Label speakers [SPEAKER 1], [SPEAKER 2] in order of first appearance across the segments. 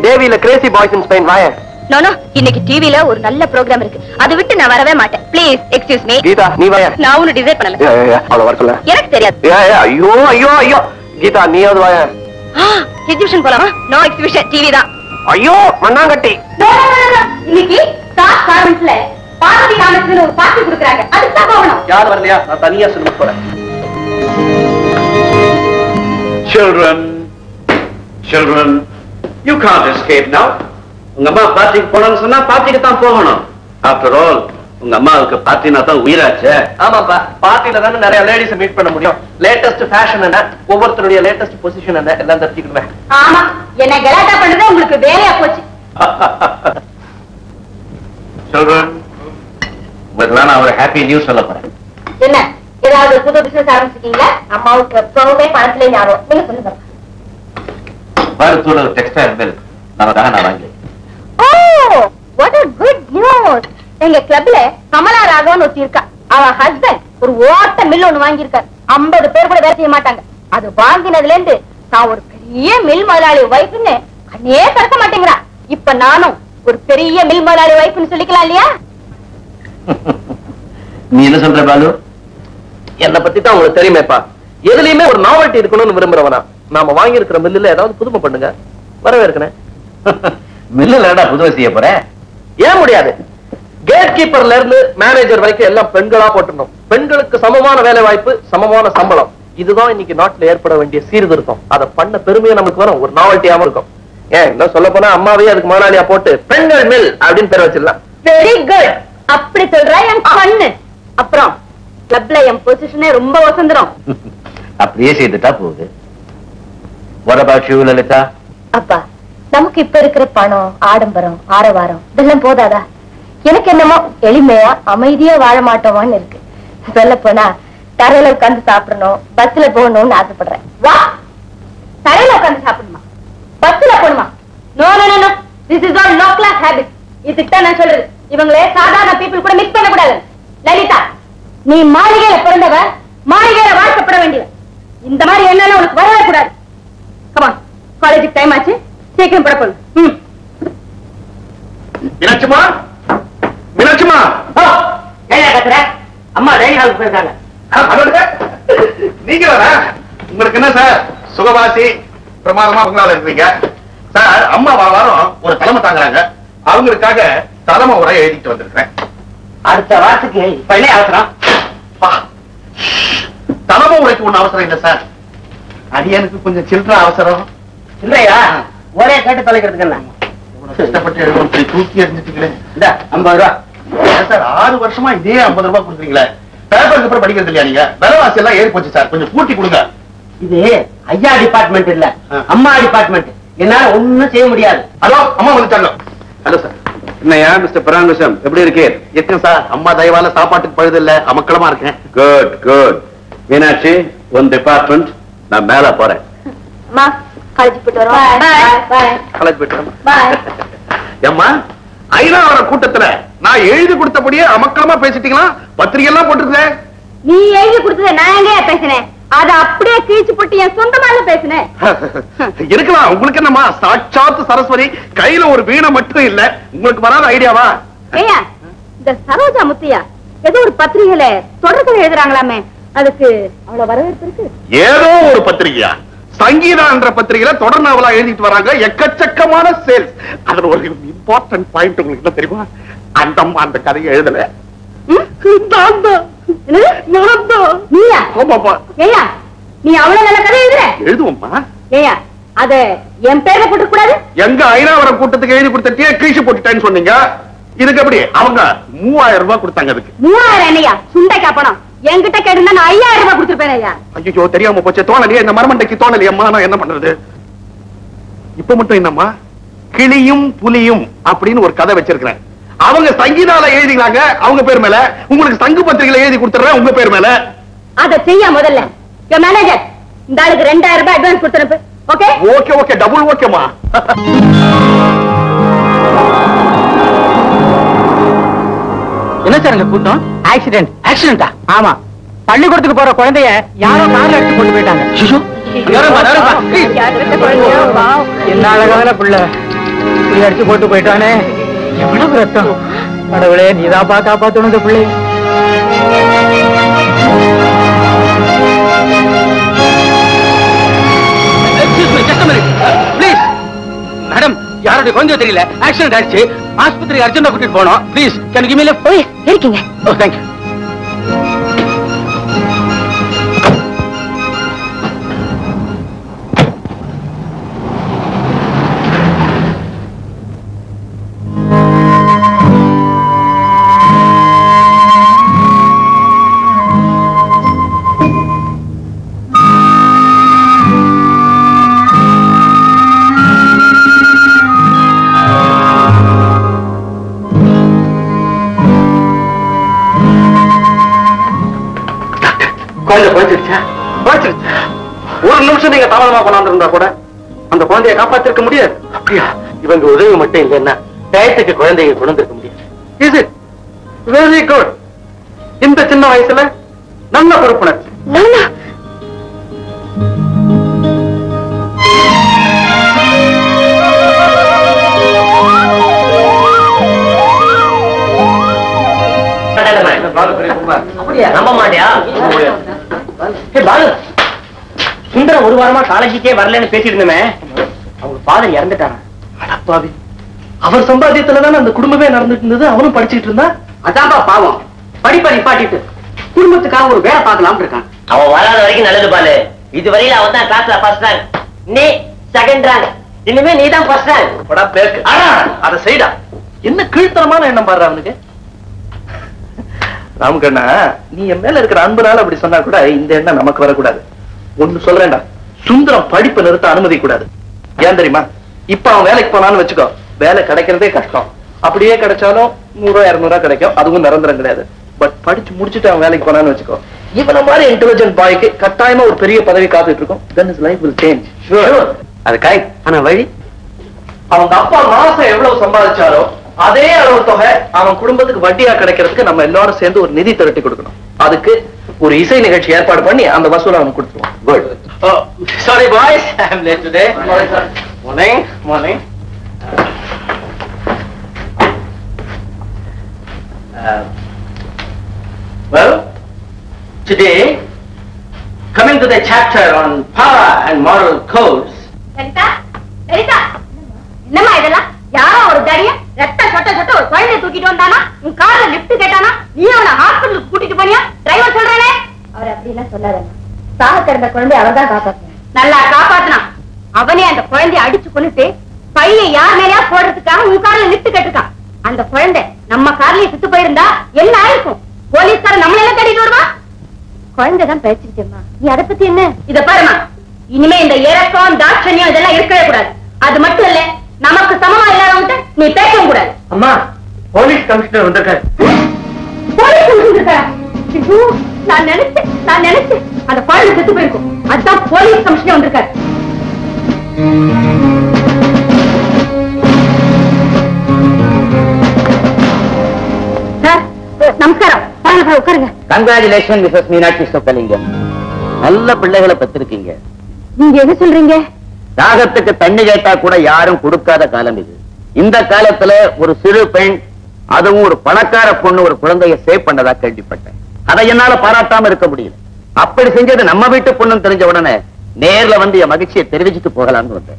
[SPEAKER 1] தேவியில crazy boys in Spain வாயன்
[SPEAKER 2] no no இன்னைக்கு டிவில ஒரு நல்ல ப்ரோக்ராம் இருக்கு அதை விட்டு நான் வரவே மாட்டேன் ப்ளீஸ் எக்ஸ்கியூஸ் மீ
[SPEAKER 1] கீதா நீ வாயன்
[SPEAKER 2] நான் ஒன்னு டிசைட் பண்ணல
[SPEAKER 1] அவ்வளவு வர சொல்ல
[SPEAKER 2] எனக்கு தெரியாது
[SPEAKER 1] ஏ, ஏ, ஐயோ ஐயோ ஐயோ கீதா நீயாவது வாயன்
[SPEAKER 2] எக்ஸிபிஷன் போலாமா நோ எக்ஸிபிஷன் டிவி தான்
[SPEAKER 1] ஐயோ மண்ணாங்கட்டி
[SPEAKER 2] இன்னைக்கு ஸ்டார் கார்மெண்ட்ஸ்ல பார்வதி கார்மெண்ட்ஸ்ல ஒரு பார்ட்டி கொடுக்குறாங்க அதுக்கு தான் போகணும்
[SPEAKER 1] யார் வரலையா நான் தனியா சொல்ல போறேன்
[SPEAKER 3] Children, children, you can't escape now. உங்க அம்மா பார்ட்டிக்கு போகணும்னு சொன்னா பார்ட்டிக்கு தான் போகணும் ஆஃப்டர் ஆல் உங்க அம்மாவுக்கு பார்ட்டினா தான் உயிராச்சே
[SPEAKER 1] ஆமாப்பா பார்ட்டில தானே நிறைய லேடிஸ் மீட் பண்ண முடியும் லேட்டஸ்ட் ஃபேஷன் என்ன ஒவ்வொருத்தருடைய லேட்டஸ்ட் பொசிஷன் என்ன எல்லாம் தெரிஞ்சுக்கிடுவேன்
[SPEAKER 2] ஆமா என்ன கலாட்டா பண்றது உங்களுக்கு வேலையா போச்சு
[SPEAKER 3] சில்ட்ரன் உங்களுக்கு நான் ஒரு ஹாப்பி நியூஸ் சொல்ல போறேன்
[SPEAKER 2] என்ன ஏதாவது புது பிசினஸ் ஆரம்பிச்சிருக்கீங்களா அம்மாவுக்கு எப்பவுமே பணத்துல ஞாபகம் நீங்க சொல்லுங்க
[SPEAKER 3] மருத்துவ டெக்ஸ்டைல் மில் நமக்காக நான் வாங்கி
[SPEAKER 2] oh what a good news எங்க கிளப்ல கமலா ராகவன் ஒருத்தி இருக்கா அவ ஹஸ்பண்ட் ஒரு ஓட்ட மில் ஒண்ணு வாங்கியிருக்காரு ஐம்பது பேர் கூட வேலை செய்ய மாட்டாங்க அது வாங்கினதுல இருந்து நான் ஒரு பெரிய மில் முதலாளி வைஃப்னு கண்ணே திறக்க மாட்டேங்கிறா இப்ப நானும் ஒரு பெரிய மில் முதலாளி வைஃப்னு சொல்லிக்கலாம் இல்லையா
[SPEAKER 3] நீ என்ன சொல்ற பாலு
[SPEAKER 1] என்ன பத்தி தான் உங்களுக்கு தெரியுமேப்பா எதுலயுமே ஒரு நாவல்ட்டி இருக்கணும்னு விரும்புறவனா நாம வாங்கி இருக்கிற மில்லுல ஏதாவது புதுமை பண்ணுங்க வரவேற்கிறேன்
[SPEAKER 3] மில்லுல என்னடா புதுவை செய்ய போற
[SPEAKER 1] ஏன் முடியாது கேட் கீப்பர்ல இருந்து மேனேஜர் வரைக்கும் எல்லாம் பெண்களா போட்டுருந்தோம் பெண்களுக்கு சமமான வேலை வாய்ப்பு சமமான சம்பளம் இதுதான் இன்னைக்கு நாட்டுல ஏற்பட வேண்டிய சீர்திருத்தம் அதை பண்ண பெருமையா நமக்கு வரும் ஒரு நாவல்ட்டியாவும் இருக்கும் ஏன் இன்னும் சொல்ல போனா அம்மாவே அதுக்கு முதலாளியா போட்டு பெண்கள் மில் அப்படின்னு பேர் வச்சிடலாம்
[SPEAKER 2] வெரி குட் அப்படி சொல்றா என் கண்ணு அப்புறம் கிளப்ல என் பொசிஷனே ரொம்ப வசந்துரும்
[SPEAKER 3] அப்படியே செய்துட்டா போகுது What about you, லலிதா
[SPEAKER 2] அப்பா நமக்கு இப்ப இருக்கிற பணம் ஆடம்பரம் ஆரவாரம் இதெல்லாம் போதாதா எனக்கு என்னமோ எளிமையா அமைதியா வாழ மாட்டோமான்னு இருக்கு சொல்ல போனா தரையில உட்கார்ந்து சாப்பிடணும் பஸ்ல போகணும்னு ஆசைப்படுறேன் வா தரையில உட்கார்ந்து சாப்பிடணுமா பஸ்ல போகணுமா no no no this is all low class habit இதுக்கு தான் நான் சொல்றது இவங்களே சாதாரண பீப்புள் கூட மிக்ஸ் பண்ணக்கூடாது லலிதா நீ மாளிகையில பிறந்தவ மாளிகையில வாழ்க்கப்பட வேண்டியவ இந்த மாதிரி எண்ணம் உனக்கு வரவே கூடாது கமான் காலேஜுக்கு டைம் ஆச்சு சீக்கிரம் புறப்படும் ம்
[SPEAKER 3] மீனாட்சிமா மீனாட்சிமா
[SPEAKER 1] ஏன் கத்துற அம்மா டைனிங் ஹாலுக்கு போயிருக்காங்க
[SPEAKER 3] நீங்க வர உங்களுக்கு என்ன சார் சுகவாசி பிரமாதமா உங்களால இருக்கீங்க சார் அம்மா வா வாரம் ஒரு தலைமை தாங்குறாங்க அவங்களுக்காக தலைமை உரை எழுதிட்டு வந்திருக்கிறேன்
[SPEAKER 1] அடுத்த வாரத்துக்கு இப்ப அவசரம்
[SPEAKER 3] பா. தலைமை உரைக்கு ஒண்ணு அவசரம் இல்லை சார் அடியனுக்கு கொஞ்சம் சில்லற அவசரம்
[SPEAKER 1] இல்லையா ஒரே கேட்டு தொலைக்கிறதுக்கு என்ன
[SPEAKER 3] இவ்வளவு கஷ்டப்பட்டு எழுதும் இப்படி தூக்கி எறிஞ்சிட்டீங்களே
[SPEAKER 1] இந்த ஐம்பது ரூபா
[SPEAKER 3] ஏன் சார் ஆறு வருஷமா இதே ஐம்பது ரூபாய் கொடுக்குறீங்களே பேப்பருக்கு அப்புறம் படிக்கிறது இல்லையா நீங்க விலைவாசி எல்லாம் ஏறி போச்சு சார் கொஞ்சம் கூட்டி கொடுங்க
[SPEAKER 1] இது ஐயா டிபார்ட்மெண்ட் இல்ல
[SPEAKER 3] ஆ.
[SPEAKER 1] அம்மா டிபார்ட்மெண்ட் என்னால ஒண்ணும் செய்ய முடியாது
[SPEAKER 3] ஹலோ அம்மா வந்துட்டாங்க ஹலோ சார் என்னையா மிஸ்டர் பராங்குசம் எப்படி இருக்கே இருக்கேன் சார் அம்மா தயவால சாப்பாட்டுக்கு பழுது இல்ல அமக்களமா இருக்கேன் குட் குட் மீனாட்சி உன் டிபார்ட்மெண்ட் நான் மேல போறேன்
[SPEAKER 2] அம்மா காலேஜ் போயிட்டு வரோம் பாய் பாய்
[SPEAKER 3] காலேஜ் போயிட்டு
[SPEAKER 2] பாய்
[SPEAKER 3] ஏம்மா ஐநாவர கூட்டத்துல நான் எழுதி கொடுத்தபடியே அமக்களமா பேசிட்டீங்களா பத்திரிகை எல்லாம் போட்டுருக்கேன்
[SPEAKER 2] நீ எழுதி கொடுத்தத நான் எங்க பேசினேன் அத அப்படியே கிழிச்சு போட்டு என் சொந்தமால பேசினேன்
[SPEAKER 3] இருக்கலாம் உங்களுக்கு என்னம்மா சாட்சாத்து சரஸ்வதி கையில ஒரு வீணை மட்டும் இல்ல உங்களுக்கு வராத ஐடியாவா
[SPEAKER 2] ஏயா இந்த சரோஜா முத்தையா ஏதோ ஒரு பத்திரிகையில தொடர்கதை எழுதுறாங்களாமே அதுக்கு அவ்வளவு வரவேற்பு இருக்கு
[SPEAKER 3] ஏதோ ஒரு பத்திரிகையா சங்கீதா என்ற பத்திரிகையில தொடர் நாவலா எழுதிட்டு வராங்க எக்கச்சக்கமான சேல்ஸ் அதுல ஒரு இம்பார்ட்டன்ட் பாயிண்ட் உங்களுக்கு என்ன தெரியுமா அந்த அம்மா அந்த கதையை எழுதல
[SPEAKER 2] ம்?
[SPEAKER 3] நான் தான்.
[SPEAKER 2] என்னது?
[SPEAKER 3] நான் தான்.
[SPEAKER 2] நீயா
[SPEAKER 3] ஆமாப்பா
[SPEAKER 2] ஏயா நீ அவ்வளவு நல்ல கதை எழுதுற
[SPEAKER 3] எழுதுவோம்மா
[SPEAKER 2] ஏயா அத என் பேர்ல போட்டு கூடாது
[SPEAKER 3] எங்க ஐநாவரம் கூட்டத்துக்கு எழுதி கொடுத்தட்டியே கீழ்ச்சி போட்டுட்டேன்னு சொன்னீங்க இதுக்கு எப்படி அவங்க மூவாயிரம் ரூபாய் கொடுத்தாங்க அதுக்கு
[SPEAKER 2] மூவாயிரம் என்னையா சுண்டைக்கா பணம் என்கிட்ட கேட்டிருந்தா நான் ஐயாயிரம் ரூபாய் கொடுத்துருப்பேன் ஐயா
[SPEAKER 3] ஐயோ தெரியாம போச்சு தோணலையே இந்த மரமண்டைக்கு தோணலையம்மா நான் என்ன பண்றது இப்ப மட்டும் என்னம்மா கிளியும் புலியும் அப்படின்னு ஒரு கதை வச்சிருக்கிறேன் அவங்க சங்கீதால எழுதிக்கிறாங்க அவங்க பேர் மேல உங்களுக்கு சங்கு பத்திரிகையில எழுதி கொடுத்துறேன் உங்க பேர் மேல
[SPEAKER 2] அத செய்ய முதல்ல மேனேஜர் இந்த ஆளுக்கு ரெண்டாயிரம் ரூபாய் அட்வான்ஸ் கொடுத்துருப்பு ஓகே
[SPEAKER 3] ஓகே ஓகே டபுள் ஓகேமா
[SPEAKER 1] என்ன சார் இந்த கூட்டம் ஆக்சிடென்ட் ஆக்சிடென்டா ஆமா பள்ளிக்கூடத்துக்கு போற குழந்தைய யாரோ கார்ல எடுத்து கொண்டு போயிட்டாங்க என்ன அழகான புள்ள
[SPEAKER 4] இப்படி அடிச்சு போட்டு போயிட்டானே எவ்வளவு ரத்தம் கடவுளே நீதாப்பா காப்பாத்தணும் இந்த பிள்ளை
[SPEAKER 5] ப்ளீஸ் மேடம் யாருடைய குழந்தையோ தெரியல ஆக்சிடென்ட் ஆயிடுச்சு ஆஸ்பத்திரி அர்ஜென்டா கூட்டிட்டு போனோம் please can give me left
[SPEAKER 2] ஓய் இருக்கீங்க
[SPEAKER 5] ஓ தேங்க் யூ
[SPEAKER 1] குழந்தை குழச்சிருச்சா குழச்சிருச்சு ஒரு நிமிஷம் நீங்க தாமதமா கொண்டாந்துருந்தா கூட அந்த குழந்தையை காப்பாத்திருக்க முடியாது அப்படியா இவங்க உதவி மட்டும் இல்லைன்னா டயத்துக்கு குழந்தையை கொண்டு வந்திருக்க முடியாது இஸ் இட் வெரி குட் இந்த சின்ன வயசுல நல்ல பொறுப்புணர்ச்சி
[SPEAKER 2] நானா
[SPEAKER 4] நம்ப மாட்டியா ஏய், பாலு சுந்தரம் ஒரு வாரமா காலேஜுக்கே வரலன்னு பேசிட்டு இருந்தமே அவங்க ஃபாதர் இறந்துட்டாரா
[SPEAKER 1] அடப்பாவி அவர் சம்பாத்தியத்துல தானே அந்த குடும்பமே நடந்துட்டு இருந்தது அவனும் படிச்சுட்டு இருந்தா
[SPEAKER 4] அதான்பா பாவம் படிப்பை நிப்பாட்டிட்டு குடும்பத்துக்காக ஒரு வேலை பார்க்கலாம்னு இருக்கான்
[SPEAKER 6] அவன் வராத வரைக்கும் நல்லது பாலு இதுவரையில அவன் தான் கிளாஸ்ல ஃபர்ஸ்ட் ரேங்க் நீ செகண்ட் ரேங்க் இனிமே நீ தான் ஃபர்ஸ்ட் ரேங்க்
[SPEAKER 1] படா பேக்கு ஆனா அதை செய்டா என்ன கீழ்த்தரமான எண்ணம் பாரு அவனுக்கு ராமகண்ணா நீ என் மேல இருக்கிற அன்புனால அப்படி சொன்னா கூட இந்த எண்ணம் நமக்கு வரக்கூடாது ஒண்ணு சொல்றேன்டா சுந்தரம் படிப்பை நிறுத்த அனுமதி கூடாது ஏன் தெரியுமா இப்ப அவன் வேலைக்கு போனான்னு வச்சுக்கோ வேலை கிடைக்கிறதே கஷ்டம் அப்படியே கிடைச்சாலும் நூறு ரூபாய் இருநூறு கிடைக்கும் அதுவும் நிரந்தரம் கிடையாது பட் படிச்சு முடிச்சுட்டு அவன் வேலைக்கு போனான்னு வச்சுக்கோ இவன மாதிரி இன்டெலிஜென்ட் பாய்க்கு கட்டாயமா ஒரு பெரிய பதவி காத்துட்டு இருக்கும் then his life will change
[SPEAKER 6] அது கரெக்ட் ஆனா வழி
[SPEAKER 1] அவங்க அப்பா மாசம் எவ்வளவு சம்பாதிச்சாரோ அதே அளவு தொகை அவன் குடும்பத்துக்கு வட்டியா கிடைக்கிறதுக்கு நம்ம எல்லாரும் சேர்ந்து ஒரு நிதி திரட்டி கொடுக்கணும் அதுக்கு ஒரு இசை நிகழ்ச்சி ஏற்பாடு பண்ணி அந்த வசூலை அவனுக்கு கொடுத்துருவோம் good
[SPEAKER 6] sorry boys I am late today morning morning
[SPEAKER 1] Well, today, coming to the chapter on power and moral codes,
[SPEAKER 2] Lalitha Lalitha என்னம்மா இதெல்லாம் யாரோ ஒரு தடிய ரத்த சொட்ட சொட்ட ஒரு குழந்தைய தூக்கிட்டு வந்தானா உன் கார்ல லிஃப்ட் கேட்டானா நீ அவனை ஹாஸ்பிடலுக்கு கூட்டிட்டு போனியா டிரைவர் சொல்றானே அவர் அப்படி எல்லாம் சொல்லாதம்மா சாக கிடந்த குழந்தைய அவர் தான் காப்பாத்தினான் நல்லா காப்பாத்தினான் அவனே அந்த குழந்தைய அடிச்சு கொண்டுட்டு பைய யார் மேலயா போடுறதுக்காக உன் கார்ல லிஃப்ட் கேட்டிருக்கான் அந்த குழந்தை நம்ம கார்லயே சுத்து போயிருந்தா என்ன ஆயிருக்கும் போலீஸ்கார நம்மள எல்லாம் தேடிட்டு வருவா குழந்தை தான் பேசிருச்சேம்மா நீ அதை பத்தி என்ன இத பாருமா இனிமே இந்த இறக்கம் தாட்சண்யம் இதெல்லாம் இருக்கவே கூடாது அது மட்டும் இல்ல நமக்கு சமமா இல்லாதவங்க நீ பேசவும் கூடாது
[SPEAKER 1] அம்மா போலீஸ் கமிஷனர் வந்திருக்காரு
[SPEAKER 2] போலீஸ் வந்திருக்கா? ஐயோ, நான் நினைச்சேன் நான் நினைச்சேன் அந்த குழந்தை செத்து போயிருக்கும் அதுதான் போலீஸ் கமிஷனர் வந்திருக்காரு சார் நமஸ்காரம் வாங்க சார் உட்காருங்க
[SPEAKER 6] கங்க்ராச்சுலேஷன் மிஸ்ஸஸ் மீனாட்சி சொக்கலிங்கம் நல்ல பிள்ளைகளை பெற்றிருக்கீங்க
[SPEAKER 2] நீங்க என்ன சொல்றீங்க
[SPEAKER 6] தாகத்துக்கு தண்ணி கேட்டா கூட யாரும் கொடுக்காத காலம் இது இந்த காலத்துல ஒரு சிறு பெண் அதுவும் ஒரு பணக்கார பொண்ணு ஒரு குழந்தைய சேவ் பண்ணதா கேள்விப்பட்டேன் அதை என்னால பாராட்டாம இருக்க முடியல அப்படி செஞ்சது நம்ம வீட்டு பொண்ணுன்னு தெரிஞ்ச உடனே நேர்ல வந்து என் மகிழ்ச்சியை தெரிவிச்சுட்டு போகலாம்னு வந்தேன்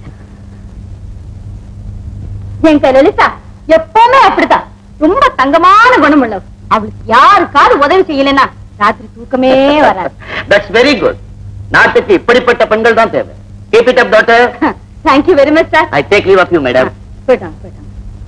[SPEAKER 2] எங்க லலிதா எப்பவுமே அப்படித்தான் ரொம்ப தங்கமான குணம் உள்ளவ அவளுக்கு யாருக்காவது உதவி செய்யலைன்னா ராத்திரி தூக்கமே வராது
[SPEAKER 6] தட்ஸ் வெரி குட் நாட்டுக்கு இப்படிப்பட்ட பெண்கள் தான் தேவை keep it up doctor
[SPEAKER 2] thank you very much sir
[SPEAKER 6] I take leave of you madam
[SPEAKER 2] போயிட்டாங்க போயிட்டாங்க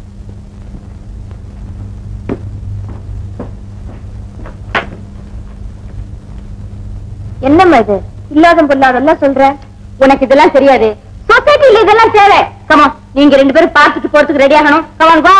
[SPEAKER 2] என்னம்மா இது இல்லாத பொல்லாதெல்லாம் சொல்ற உனக்கு இதெல்லாம் தெரியாது சொசைட்டில இதெல்லாம் தேவை கமா நீங்க ரெண்டு பேரும் பார்த்துட்டு போறதுக்கு ரெடி ஆகணும் கமான் கோ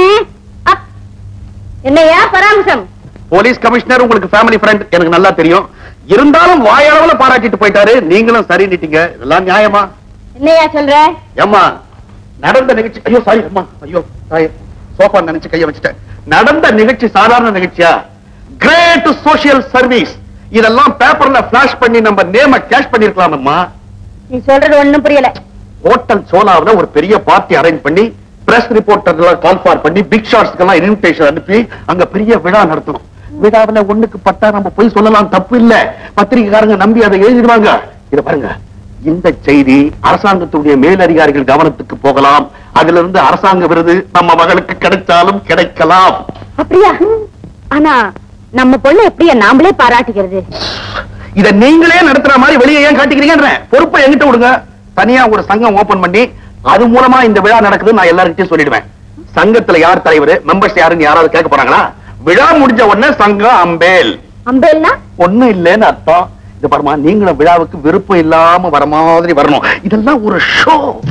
[SPEAKER 2] என்னையா பராமரிசம்
[SPEAKER 3] போலீஸ் கமிஷனர் உங்களுக்கு ஃபேமிலி ஃப்ரெண்ட் எனக்கு நல்லா தெரியும் இருந்தாலும் வாயளவுல பாராட்டிட்டு போயிட்டாரு நீங்களும் சரி நீட்டீங்க இதெல்லாம் நியாயமா
[SPEAKER 2] என்னையா சொல்ற
[SPEAKER 3] ஏம்மா நடந்த நிகழ்ச்சி ஐயோ சாரி அம்மா ஐயோ சாரி சோஃபா நினைச்சு கைய வச்சுட்டேன் நடந்த நிகழ்ச்சி சாதாரண நிகழ்ச்சியா கிரேட் சோஷியல் சர்வீஸ் இதெல்லாம் பேப்பர்ல பிளாஷ் பண்ணி நம்ம நேம கேஷ் பண்ணிருக்கலாம் அம்மா
[SPEAKER 2] நீ சொல்றது ஒண்ணும் புரியல
[SPEAKER 3] ஹோட்டல் சோலாவுல ஒரு பெரிய பார்ட்டி அரேஞ்ச் பண்ணி பிரஸ் ரிப்போர்ட்டர் எல்லாம் கால் ஃபார் பண்ணி பிக் ஷாட்ஸ்க்கு எல்லாம் இன்விடேஷன் அனுப்பி அங்க பெரிய விழா நடத்தணும் விழாவுல ஒண்ணுக்கு பட்டா நம்ம போய் சொல்லலாம் தப்பு இல்ல பத்திரிகைக்காரங்க நம்பி அதை எழுதிடுவாங்க இத பாருங்க இந்த செய்தி அரசாங்கத்துடைய மேலதிகாரிகள் கவனத்துக்கு போகலாம் அதுல இருந்து அரசாங்க விருது நம்ம மகளுக்கு கிடைச்சாலும் கிடைக்கலாம்
[SPEAKER 2] அப்படியா ஆனா நம்ம பொண்ணு எப்படியா நாமளே பாராட்டிக்கிறது
[SPEAKER 3] இத நீங்களே நடத்துற மாதிரி வெளியே ஏன் காட்டிக்கிறீங்கன்ற பொறுப்பை எங்கிட்ட விடுங்க தனியா ஒரு சங்கம் ஓபன் பண்ணி அது மூலமா இந்த விழா நடக்குது நான் எல்லார்கிட்டயும் சொல்லிடுவேன் சங்கத்துல யார் தலைவர் மெம்பர்ஸ் யாருன்னு யாராவது கேட்க போறாங்களா விழா முடிஞ்ச உடனே சங்கம் அம்பேல்
[SPEAKER 2] அம்பேல்னா
[SPEAKER 3] ஒண்ணும் இல்லைன்னு அர்த்தம் இது பாருமா நீங்களும் விழாவுக்கு விருப்பம் இல்லாம வர மாதிரி வரணும் இதெல்லாம் ஒரு ஷோ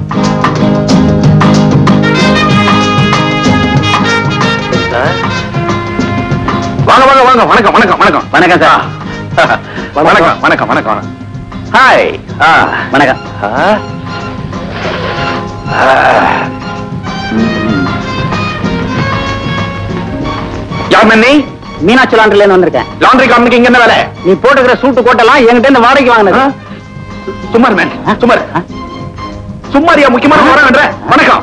[SPEAKER 3] வாங்க வாங்க வாங்க வணக்கம் வணக்கம் வணக்கம்
[SPEAKER 6] வணக்கம் சார்
[SPEAKER 3] வணக்கம் வணக்கம் வணக்கம் ஹாய்
[SPEAKER 6] வணக்கம்
[SPEAKER 3] யார் மன்னி
[SPEAKER 6] மீனாட்சி லாண்டரில இருந்து வந்திருக்கேன்
[SPEAKER 3] லாண்டரி கம்பெனிக்கு இங்க என்ன வேலை
[SPEAKER 6] நீ போட்டுக்கிற சூட்டு கோட்டெல்லாம் என்கிட்ட இருந்து வாடகைக்கு வாங்கினது
[SPEAKER 3] சுமார் மேன் சுமார் சும்மாரியா முக்கியமான வர வேண்ட வணக்கம்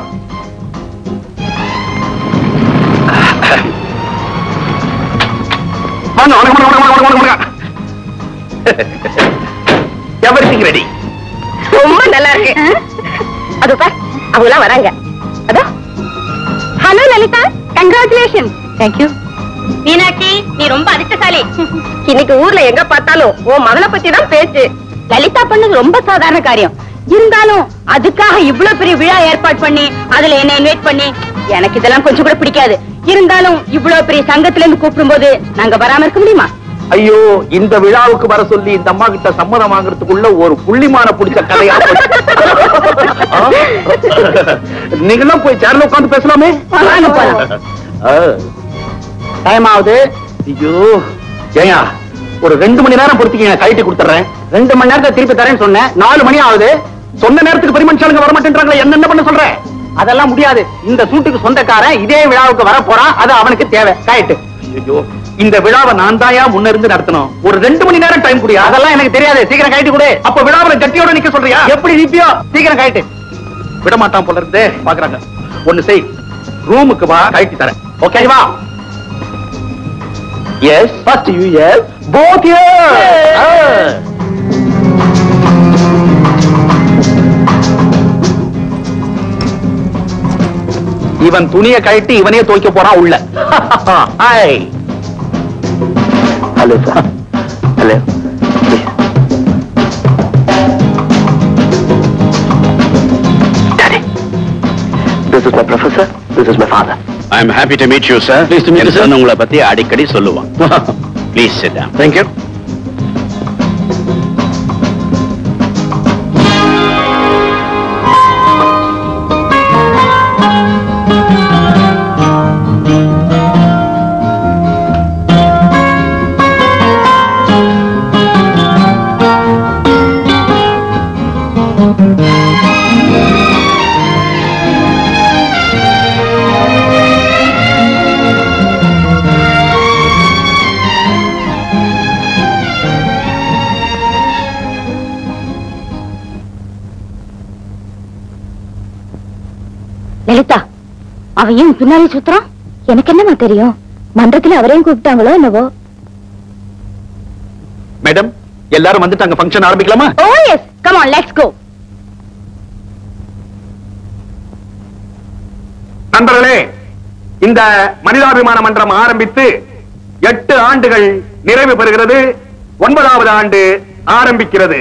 [SPEAKER 3] வாங்க வணக்கம் வணக்கம் வணக்கம் வணக்கம் வணக்கம் எவரிதிங் ரெடி
[SPEAKER 2] ரொம்ப நல்லா இருக்கு அது பார் அவங்க எல்லாம் வராங்க அதோ hello Lalitha congratulation thank you Meenakshi நீ ரொம்ப அதிர்ஷ்டசாலி இன்னைக்கு ஊர்ல எங்க பார்த்தாலும் உன் மகனை பத்தி தான் பேச்சு லலிதா பண்ணது ரொம்ப சாதாரண காரியம் இருந்தாலும் அதுக்காக இவ்வளவு பெரிய விழா ஏற்பாடு பண்ணி அதுல என்ன இன்வைட் பண்ணி எனக்கு இதெல்லாம் கொஞ்சம் கூட பிடிக்காது இருந்தாலும் இவ்வளவு பெரிய சங்கத்துல இருந்து கூப்பிடும்போது நாங்க வராம இருக்க முடியுமா
[SPEAKER 3] ஐயோ இந்த விழாவுக்கு வர சொல்லி இந்த அம்மா கிட்ட சம்மதம் வாங்குறதுக்குள்ள ஒரு புள்ளிமான பிடிச்ச கதையா நீங்களாம் போய் சேர்ல உட்கார்ந்து பேசலாமே
[SPEAKER 2] வாங்க போலாம்.
[SPEAKER 6] டைம் ஆகுது
[SPEAKER 3] ஐயோ ஏயா ஒரு ரெண்டு மணி நேரம் பொறுத்துக்கீங்க கைட்டு கொடுத்துறேன்
[SPEAKER 6] ரெண்டு மணி நேரத்தை திருப்பி தரேன்னு சொன்னேன் நாலு மணி ஆகுது
[SPEAKER 3] சொன்ன நேரத்துக்கு பெருமனுஷாலுங்க வர மாட்டேன்றாங்களே என்ன என்ன பண்ண சொல்றேன்
[SPEAKER 6] அதெல்லாம் முடியாது இந்த சூட்டுக்கு சொந்தக்காரன் இதே விழாவுக்கு வர போறான் அது அவனுக்கு தேவை கைட்டு
[SPEAKER 3] ஐயோ இந்த விழாவை நான் தாயா முன்ன இருந்து நடத்தணும் ஒரு ரெண்டு மணி நேரம் டைம் குடியா
[SPEAKER 6] அதெல்லாம் எனக்கு தெரியாது சீக்கிரம் கைட்டு கொடு
[SPEAKER 3] அப்ப விழாவில கட்டியோட நிக்க சொல்றியா
[SPEAKER 6] எப்படி நிப்பியோ சீக்கிரம் கைட்டு
[SPEAKER 3] விட மாட்டான் போல இருந்தே பாக்குறாங்க ஒண்ணு செய் ரூமுக்கு வா கைட்டி தரேன் ஓகே வா yes first you yes both இவன் துணியை கழட்டி இவனே துவைக்க போறான் உள்ள hi hello sir hello Daddy, this is my professor, this is my father.
[SPEAKER 7] I am happy to meet you sir
[SPEAKER 3] Pleased to meet you, sir.
[SPEAKER 7] உங்களை பத்தி அடிக்கடி சொல்லுவான் please sit down
[SPEAKER 3] Thank you.
[SPEAKER 2] Lalitha அவன் ஏன் பின்னாலே சுத்துறான் எனக்கு என்னமா தெரியும் மன்றத்துல அவரையும் கூப்பிட்டாங்களோ என்னவோ
[SPEAKER 3] மேடம் எல்லாரும் வந்துட்டாங்க ஃபங்க்ஷன் ஆரம்பிக்கலாமா
[SPEAKER 2] oh yes come on let's go
[SPEAKER 3] நண்பர்களே இந்த மனிதாபிமான மன்றம் ஆரம்பித்து எட்டு ஆண்டுகள் நிறைவு பெறுகிறது ஒன்பதாவது ஆண்டு ஆரம்பிக்கிறது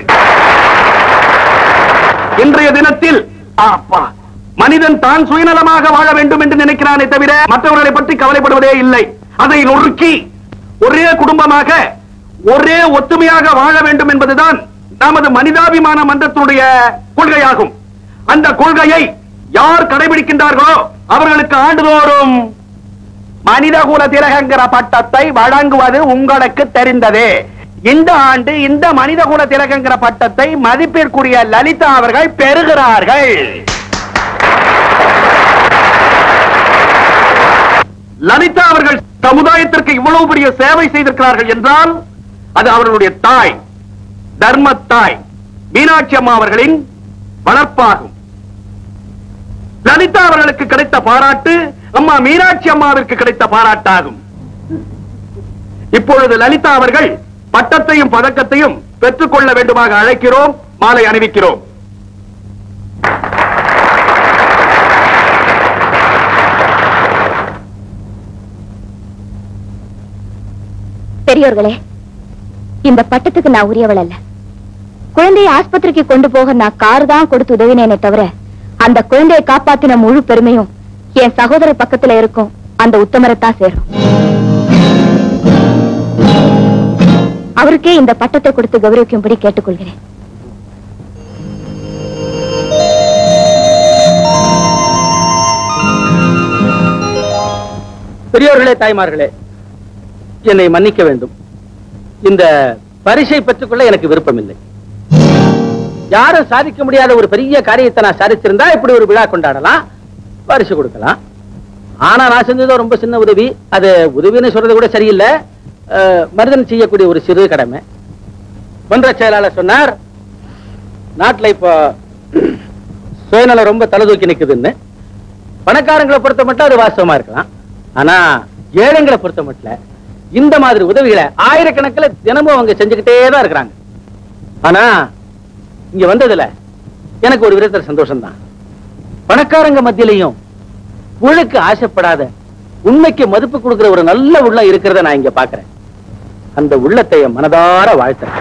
[SPEAKER 3] இன்றைய தினத்தில் அப்பா மனிதன் தான் சுயநலமாக வாழ வேண்டும் என்று நினைக்கிறானே தவிர மற்றவர்களை பற்றி கவலைப்படுவதே இல்லை அதை நொறுக்கி ஒரே குடும்பமாக ஒரே ஒத்துமையாக வாழ வேண்டும் என்பதுதான் நமது மனிதாபிமான மன்றத்தினுடைய கொள்கையாகும் அந்த கொள்கையை யார் கடைபிடிக்கின்றார்களோ அவர்களுக்கு ஆண்டுதோறும் மனிதகுல திலகங்கிற பட்டத்தை வழங்குவது உங்களுக்கு தெரிந்தது இந்த ஆண்டு இந்த மனிதகுல திலகங்கிற பட்டத்தை மதிப்பிற்குரிய லலிதா அவர்கள் பெறுகிறார்கள் லலிதா அவர்கள் சமுதாயத்திற்கு இவ்வளவு பெரிய சேவை செய்திருக்கிறார்கள் என்றால் அது அவர்களுடைய தாய் தர்ம தாய் மீனாட்சி அம்மா அவர்களின் வளர்ப்பாகும் லலிதா அவர்களுக்கு கிடைத்த பாராட்டு அம்மா மீனாட்சி அம்மாவிற்கு கிடைத்த பாராட்டாகும் இப்பொழுது லலிதா அவர்கள் பட்டத்தையும் பதக்கத்தையும் பெற்றுக்கொள்ள வேண்டுமாக அழைக்கிறோம் மாலை அணிவிக்கிறோம்
[SPEAKER 2] பெரியோர்களே இந்த பட்டத்துக்கு நான் உரியவள் அல்ல குழந்தையை ஆஸ்பத்திரிக்கு கொண்டு போக நான் கார் தான் கொடுத்து உதவினேனே தவிர அந்த குழந்தையை காப்பாத்தின முழு பெருமையும் என் சகோதரர் பக்கத்துல இருக்கும் அந்த உத்தமரைத்தான் சேரும் அவருக்கே இந்த பட்டத்தை கொடுத்து கௌரவிக்கும்படி கேட்டுக்கொள்கிறேன்
[SPEAKER 5] பெரியோர்களே தாய்மார்களே என்னை மன்னிக்க வேண்டும் இந்த பரிசை பெற்றுக்கொள்ள எனக்கு விருப்பமில்லை யாரும் சாதிக்க முடியாத ஒரு பெரிய காரியத்தை நான் சாதிச்சிருந்தா இப்படி ஒரு விழா கொண்டாடலாம் பரிசு கொடுக்கலாம் ஆனா நான் செஞ்சது ரொம்ப சின்ன உதவி அது உதவின்னு சொல்றது கூட சரியில்லை அஹ், மனிதன் செய்யக்கூடிய ஒரு சிறு கடமை மன்ற செயலாளர் சொன்னார் நாட்டுல இப்போ சுயநலம் ரொம்ப தலை தூக்கி நிக்குதுன்னு பணக்காரங்களை பொறுத்த மட்டும் அது வாஸ்தவமா இருக்கலாம் ஆனா ஏழைங்களை பொறுத்த மட்டும் இந்த மாதிரி உதவிகளை ஆயிரக்கணக்கில் தினமும் அவங்க செஞ்சுக்கிட்டே தான் இருக்கிறாங்க ஆனா இங்க வந்ததுல எனக்கு ஒரு விதத்துல சந்தோஷம் தான் பணக்காரங்க மத்தியிலையும் புகழுக்கு ஆசைப்படாத உண்மைக்கு மதிப்பு கொடுக்கிற ஒரு நல்ல உள்ளம் இருக்கிறத நான் இங்க பாக்குறேன் அந்த உள்ளத்தை என் மனதார வாழ்த்துறேன்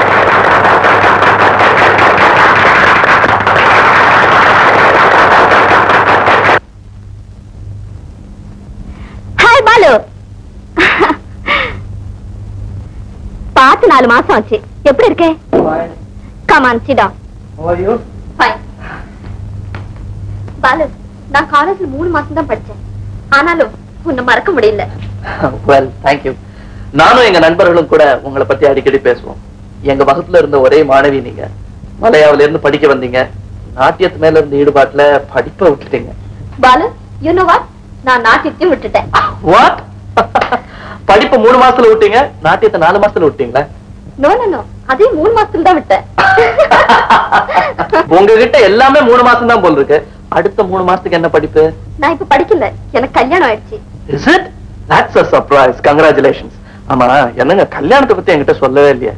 [SPEAKER 2] ஹாய் பாலு பார்த்து நாலு மாசம் ஆச்சு எப்படி இருக்கே கமான் சிடா ஃபைன் பாலு நான் காலேஜ்ல மூணு மாசம் தான் படிச்சேன் ஆனாலும் உன்னை மறக்க முடியல
[SPEAKER 1] வெல் தேங்க்யூ நானும் எங்க நண்பர்களும் கூட உங்களை பத்தி அடிக்கடி பேசுவோம் எங்க வகுப்புல இருந்த ஒரே மாணவி நீங்க மலையாவில இருந்து படிக்க வந்தீங்க நாட்டியத்து மேல இருந்த ஈடுபாட்டுல படிப்பை விட்டுட்டீங்க
[SPEAKER 2] பாலு யூ நோ வாட் நான் நாட்டியத்தையும் விட்டுட்டேன்
[SPEAKER 1] வாட் படிப்பை மூணு மாசத்துல விட்டீங்க நாட்டியத்தை நாலு மாசத்துல விட்டீங்களா
[SPEAKER 2] நோ நோ நோ அதையும் மூணு மாசத்துல தான் விட்டேன்
[SPEAKER 1] உங்ககிட்ட எல்லாமே மூணு மாசம் தான் போல் இருக்கு அடுத்த மூணு மாசத்துக்கு என்ன படிப்பு
[SPEAKER 2] நான் இப்ப படிக்கல எனக்கு கல்யாணம் ஆயிடுச்சு
[SPEAKER 1] is it that's a surprise congratulations ஆமா என்னங்க கல்யாணத்தை பத்தி என்கிட்ட சொல்லவே இல்லையே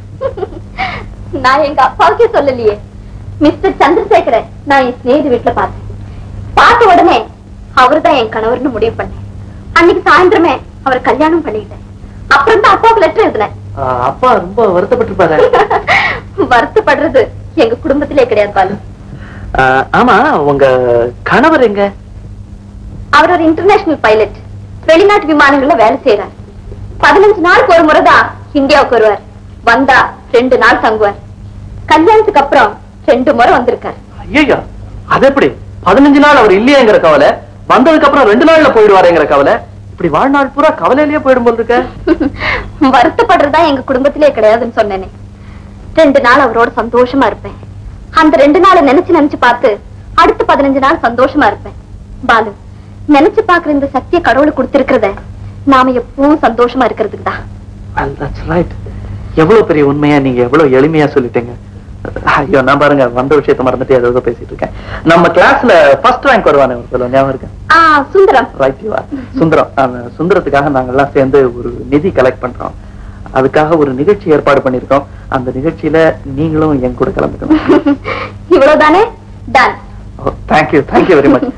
[SPEAKER 2] நான் எங்க அப்பாவுக்கே சொல்லலையே மிஸ்டர் சந்திரசேகர நான் என் சிநேகிதி வீட்டுல பார்த்தேன் பார்த்த உடனே அவர்தான் என் கணவர்னு முடிவு பண்ணேன் அன்னைக்கு சாயந்தரமே அவர் கல்யாணம் பண்ணிக்கிட்டேன் அப்புறம் தான் அப்பாவுக்கு லெட்டர் எழுதினேன்
[SPEAKER 1] ஆஹ், அப்பா ரொம்ப வருத்தப்பட்டிருப்பாரு
[SPEAKER 2] வருத்தப்படுறது எங்க குடும்பத்திலே கிடையாது பாலு
[SPEAKER 1] ஆஹ், ஆமா உங்க கணவர் எங்க
[SPEAKER 2] அவர் ஒரு இன்டர்நேஷனல் பைலட் வெளிநாட்டு விமானங்கள்ல வேலை செய்யறார் பதினஞ்சு நாளுக்கு ஒரு முறைதான் இந்தியாவுக்கு வருவார் வந்தா ரெண்டு நாள் தங்குவார் கல்யாணத்துக்கு அப்புறம் ரெண்டு முறை வந்திருக்கார்
[SPEAKER 1] ஐயா அது எப்படி பதினஞ்சு நாள் அவர் இல்லையேங்கிற கவலை வந்ததுக்கு அப்புறம் ரெண்டு நாள்ல போயிடுவாருங்கிற கவலை இப்படி வாழ்நாள் பூரா கவலையிலேயே போயிடும் போல் இருக்க
[SPEAKER 2] வருத்தப்படுறதா எங்க குடும்பத்திலே கிடையாதுன்னு சொன்னேனே ரெண்டு நாள் அவரோட சந்தோஷமா இருப்பேன் அந்த ரெண்டு நாளை நினைச்சு நினைச்சு பார்த்து அடுத்த பதினஞ்சு நாள் சந்தோஷமா இருப்பேன் பாலு நினைச்சு பாக்குற இந்த சக்தியை கடவுளுக்கு கொடுத்திருக்கிறத நாம எப்பவும் சந்தோஷமா இருக்கிறதுக்கு தான்
[SPEAKER 1] Well, that's right. எவ்வளவு பெரிய உண்மையா நீங்க எவ்வளவு எளிமையா சொல்லிட்டீங்க ஐயோ நான் பாருங்க வந்த விஷயத்த மறந்துட்டு ஏதோ பேசிட்டு இருக்கேன் நம்ம கிளாஸ்ல ஃபர்ஸ்ட் ரேங்க் வருவானே ஒரு சொல்லுவோம் ஞாபகம் இருக்கேன்
[SPEAKER 2] ஆ சுந்தரம்
[SPEAKER 1] ரைட் யூ சுந்தரம் அந்த சுந்தரத்துக்காக நாங்க எல்லாம் சேர்ந்து ஒரு நிதி கலெக்ட் பண்றோம் அதுக்காக ஒரு நிகழ்ச்சி ஏற்பாடு பண்ணிருக்கோம் அந்த நிகழ்ச்சியில நீங்களும் என் கூட கலந்துக்கணும்
[SPEAKER 2] இவ்வளவுதானே done
[SPEAKER 1] thank you thank you very much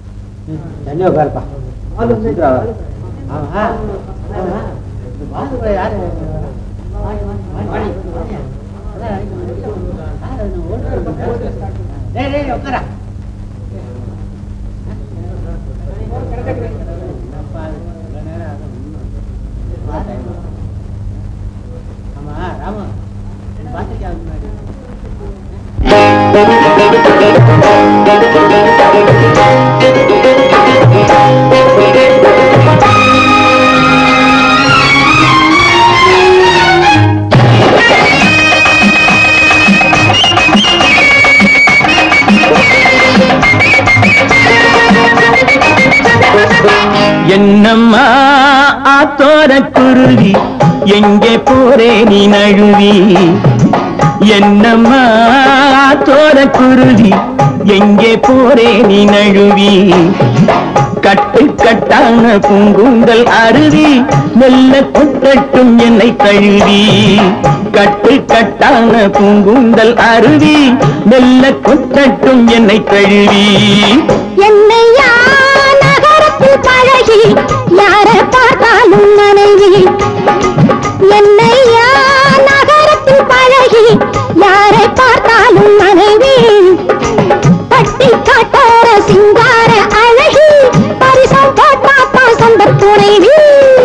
[SPEAKER 8] என்னம்மா ஆத்தோர குருவி எங்கே போறே நீ நழுவி என்னம்மா ஆத்தோர குருவி எங்கே போறே நீ நழுவி கட்டு கட்டான பூங்குந்தல் அருவி மெல்ல கொட்டட்டும் என்னை தழுவி கட்டு கட்டான பூங்குந்தல் அருவி மெல்ல கொட்டட்டும் என்னை தழுவி
[SPEAKER 2] என்னையா நகரத்தில் பழகி யார பார்த்தாலும் மனைவி என்னையா நகரத்தில் பழகி யாரை பார்த்தாலும் மனைவி பட்டி காட்டார சிங்கார அழகி பரிசம் போட்டா பாசந்த துணைவி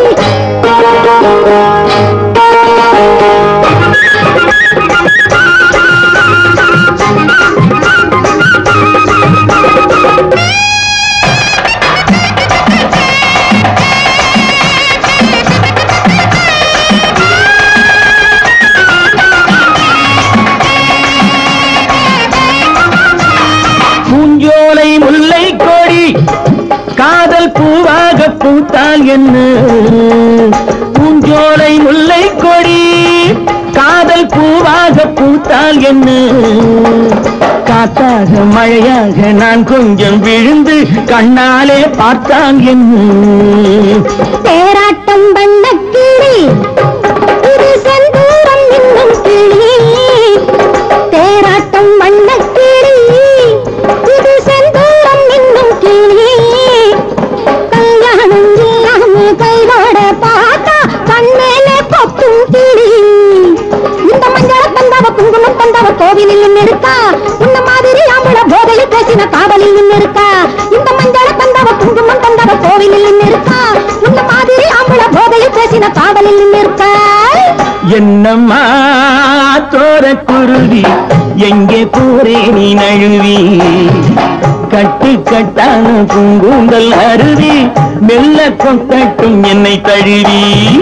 [SPEAKER 8] பூஞ்சோலை முல்லை கொடி காதல் பூவாக பூத்தால் என்ன பூஞ்சோலை முல்லை கொடி காதல் பூவாக பூத்தால் என்ன காத்தாக மழையாக நான் கொஞ்சம் விழுந்து கண்ணாலே பார்த்தால் என்ன
[SPEAKER 2] தேராட்டம் வண்ண கிளி இது செந்தூரம் இன்னும் கிளி தேராட்டம் வண்ண கிளி இது செந்தூரம் இன்னும் கிளி கல்யாணம் இல்லாம கையோட பார்த்தா கண்மேலே கொத்தும் கிளி இந்த மஞ்சள தந்தவ குங்குமம் தந்தவ கோவிலில் நின்னு இருக்கா உன்ன மாதிரி ஆம்பள போதையில் பேசின காவலில் நின்னு இருக்கா இந்த மஞ்சள தந்தவ குங்குமம் தந்தவ கோவிலில் நின்னு இருக்கா உன்ன மாதிரி ஆம்பள போதையில் பேசின காவலில் நின்னு இருக்கா
[SPEAKER 8] என்னம்மா தோர குருவி எங்கே போறே நீ நழுவி கட்டு கட்டான பூங்குந்தல் அருவி மெல்ல கொட்டட்டும் என்னை தழுவி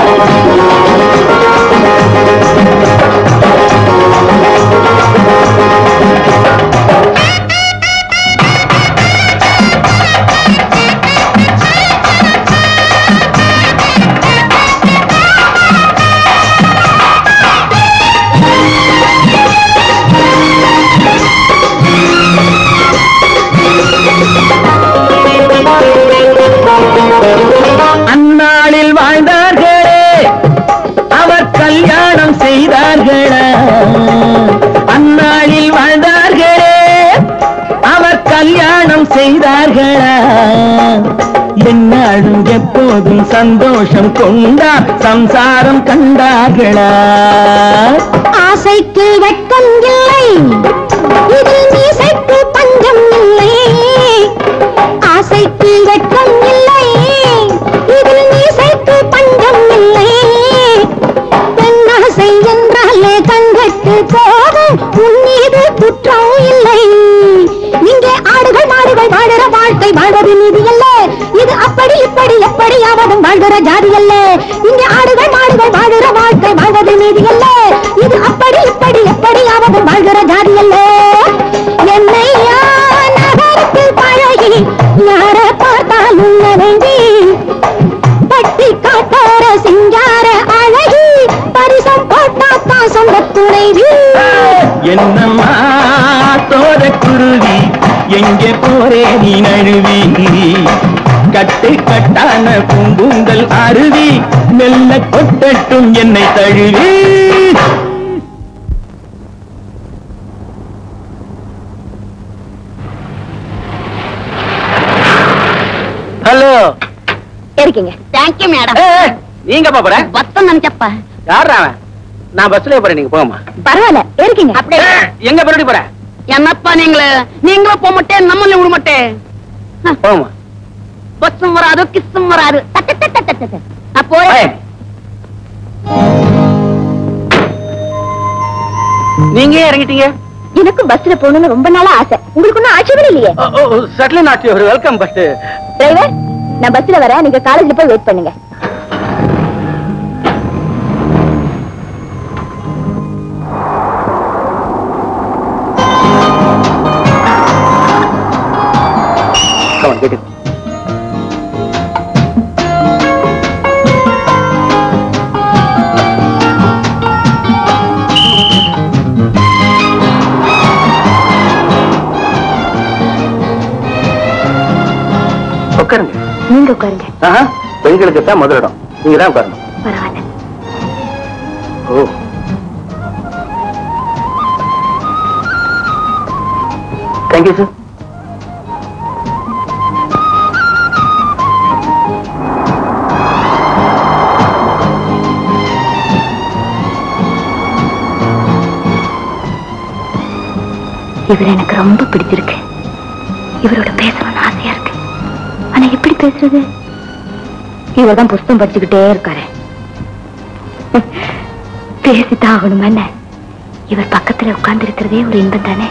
[SPEAKER 8] அந்நாளில் வாழ்ந்தார்களே அவர் கல்யாணம் செய்தார்களா அந்நாளில் வாழ்ந்தார்களே அவர் கல்யாணம் செய்தார்களா என்னாலும் எப்போதும் சந்தோஷம் கொண்டார் சம்சாரம் கண்டார்களா
[SPEAKER 2] ஆசைக்கு வெட்கம் இல்லை இதில் மீசைக்கு பஞ்சம் இல்லை ஆசைக்கு வெட்கம் இல்லை இதில் மீசைக்கு பஞ்சம் இல்லை பெண்ணாசை என்றாலே கண்கட்டு போகும் உன் மீது குற்றம் இல்லை இங்கே ஆடுகள் மாடுகள் வாழுற வாழ்க்கை வாழ்வது நீதி அல்ல இது அப்படி இப்படி எப்படியாவதும் வாழ்கிற ஜாதி அல்ல இங்கே ஆடுகள் மாடுகள் வாழுற வாழ்க்கை வாழ்வது நீதி அல்ல இது அப்படி இப்படி எப்படியாவதும் வாழ்கிற ஜாதி அல்ல என்னையா நகரத்தில் பழகி யார பார்த்தாலும் நனைவி பட்டி காட்டார சிங்கார அழகி பரிசம் போட்டா பாசம் துணைவி
[SPEAKER 8] என்னம்மா தோர குருவி எங்கே போறே நீ நழுவி கட்டு கட்டான பூங்குந்தல் அருவி மெல்ல கொட்டட்டும் என்னை தழுவி
[SPEAKER 5] ஹலோ
[SPEAKER 2] இருக்கீங்க தேங்க்யூ மேடம்
[SPEAKER 5] நீங்க போற
[SPEAKER 2] பத்தம் நினைச்சப்பா
[SPEAKER 5] யார் அவன் நான் பஸ்ல போறேன் நீங்க போமா
[SPEAKER 2] பரவாயில்ல இருக்கீங்க அப்படியே
[SPEAKER 5] எங்க மறுபடி போற
[SPEAKER 2] என்னப்பா நீங்களே நீங்களும் போக மாட்டேன் நம்மள விட மாட்டேன்
[SPEAKER 5] போமா
[SPEAKER 2] பஸ்ஸும் வராது கிஸ்ஸும் வராது தட்டு, தட்டு, தட்டு, தட்டு. நான் போறேன்
[SPEAKER 5] நீங்க ஏன் இறங்கிட்டீங்க
[SPEAKER 2] எனக்கும் பஸ்ல போகணும்னு ரொம்ப நாளா ஆசை உங்களுக்கு ஒன்னும் ஆட்சேபம் இல்லையே
[SPEAKER 5] certainly not you're welcome but
[SPEAKER 2] driver நான் பஸ்ல வரேன் நீங்க காலேஜ்ல போய் வெயிட் பண்ணுங்க
[SPEAKER 5] கவன் கேட்டு உட்காருங்க
[SPEAKER 2] நீங்க உட்காருங்க
[SPEAKER 5] ஆஹா, பெண்களுக்கு தான் முதலிடம் நீங்க தான் உட்காரணும்
[SPEAKER 2] பரவாயில்ல
[SPEAKER 5] ஓ தேங்க்யூ சார்
[SPEAKER 2] இவர் எனக்கு ரொம்ப பிடிச்சிருக்கு இவரோட பேசணும்னு ஆசையா இருக்கு ஆனா எப்படி பேசுறது இவர் தான் புஸ்தகம் படிச்சுக்கிட்டே இருக்காரு பேசித்தான் ஆகணும் என்ன இவர் பக்கத்துல உட்கார்ந்து இருக்கிறதே ஒரு இன்பம் தானே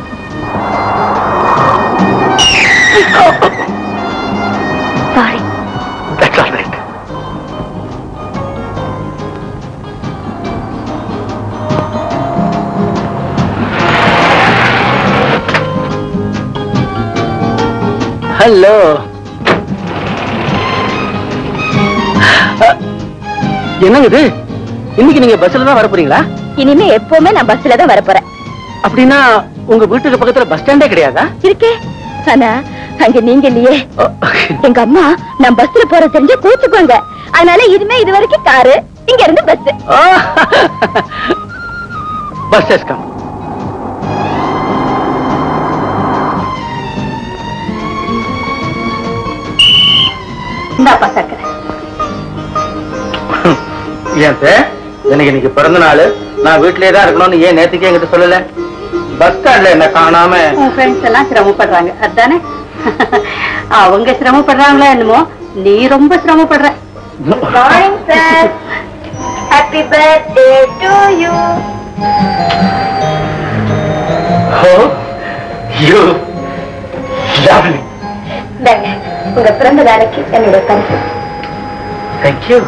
[SPEAKER 2] sorry
[SPEAKER 5] That's all right. Hello என்னங்க இது இன்னைக்கு நீங்க பஸ்ல தான் வர போறீங்களா
[SPEAKER 2] இனிமே எப்பவுமே நான் பஸ்ல தான் வரப்போறேன்
[SPEAKER 5] அப்படின்னா உங்க வீட்டுக்கு பக்கத்துல பஸ் ஸ்டாண்டே கிடையாதா
[SPEAKER 2] இருக்கே ஆனா அங்க நீங்க இல்லையே எங்க அம்மா நான் பஸ்ல போற தெரிஞ்சு கூச்சுக்கோங்க அதனால இனிமே இது வரைக்கும் காரு இங்க இருந்து பஸ்
[SPEAKER 5] பஸ் ஹஸ் கம்
[SPEAKER 2] இந்தாப்பா சக்கரை
[SPEAKER 5] ஏன் சார் எனக்கு இன்னைக்கு பிறந்த நாள் நான் வீட்லயே தான் இருக்கணும்னு ஏன் நேத்துக்கே என்கிட்ட சொல்லல பஸ் ஸ்டாண்ட்ல என்ன காணாம
[SPEAKER 9] உன் ஃப்ரெண்ட்ஸ் எல்லாம் சிரமப்படுறாங்க அதானே அவங்க சிரமப்படுறாங்களோ என்னமோ நீ ரொம்ப சிரமப்படுற
[SPEAKER 2] morning sir happy birthday to you
[SPEAKER 5] Oh, you lovely.
[SPEAKER 2] உங்க பிறந்த நாளைக்கு என்னோட பரிசு
[SPEAKER 5] Thank you.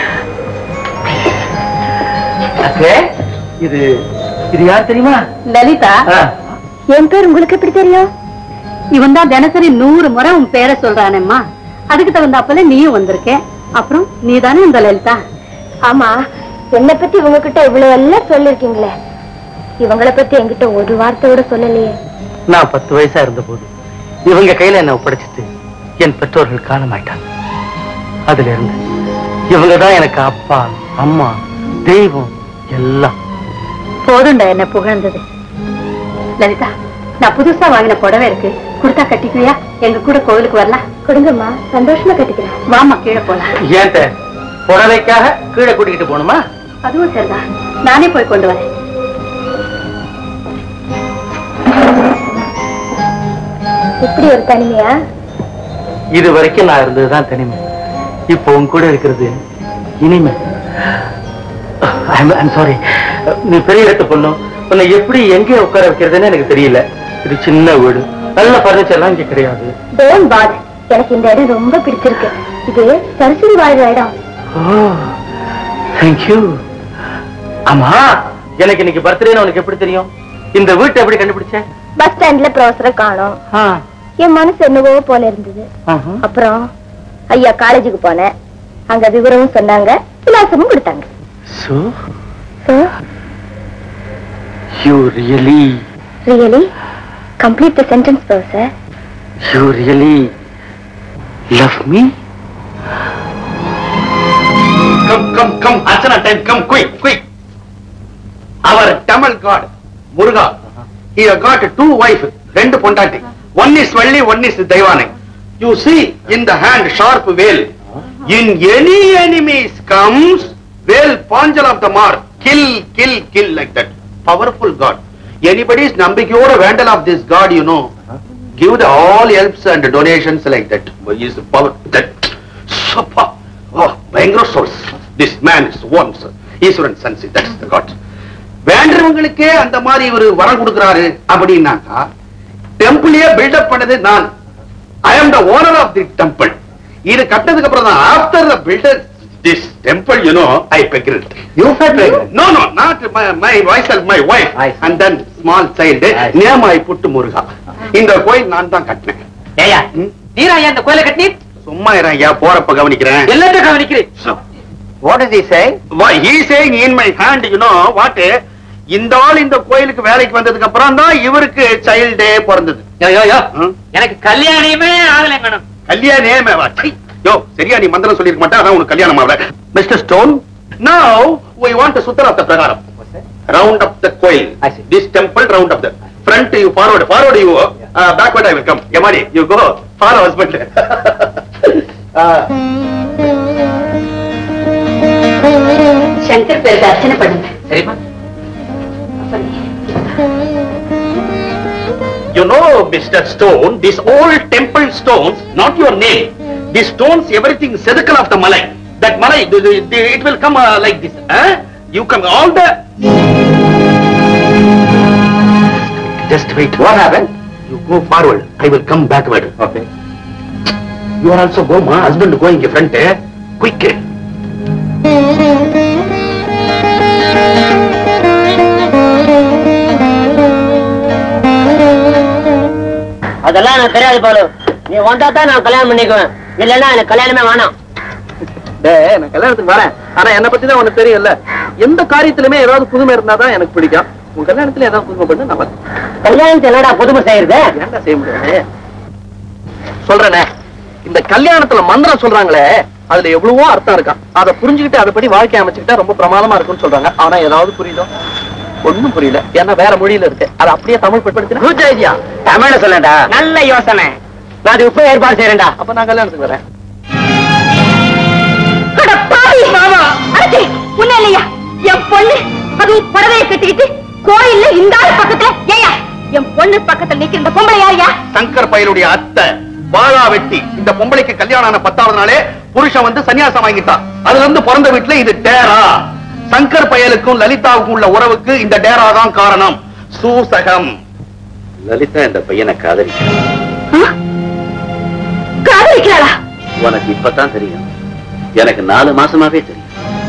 [SPEAKER 5] அக்கே, இது இது யார் தெரியுமா
[SPEAKER 9] லலிதா
[SPEAKER 5] ஆ,
[SPEAKER 2] என் பேர் உங்களுக்கு எப்படி தெரியும்
[SPEAKER 9] இவன் தான் தினசரி நூறு முறை உன் பேரை சொல்றானேம்மா அதுக்கு தகுந்தாப்புல நீயும் வந்திருக்க அப்புறம் நீ தானே இந்த லலிதா
[SPEAKER 2] ஆமா என்னை பத்தி உங்ககிட்ட இவ்வளவு எல்லாம் சொல்லிருக்கீங்களே இவங்கள பத்தி என்கிட்ட ஒரு வார்த்தை கூட சொல்லலையே
[SPEAKER 5] நான் பத்து வயசா இருந்த போது இவங்க கையில என்ன ஒப்படைச்சிட்டு என் பெற்றோர்கள் காண மாட்டாங்க அதுல இருந்து இவங்க தான் எனக்கு அப்பா அம்மா தெய்வம் எல்லாம்
[SPEAKER 9] போதும்டா என்ன புகழ்ந்தது லலிதா நான் புதுசா வாங்கின புடவை இருக்கு கொடுத்தா கட்டிக்குவியா எங்க கூட கோவிலுக்கு வரலாம்
[SPEAKER 2] கொடுங்கம்மா சந்தோஷமா கட்டிக்கிறேன்
[SPEAKER 9] வாமா கீழே போலாம்
[SPEAKER 5] ஏன் தே, புடவைக்காக கீழே கூட்டிக்கிட்டு போகணுமா
[SPEAKER 9] அதுவும் சரிதான் நானே போய் கொண்டு வரேன்
[SPEAKER 2] இப்படி ஒரு தனிமையா
[SPEAKER 5] இது வரைக்கும் நான் இருந்ததுதான் தனிமை இப்போ உன் கூட இருக்கிறது இனிமை சாரி நீ பெரிய இடத்து பொண்ணு உன்னை எப்படி எங்கே உட்கார வைக்கிறதுன்னு எனக்கு தெரியல இது சின்ன வீடு நல்ல பர்னிச்சர் எல்லாம் இங்க கிடையாது
[SPEAKER 2] டோன்ட் பாத் எனக்கு இந்த இடம் ரொம்ப பிடிச்சிருக்கு இது சரஸ்வதி வாழ்ற இடம்
[SPEAKER 5] தேங்க்யூ ஆமா எனக்கு இன்னைக்கு பர்த்டேன்னு உனக்கு எப்படி தெரியும் இந்த வீட்டை எப்படி கண்டுபிடிச்ச
[SPEAKER 2] பஸ் ஸ்டாண்ட்ல ப்ரொஃபஸரை காணோம்
[SPEAKER 5] ஆ,
[SPEAKER 2] என் மனசு என்னவோ போல இருந்தது
[SPEAKER 5] ஆஹா.
[SPEAKER 2] அப்புறம் ஐயா காலேஜுக்கு போனேன் அங்க விவரமும் சொன்னாங்க விலாசமும் கொடுத்தாங்க
[SPEAKER 5] So,
[SPEAKER 2] So,
[SPEAKER 5] you really,
[SPEAKER 2] really complete the sentence, professor.
[SPEAKER 5] you really love me?
[SPEAKER 3] Come, come, come, Archana time, come quick, quick. Our Tamil god, Muruga, he have got two wife, ரெண்டு பொண்டாட்டி. One is Valli, one is Daivanai. You see in the hand sharp veil. In any enemies comes, veil பாஞ்சல் of the mark. Kill, kill, kill like that. Powerful god. Anybody's நம்பிக்கையோட வேண்டல் of this god, you know. Give the all helps and donations like that. Is the power that. Super. Oh, பயங்கர source this man is once Eswaran சன்சி that's the god வேண்டவங்களுக்கே அந்த மாதிரி இவர் வரம் கொடுக்கிறாரு அப்படின்னாக்கா டெம்பிளையே பில்டப் பண்ணது நான் I am the owner of the temple இது கட்டதுக்கு அப்புறம் தான் after the builder this temple you know I பெக்ரிட் you know no not my my wise my wife
[SPEAKER 5] I see.
[SPEAKER 3] And then small child
[SPEAKER 5] I see.
[SPEAKER 3] Name I put Muruga இந்த கோயில் நான் தான் கட்டினேன்
[SPEAKER 5] ஏயா
[SPEAKER 3] ம்?
[SPEAKER 5] நீரா ஏன் இந்த கோயிலை கட்டி
[SPEAKER 3] சும்மா இறேன் ஐயா போறப்ப கவனிக்கிறேன்
[SPEAKER 5] எல்லாத்தையும் கவனிக்கிறேன் what is he saying
[SPEAKER 3] Why, he is saying in my hand, you know what? இந்த ஆள் இந்த கோயிலுக்கு வேலைக்கு வந்ததுக்கு அப்புறம் தான் இவருக்கு சைல்டே பிறந்தது
[SPEAKER 5] யோ யோ யோ
[SPEAKER 3] ம்?
[SPEAKER 5] எனக்கு கல்யாணமே ஆகலை மேடம்
[SPEAKER 3] கல்யாணே மேவா சை. யோ சரியா நீ மந்திரம் சொல்லிருக்க மாட்டா அதான் உனக்கு கல்யாணம் ஆகல mister stone now we want to சுத்தர் ஆஃப் த பிரகாரம் round up the coil
[SPEAKER 1] I see.
[SPEAKER 3] this temple round up the front you forward forward you uh, backward i will come yamadi you go for husband uh,
[SPEAKER 9] Shankar பேருக்கு அர்ச்சனை பண்ணுங்க
[SPEAKER 1] சரிம்மா
[SPEAKER 3] You know, Mr. Stone, these old temple stones, not your name. These stones, everything circle of the Malay. That Malay, the- the- the- it will come uh, like this. Huh? You come all the. Just wait. What happened? You go forward. I will come backward. Okay. You are also go, ma. Husband going in front. Eh? Quick.
[SPEAKER 4] அதெல்லாம் எனக்கு தெரியாது பாலு நீ வந்தா தான் நான் கல்யாணம் பண்ணிக்குவேன் இல்லைன்னா எனக்கு கல்யாணமே வேணாம்
[SPEAKER 1] டேய் நான் கல்யாணத்துக்கு வரேன் ஆனா என்ன பத்தி தான் உனக்கு தெரியும்ல எந்த காரியத்திலுமே ஏதாவது புதுமை இருந்தாதான் எனக்கு பிடிக்கும் உன் கல்யாணத்துல ஏதாவது புதுமை பண்ணு நான் வரேன்.
[SPEAKER 4] கல்யாணத்தை என்னடா புதுமை செய்யறது
[SPEAKER 1] ஏன்டா செய்ய முடியாது சொல்றேனே இந்த கல்யாணத்துல மந்திரம் சொல்றாங்களே அதுல எவ்வளவோ அர்த்தம் இருக்கா அதை புரிஞ்சுக்கிட்டு அதைப்படி வாழ்க்கை அமைச்சுக்கிட்டா ரொம்ப பிரமாதமா இருக்கும்னு சொல்றாங்க ஆனா ஏதாவது புரியுதோ ஒண்ணும் புரியல ஏன்னா வேற மொழியில இருக்கு அதை அப்படியே தமிழ் படுத்தினா குட் ஐடியா
[SPEAKER 4] தமிழ சொல்லடா நல்ல யோசனை நான் அது இப்ப ஏற்பாடு செய்யறேன்டா
[SPEAKER 1] அப்ப நான் கல்யாணத்துக்கு வரேன்
[SPEAKER 2] அட பாவி மாமா அடச்சே உன்ன இல்லையா என் பொண்ணு அதுவும் புடவைய கட்டிக்கிட்டு கோயில்ல இந்த ஆள் பக்கத்துல ஏயா என் பொண்ணு பக்கத்துல நிக்கிற இந்த பொம்பளை யாரியா
[SPEAKER 3] சங்கர் பயலுடைய அத்தை வாழா வெட்டி இந்த பொம்பளைக்கு கல்யாணம் ஆன பத்தாவது நாளே புருஷன் வந்து சன்னியாசம் வாங்கிட்டான் அதுல இருந்து பிறந்த வீட்டுல இது டேரா சங்கர் பயலுக்கும் லலிதாவுக்கும் உள்ள உறவுக்கு இந்த டேரா தான் காரணம் சூசகம்
[SPEAKER 6] லலிதா இந்த பையனை காதலிக்கிறான்
[SPEAKER 2] காதலிக்கிறாளா
[SPEAKER 6] உனக்கு இப்பதான் தெரியும் எனக்கு நாலு மாசமாவே தெரியும்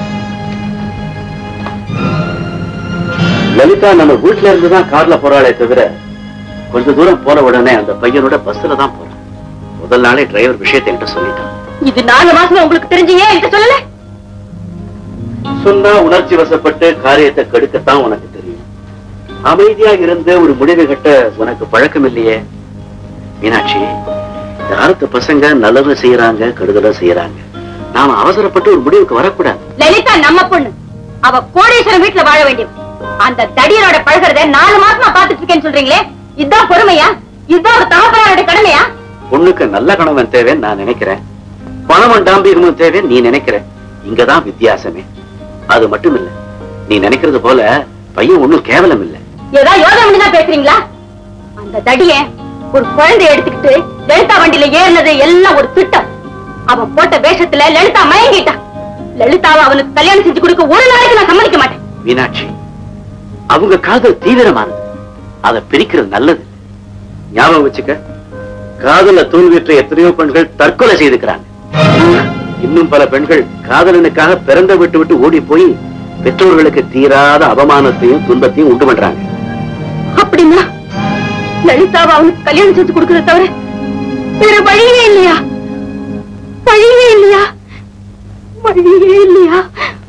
[SPEAKER 6] லலிதா நம்ம வீட்டுல இருந்து தான் கார்ல போறாளே தவிர கொஞ்ச தூரம் போன உடனே அந்த பையனோட பஸ்ல தான் போறான் முதல் நாளே டிரைவர் விஷயத்தை என்கிட்ட சொல்லிட்டான்
[SPEAKER 2] இது நாலு மாசம் உங்களுக்கு தெரிஞ்சு ஏன் என்கிட்ட சொல்லல
[SPEAKER 6] சொன்னா உணர்ச்சி வசப்பட்டு காரியத்தை கெடுக்கத்தான் உனக்கு தெரியும் அமைதியா இருந்து ஒரு முடிவு கட்ட உனக்கு பழக்கம் இல்லையே மீனாட்சி இந்த காலத்து பசங்க நல்லது செய்யறாங்க கெடுதலும் செய்யறாங்க நாம அவசரப்பட்டு ஒரு முடிவுக்கு வரக்கூடாது
[SPEAKER 2] லலிதா நம்ம பொண்ணு அவ கோடீஸ்வரன் வீட்டுல வாழ வேண்டியவ அந்த தடியரோட பழகிறத நாலு மாசமா பாத்துட்டு இருக்கேன்னு சொல்றீங்களே இதுதான் பொறுமையா இதுதான் ஒரு தகப்பனாரோட கடமையா
[SPEAKER 6] பொண்ணுக்கு நல்ல கணவன் தேவைன்னு நான் நினைக்கிறேன் பணமும் டாம்பிகமும் தேவைன்னு நீ நினைக்கிற இங்கதான் வித்தியாசமே அது மட்டும் இல்ல நீ நினைக்கிறது போல பையன் ஒண்ணும் கேவலம் இல்ல
[SPEAKER 2] ஏதாவது யோசனை முடிஞ்சா பேசுறீங்களா அந்த தடிய ஒரு குழந்தைய எடுத்துக்கிட்டு லலிதா வண்டியில ஏறினது எல்லாம் ஒரு திட்டம் அவன் போட்ட வேஷத்துல லலிதா மயங்கிட்டா லலிதாவை அவனுக்கு கல்யாணம் செஞ்சு கொடுக்க ஒரு நாளைக்கு நான் சம்மதிக்க மாட்டேன்
[SPEAKER 6] மீனாட்சி அவங்க காதல் தீவிரமானது அதை பிரிக்கிறது நல்லது ஞாபகம் வச்சுக்க காதல தோல்வியுற்ற எத்தனையோ பெண்கள் தற்கொலை செய்துக்கிறாங்க இன்னும் பல பெண்கள் காதலனுக்காக பிறந்த விட்டு விட்டு ஓடி போய் பெற்றோர்களுக்கு தீராத அவமானத்தையும் துன்பத்தையும் உண்டு பண்றாங்க
[SPEAKER 2] அப்படின்னா லலிதாவை அவனுக்கு கல்யாணம் செஞ்சு கொடுக்கறத தவிர வேற வழியே இல்லையா வழியே இல்லையா வழியே இல்லையா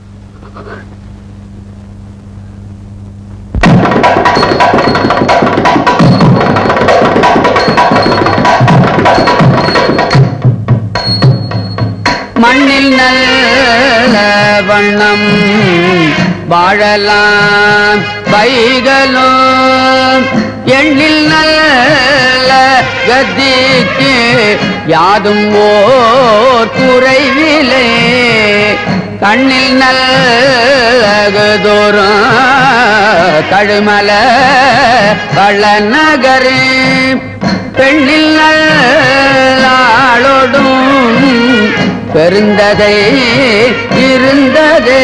[SPEAKER 8] மண்ணில் நல்ல வண்ணம் வாழலாம் வைகளும் எண்ணில் நல்ல கதிக்கு யாதும் ஓர் குறைவிலே கண்ணில் நல்லகதோறும் கழுமல கள்ளநகரே பெண்ணில் நல்லாளோடும் பெருந்தகை இருந்ததே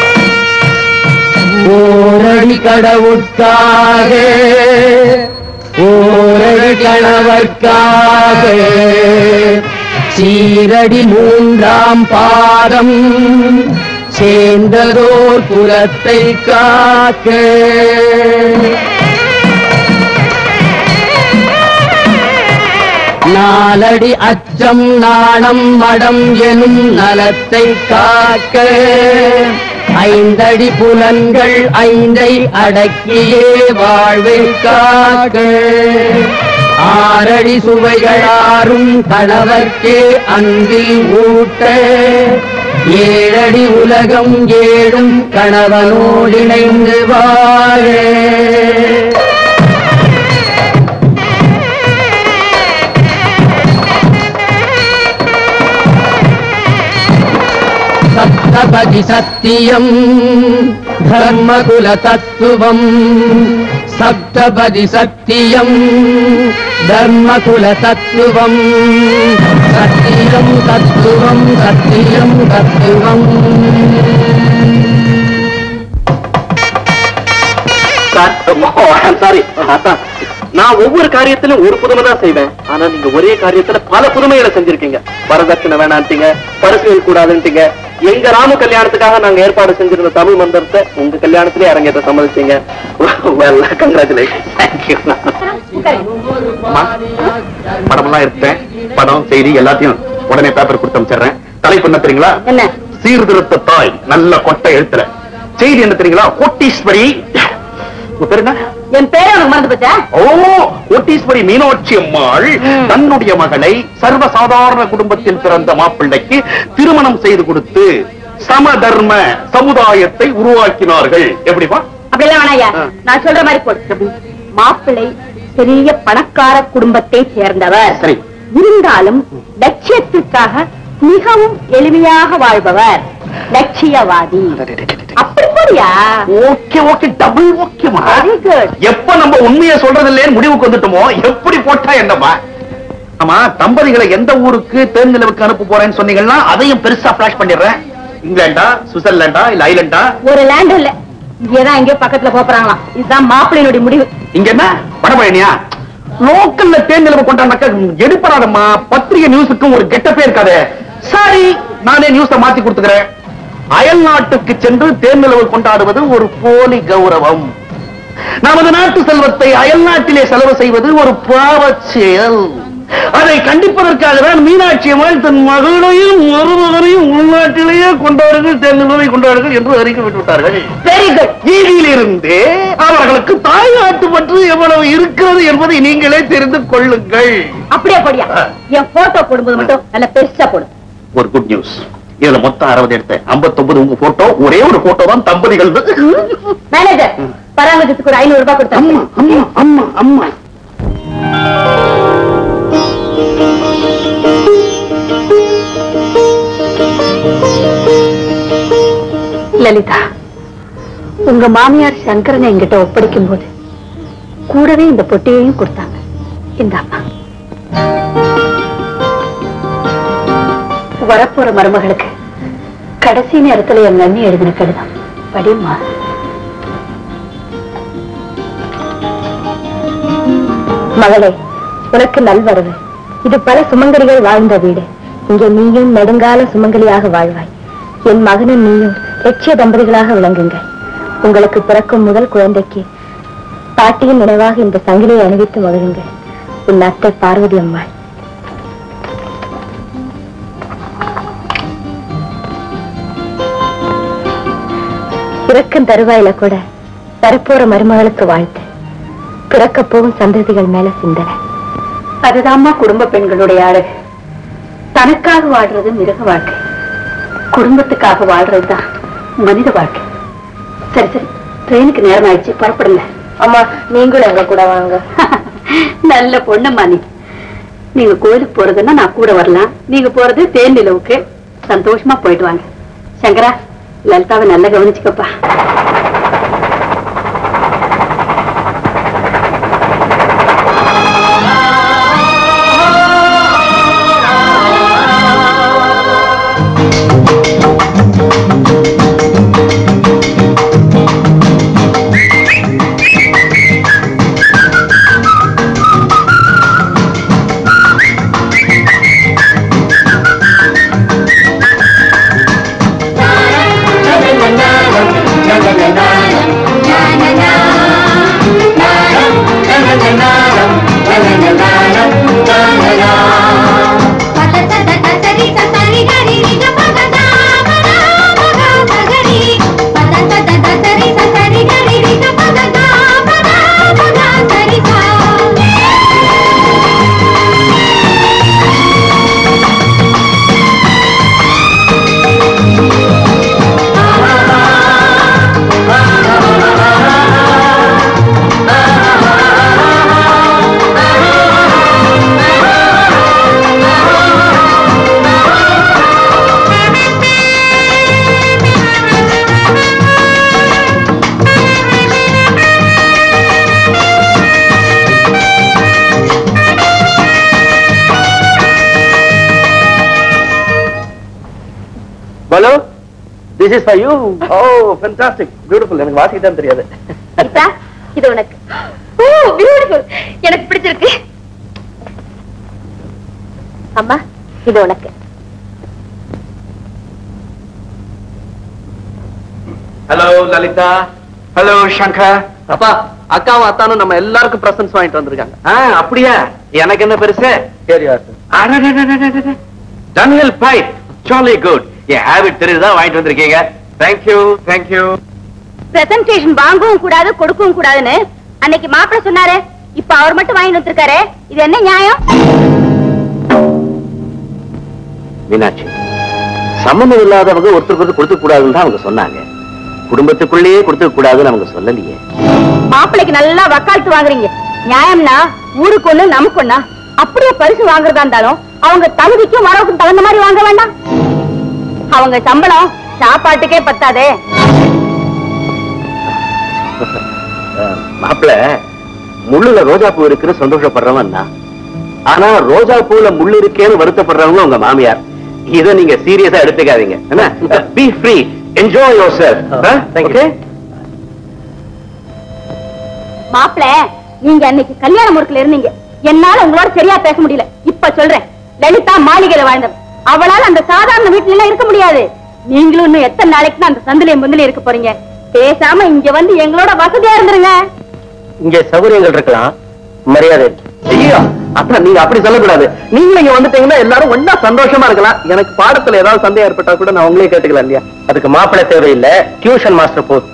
[SPEAKER 8] ஓரடி கடவுட்காக ஓரடி கணவர்க்காக சீரடி மூன்றாம் பாதம் சேர்ந்ததோர் புறத்தை காக்க நாலடி அச்சம் நாணம் மடம் எனும் நலத்தை காக்க ஐந்தடி புலன்கள் ஐந்தை அடக்கியே வாழ்வை காக்க ஆறடி சுவைகளாரும் கணவர்க்கே அன்பில் ஊட்ட ஏழடி உலகம் ஏழும் கணவனோடிணைந்து வாழ சப்தபதி சத்தியம் தர்மகுல தத்துவம் சப்தபதி சத்தியம் தர்மகுல தத்துவம் சத்தியம் தத்துவம் சத்தியம் தத்துவம்
[SPEAKER 1] சாரி நான் ஒவ்வொரு காரியத்திலும் ஒரு புதுமை தான் செய்வேன் ஆனா நீங்க ஒரே காரியத்துல பல புதுமைகளை செஞ்சிருக்கீங்க வரதட்சணை வேணான்ட்டீங்க பரிசுகள் கூடாதுன்ட்டீங்க எங்க ராம கல்யாணத்துக்காக நாங்க ஏற்பாடு செஞ்சிருந்த தமிழ் மந்திரத்தை உங்க கல்யாணத்திலே அரங்கேற்ற சம்மதிச்சீங்க வெல் கங்க்ராச்சுலேஷன் தேங்க்யூ
[SPEAKER 3] படமெல்லாம் எடுத்தேன் படம் செய்தி எல்லாத்தையும் உடனே பேப்பர் கொடுத்து அமைச்சிடுறேன் தலைப்பு என்ன தெரியுங்களா
[SPEAKER 9] என்ன
[SPEAKER 3] சீர்திருத்த தாய் நல்ல கொட்டை எழுத்துல செய்தி என்ன தெரியுங்களா கோட்டீஸ்வரி உங்க பேரு என்ன
[SPEAKER 9] என் பேரை உனக்கு மறந்து போச்சா
[SPEAKER 3] ஓ கோட்டீஸ்வரி மீனாட்சி அம்மாள் தன்னுடைய மகளை சர்வசாதாரண குடும்பத்தில் பிறந்த மாப்பிள்ளைக்கு திருமணம் செய்து கொடுத்து சம தர்ம சமுதாயத்தை உருவாக்கினார்கள் எப்படிப்பா
[SPEAKER 9] அப்படிலாம் வேணாயா
[SPEAKER 3] ஆ.
[SPEAKER 9] நான் சொல்ற மாதிரி போடு மாப்பிள்ளை பெரிய பணக்கார குடும்பத்தை சேர்ந்தவர்
[SPEAKER 3] சரி.
[SPEAKER 9] இருந்தாலும் லட்சியத்திற்காக மிகவும் எளிமையாக வாழ்பவர் லட்சியவாதி அப்படி போறியா
[SPEAKER 3] ஓகே ஓகே டபுள் ஓகேமா
[SPEAKER 9] வெரி குட்
[SPEAKER 3] எப்ப நம்ம உண்மையை சொல்றது இல்லைன்னு முடிவுக்கு வந்துட்டோமோ எப்படி போட்டா என்னப்பா ஆமா தம்பதிகளை எந்த ஊருக்கு தேர்ந்தெடுவுக்கு அனுப்ப போறேன்னு சொன்னீங்கன்னா அதையும் பெருசா பிளாஷ் பண்ணிடுறேன் இங்கிலாண்டா சுவிட்சர்லாண்டா இல்ல ஐலண்டா
[SPEAKER 9] ஒரு லேண்ட் இல்ல இங்கதான் எங்கேயோ பக்கத்துல போறாங்களாம் இதுதான் மாப்பிள்ளையினுடைய முடிவு
[SPEAKER 3] இங்க என்ன வடபழனியா லோக்கல்ல தேர்ந்தெடுப்பு கொண்டாண்டாக்க எடுப்பறாதம்மா பத்திரிகை நியூஸுக்கும் ஒரு கெட்டப்பே இருக்காதே சரி நானே நியூஸ மாத்தி கொடுத்துக்கிறேன் அயல் நாட்டுக்கு சென்று தேர்ந்தெடுப்பு கொண்டாடுவது ஒரு போலி கௌரவம் நமது நாட்டு செல்வத்தை அயல் நாட்டிலே செலவு செய்வது ஒரு பாவச் செயல் அதை கண்டிப்பதற்காக தான் மீனாட்சி அம்மாள் தன் மகளையும் மருமகனையும் உள்நாட்டிலேயே கொண்டாடுங்கள் தேர்ந்தெடுப்பை கொண்டாடுங்கள் என்று அறிக்கை விட்டுவிட்டார்கள்
[SPEAKER 9] வெரி குட்
[SPEAKER 3] இதிலிருந்து அவர்களுக்கு தாய்நாட்டு பற்று எவ்வளவு இருக்கிறது என்பதை நீங்களே தெரிந்து கொள்ளுங்கள்
[SPEAKER 9] அப்படியே போடியா என் போட்டோ போடும்போது மட்டும் நல்ல பெருசா போடு
[SPEAKER 3] ஒரு குட் நியூஸ் இதுல மொத்தம் அறுபது எடுத்தேன் 59 உங்க போட்டோ ஒரே ஒரு போட்டோ தான் தம்பதிகள்
[SPEAKER 9] மேனேஜர் பராமரிப்புக்கு ஒரு ஐநூறு ரூபாய் கொடுத்தா
[SPEAKER 3] அம்மா அம்மா அம்மா அம்மா
[SPEAKER 9] லலிதா உங்க மாமியார் சங்கரனை என்கிட்ட ஒப்படைக்கும் போது கூடவே இந்த பொட்டியையும் கொடுத்தாங்க இந்த அம்மா வரப்போற மருமகளுக்கு கடைசி நேரத்துல என் அண்ணி எழுதின கடிதம் படிமா
[SPEAKER 2] மகளே உனக்கு நல்வரவு இது பல சுமங்கலிகள் வாழ்ந்த வீடு இங்கே நீயும் நெடுங்கால சுமங்கலியாக வாழ்வாய் என் மகனும் நீயும் லட்சிய தம்பதிகளாக விளங்குங்கள் உங்களுக்கு பிறக்கும் முதல் குழந்தைக்கு பாட்டியின் நினைவாக இந்த சங்கிலியை அணிவித்து மகிழுங்கள் உன் அத்தை பார்வதி அம்மாள் பிறக்கும் தருவாயில கூட வரப்போற மருமகளுக்கு வாழ்த்து பிறக்க போகும் சந்ததிகள் மேல சிந்தனை
[SPEAKER 9] அதுதாம்மா குடும்ப பெண்களுடைய அழகு தனக்காக வாழ்றது மிருக வாழ்க்கை குடும்பத்துக்காக வாழ்றதுதான் மனித வாழ்க்கை சரி சரி ட்ரெயினுக்கு நேரம் ஆயிடுச்சு புறப்படுங்க
[SPEAKER 2] அம்மா நீங்களும் எங்க கூட வாங்க
[SPEAKER 9] நல்ல பொண்ணுமா நீ நீங்க கோயிலுக்கு போறதுன்னா நான் கூட வரலாம் நீங்க போறது தேன் நிலவுக்கு சந்தோஷமா போயிட்டு வாங்க சங்கரா லலிதாவை நல்லா கவனிச்சுக்கப்பா
[SPEAKER 1] hello this is for you oh fantastic beautiful எனக்கு வாசிக்கிட்டே தெரியாது
[SPEAKER 2] கீதா இது உனக்கு ஓ பியூட்டிஃபுல் எனக்கு பிடிச்சிருக்கு அம்மா இது உனக்கு
[SPEAKER 1] ஹலோ லலிதா
[SPEAKER 3] ஹலோ சங்கர்
[SPEAKER 1] அப்பா அக்காவும் அத்தானும் நம்ம எல்லாருக்கும் பிரசன்ஸ் வாங்கிட்டு வந்திருக்காங்க
[SPEAKER 3] ஆ அப்படியா எனக்கு என்ன பெருசு
[SPEAKER 1] சரியா
[SPEAKER 3] டன்ஹில் பைப் ஜாலி குட் என் ஹேபிட் தெரியுதா வாங்கிட்டு வந்திருக்கீங்க தேங்க்யூ தேங்க்யூ
[SPEAKER 2] பிரசன்டேஷன் வாங்கவும் கூடாது கொடுக்கவும் கூடாதுன்னு அன்னைக்கு மாப்பிள்ள சொன்னாரு இப்ப அவர் மட்டும் வாங்கிட்டு வந்திருக்காரு இது என்ன நியாயம்
[SPEAKER 6] மீனாட்சி சம்மந்தம் இல்லாதவங்க ஒருத்தருக்கு ஒருத்தர் கொடுக்க கூடாதுன்னு தான் அவங்க சொன்னாங்க குடும்பத்துக்குள்ளேயே கொடுக்க கூடாதுன்னு அவங்க சொல்லலையே
[SPEAKER 2] மாப்பிள்ளைக்கு நல்லா வக்காலத்து வாங்குறீங்க நியாயம்னா ஊருக்கு ஒண்ணு நமக்கு ஒண்ணா அப்படியே பரிசு வாங்குறதா இருந்தாலும் அவங்க தகுதிக்கும் வரவுக்கும் தகுந்த மாதிரி வாங்க வேண்டாம் அவங்க சம்பளம் சாப்பாட்டுக்கே பத்தாதே
[SPEAKER 6] மாப்பிள முள்ளுல ரோஜா பூ இருக்குன்னு சந்தோஷப்படுறவன் நான் ஆனா ரோஜா பூல முள்ளு இருக்கேன்னு வருத்தப்படுறவங்க உங்க மாமியார் இத நீங்க சீரியஸா எடுத்துக்காதீங்க என்ன be free enjoy yourself
[SPEAKER 1] thank you.
[SPEAKER 6] Okay
[SPEAKER 2] மாப்பிள்ள நீங்க அன்னைக்கு கல்யாண முறுக்குல இருந்தீங்க என்னால உங்களோட சரியா பேச முடியல இப்ப சொல்றேன் லலிதா மாளிகையில வாழ்ந்தவ அவளால அந்த சாதாரண வீட்டுல எல்லாம் இருக்க முடியாது நீங்களும் இன்னும் எத்தனை நாளைக்கு தான் அந்த சந்திலையும் முந்தில இருக்க போறீங்க பேசாம இங்க வந்து எங்களோட வசதியா இருந்துருங்க
[SPEAKER 1] இங்க சௌகரியங்கள் இருக்கலாம் மரியாதை இருக்கு. ஐயோ அதான் நீங்க அப்படி சொல்லக்கூடாது நீங்க இங்க வந்துட்டீங்கன்னா எல்லாரும் ஒண்ணா சந்தோஷமா இருக்கலாம் எனக்கு பாடத்துல ஏதாவது சந்தேகம் ஏற்பட்டா கூட நான் உங்களே கேட்டுக்கலாம் இல்லையா அதுக்கு மாப்பிள்ளை தேவையில்லை டியூஷன் மாஸ்டர் போதும்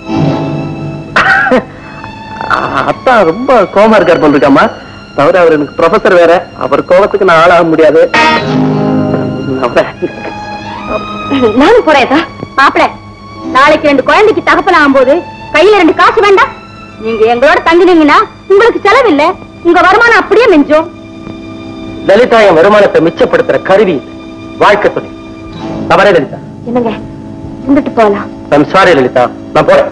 [SPEAKER 1] அத்தா ரொம்ப கோமா இருக்கார் போல் இருக்காமா தவிர அவர் எனக்கு ப்ரொஃபசர் வேற அவர் கோபத்துக்கு நான் ஆளாக முடியாது அவரை-
[SPEAKER 2] நானும் போறேன் மாப்பிள்ள நாளைக்கு ரெண்டு குழந்தைக்கு தகப்பன் ஆகும்போது கையில ரெண்டு காசு வேண்டாம் நீங்க எங்களோட தங்கினீங்கன்னா உங்களுக்கு செலவு இல்ல உங்க வருமானம் அப்படியே மிஞ்சும்
[SPEAKER 1] லலிதா என் வருமானத்தை மிச்சப்படுத்துற கருவி இது. வாழ்க்கை துணை தவறே லலிதா
[SPEAKER 2] என்னங்க இருந்துட்டு போலாம்
[SPEAKER 1] ஐம் சாரி லலிதா நான் போறேன்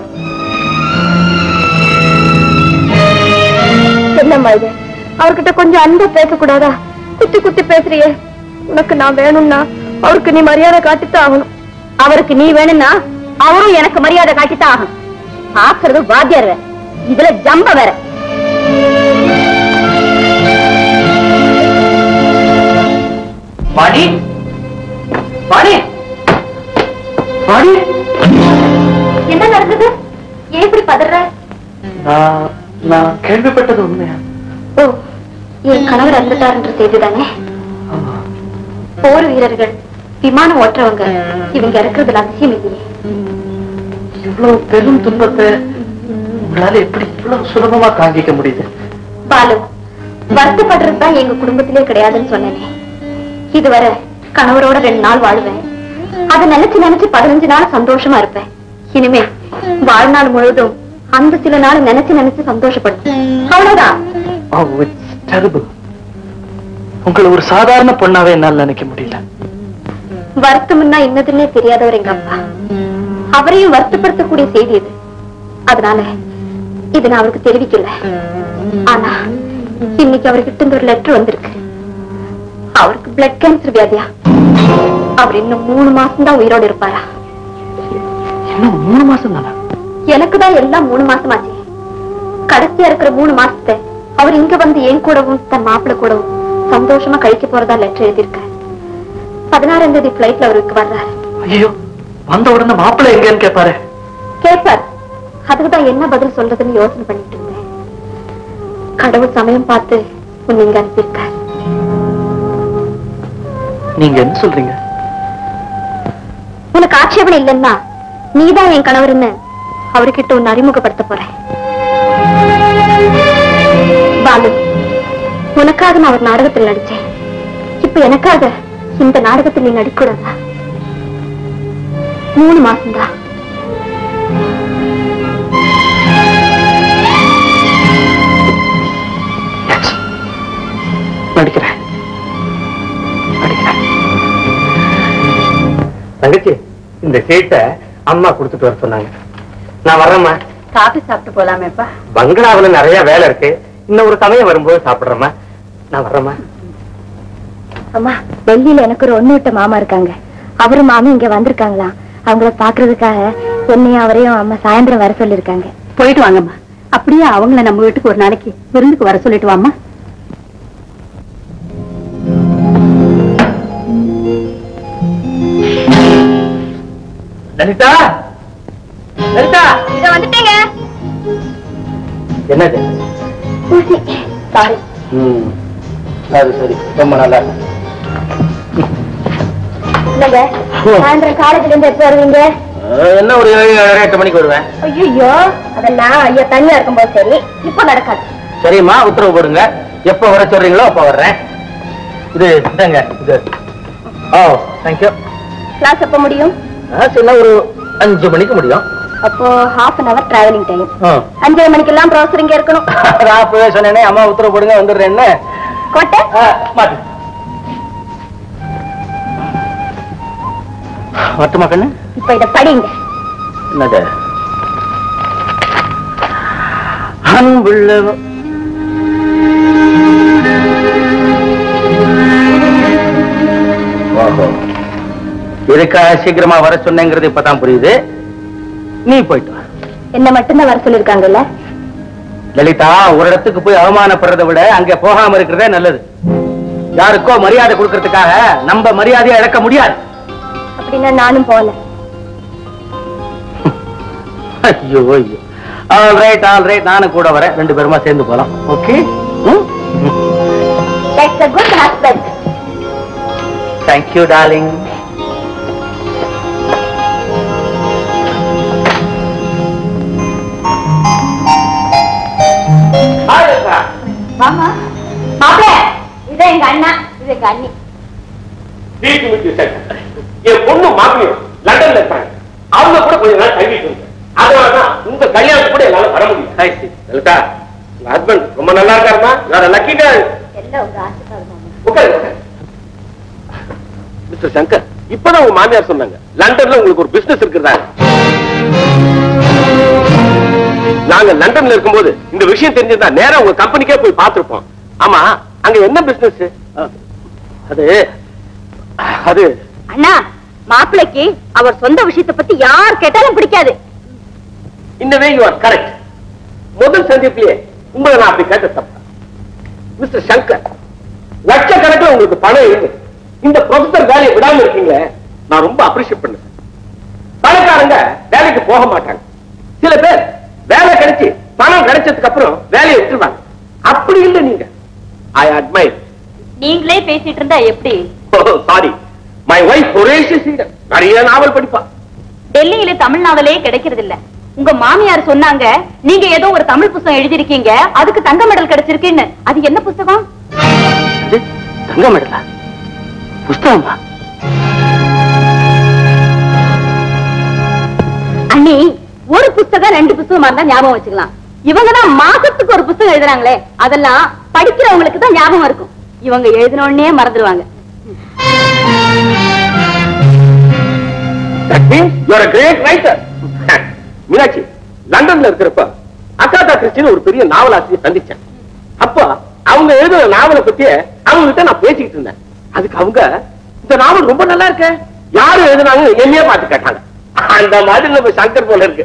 [SPEAKER 2] என்னம்மா இது அவர்கிட்ட கொஞ்சம் அன்பா பேசக்கூடாதா குத்தி குத்தி பேசுறியே உனக்கு நான் வேணும்னா அவருக்கு நீ மரியாதை காட்டித்தான் ஆகணும் அவருக்கு நீ வேணும்னா அவரும் எனக்கு மரியாதை காட்டித்தான் ஆகணும் பாக்குறது வாத்தியார் வேற. இதுல ஜம்ப வேற
[SPEAKER 1] பாடி பாடி பாடி
[SPEAKER 2] என்ன நடந்தது ஏன் இப்படி பதற
[SPEAKER 1] நான் நான் கேள்விப்பட்டது உண்மையா
[SPEAKER 2] ஓ என் கணவர் இறந்துட்டாருன்ற செய்தி தானே போர் வீரர்கள் விமானம் ஓட்டுறவங்க இவங்க இறக்குறதுல அதிசயம் இல்லையே
[SPEAKER 1] இவ்வளவு பெரும் துன்பத்தை உங்களால எப்படி இவ்வளவு சுலபமா தாங்கிக்க முடியுது
[SPEAKER 2] பாலு வருத்தப்படுறது தான் எங்க குடும்பத்திலே கிடையாதுன்னு சொன்னேனே இதுவரை கணவரோட ரெண்டு நாள் வாழுவேன் அதை நினைச்சு நினைச்சு பதினஞ்சு நாள் சந்தோஷமா இருப்பேன் இனிமே வாழ்நாள் முழுவதும் அந்த சில நாள் நினைச்சு நினைச்சு சந்தோஷப்படும் அவ்வளவுதான்
[SPEAKER 1] Oh, it's terrible. உங்களை ஒரு சாதாரண பொண்ணாவே என்னால நினைக்க முடியல
[SPEAKER 2] வருத்தம்னா என்னதுன்னே தெரியாதவர் எங்க அப்பா அவரையும் வருத்தப்படுத்தக்கூடிய செய்தி இது அதனால இது நான் அவருக்கு தெரிவிக்கல ஆனா இன்னைக்கு அவர்கிட்ட இருந்து ஒரு லெட்டர் வந்திருக்கு அவருக்கு பிளட் கேன்சர் வியாதியா அவர் இன்னும் மூணு மாசம் தான் உயிரோடு இருப்பாரா
[SPEAKER 1] இன்னும் மூணு மாசம் தானே
[SPEAKER 2] எனக்கு தான் எல்லாம் மூணு மாசமாச்சு கடைசியா இருக்கிற மூணு மாசத்தை அவர் இங்க வந்து என் கூடவும் தன் மாப்பிள்ளை கூடவும் சந்தோஷமா கழிக்க போறதா லெட்டர் எழுதியிருக்காரு பதினாறாம் தேதி பிளைட்ல அவருக்கு வர்றாரு
[SPEAKER 1] ஐயோ வந்த உடனே மாப்பிள்ளை எங்கன்னு கேட்பாரு
[SPEAKER 2] கேட்பார் அதுக்குதான் என்ன பதில் சொல்றதுன்னு யோசனை பண்ணிட்டு இருந்தேன் கடவுள் சமயம் பார்த்து உன்னை இங்க அனுப்பியிருக்கார்
[SPEAKER 1] நீங்க என்ன சொல்றீங்க
[SPEAKER 2] உனக்கு ஆட்சேபனை இல்லைன்னா நீதான் என் கணவர்னு அவர்கிட்ட உன்னை அறிமுகப்படுத்த போறேன் பாலு உனக்காக நான் ஒரு நாடகத்தில் நடிச்சேன் இப்ப எனக்காக இந்த நாடகத்தில் நீ நடிக்கூடாதா மூணு மாசம்தான்
[SPEAKER 1] நடிக்கிறேன் நடிக்கிறேன் தங்கச்சி இந்த சீட்டை அம்மா கொடுத்துட்டு வர சொன்னாங்க நான் வர்றேம்மா
[SPEAKER 9] காபி சாப்பிட்டு போலாமேப்பா
[SPEAKER 1] பங்களாவுல நிறைய வேலை இருக்கு இன்னும் ஒரு சமயம் வரும்போது சாப்பிடுறேம்மா நான் வர்றேம்மா
[SPEAKER 2] அம்மா டெல்லியில எனக்கு ஒரு ஒண்ணு விட்ட மாமா இருக்காங்க அவரும் மாமி இங்க வந்திருக்காங்களாம் அவங்கள பாக்குறதுக்காக என்னையும் அவரையும் அம்மா சாயந்தரம் வர சொல்லிருக்காங்க
[SPEAKER 9] போயிட்டு வாங்கம்மா அப்படியே அவங்கள நம்ம வீட்டுக்கு ஒரு நாளைக்கு விருந்துக்கு வர சொல்லிட்டு வாம்மா
[SPEAKER 5] லலிதா லலிதா
[SPEAKER 2] இத வந்துட்டேங்க
[SPEAKER 5] என்னது
[SPEAKER 2] ஊசி சாரி
[SPEAKER 5] ம் அது சரி ரொம்ப நல்லா இருக்கு.
[SPEAKER 2] இல்லங்க சாயந்தரம் காலேஜ்ல இருந்து எப்ப வருவீங்க
[SPEAKER 5] அஹ், என்ன ஒரு ஏழு ஏழரை எட்டு மணிக்கு வருவேன்
[SPEAKER 2] ஐயோ அதெல்லாம் ஐயா தனியா இருக்கும்போது சரி இப்ப நடக்காது
[SPEAKER 5] சரிம்மா உத்தரவு போடுங்க எப்ப வர சொல்றீங்களோ அப்ப வர்றேன் இது இதாங்க இது ஓ தேங்க்யூ
[SPEAKER 2] கிளாஸ் எப்ப முடியும்
[SPEAKER 5] சின்ன ஒரு அஞ்சு மணிக்கு முடியும்
[SPEAKER 2] அப்போ half an hour travelling time
[SPEAKER 5] ஆ.
[SPEAKER 2] அஞ்சரை மணிக்கெல்லாம் ப்ரொஃபஸர் இங்க இருக்கணும்
[SPEAKER 5] நான் அப்பவே சொன்னேனே அம்மா உத்தரவு போடுங்க வந்துடுறேன்னு
[SPEAKER 2] கோட்டை
[SPEAKER 5] ஆ, மாட்டு மட்டுமா கண்ணு
[SPEAKER 2] இப்ப இத படிங்க
[SPEAKER 5] என்னது அன்புள்ள ஓஹோ இதுக்காக சீக்கிரமா வர சொன்னேங்கிறது இப்பதான் புரியுது நீ போயிட்டு வா
[SPEAKER 2] என்ன மட்டும்தான் வர சொல்லிருக்காங்கல்ல
[SPEAKER 5] லலிதா ஒரு இடத்துக்கு போய் அவமானப்படுறதை விட அங்க போகாம இருக்கிறதே நல்லது யாருக்கோ மரியாதை கொடுக்கறதுக்காக நம்ம மரியாதையை இழக்க முடியாது
[SPEAKER 2] அப்படின்னா நானும் போகல
[SPEAKER 5] ஐயோ ஐயோ ஆல் ரைட் ஆல் ரைட் நானும் கூட வரேன் ரெண்டு பேருமா சேர்ந்து போலாம் okay
[SPEAKER 2] that's a good husband
[SPEAKER 5] thank you darling
[SPEAKER 2] மாமா மாப்பிள்ள இது எங்க அண்ணா இது எங்க அண்ணி
[SPEAKER 3] வீட்டு வீட்டு சார் என் பொண்ணு மாப்பிளையும் லண்டன்ல இருப்பாங்க அவங்க கூட கொஞ்ச நாள் தங்கிட்டு இருந்தேன் அதனாலதான் உங்க கல்யாணத்துக்கு கூட என்னால வர முடியும் லலிதா உங்க ஹஸ்பண்ட் ரொம்ப நல்லா இருக்காருமா வேற லக்கி கேர்ள்
[SPEAKER 2] எல்லாம் உங்க ஆசைக்காக மாமா
[SPEAKER 3] உட்காரு உட்காரு. மிஸ்டர் சங்கர் இப்பதான் உங்க மாமியார் சொன்னாங்க லண்டன்ல உங்களுக்கு ஒரு பிசினஸ் இருக்கிறதா நாங்க லண்டன்ல இருக்கும்போது இந்த விஷயம் தெரிஞ்சிருந்தா நேரா உங்க கம்பெனிக்கே போய் பார்த்திருப்போம் ஆமா அங்க என்ன பிசினஸ்
[SPEAKER 5] அது
[SPEAKER 3] அது
[SPEAKER 2] அண்ணா மாப்பிள்ளைக்கு அவர் சொந்த விஷயத்தை பத்தி யார் கேட்டாலும் பிடிக்காது
[SPEAKER 3] இந்த வே யூ ஆர் கரெக்ட் முதல் சந்திப்பிலேயே உங்களை நான் அப்படி கேட்ட தப்பு மிஸ்டர் சங்கர் லட்சக்கணக்கில் உங்களுக்கு பணம் இருக்கு இந்த ப்ரொஃபசர் வேலையை விடாம இருக்கீங்களே நான் ரொம்ப அப்ரிஷியேட் பண்ணேன் பணக்காரங்க வேலைக்கு போக மாட்டாங்க சில பேர் வேலை கிடைச்சு பணம் கிடைச்சதுக்கு அப்புறம் வேலையை விட்டுருவாங்க அப்படி இல்லை நீங்க ஐ அட்மைர்
[SPEAKER 2] நீங்களே பேசிட்டு இருந்தா எப்படி
[SPEAKER 3] சாரி மை ஒய்ஃப் ஒரேஷியஸ் நிறைய நாவல் படிப்பா
[SPEAKER 2] டெல்லியில தமிழ் நாவலே கிடைக்கிறது இல்ல உங்க மாமியார் சொன்னாங்க நீங்க ஏதோ ஒரு தமிழ் புத்தகம் எழுதிருக்கீங்க அதுக்கு தங்க மெடல் கிடைச்சிருக்குன்னு அது என்ன புத்தகம்
[SPEAKER 5] அது தங்க மெடலா புஸ்தகமா
[SPEAKER 2] அண்ணி ஒரு புத்தகம் ரெண்டு புத்தகமா இருந்தா ஞாபகம் வச்சுக்கலாம் இவங்க தான் மாசத்துக்கு ஒரு புத்தகம் எழுதுறாங்களே அதெல்லாம் படிக்கிறவங்களுக்கு தான் ஞாபகம் இருக்கும் இவங்க எழுதினோடனே மறந்துடுவாங்க
[SPEAKER 3] That means you are a great writer. Meenakshi லண்டன்ல இருக்கிறப்ப அகாதா கிறிஸ்டின் ஒரு பெரிய நாவலாசிரியர் சந்திச்சேன் அப்ப அவங்க எழுதுற நாவலை பத்தியே அவங்க கிட்ட நான் பேசிக்கிட்டு இருந்தேன் அதுக்கு அவங்க இந்த நாவல் ரொம்ப நல்லா இருக்க யாரு எழுதுனாங்க என்னையே பார்த்து கேட்டாங்க அந்த மாதிரி நம்ம சங்கர் போல இருக்கு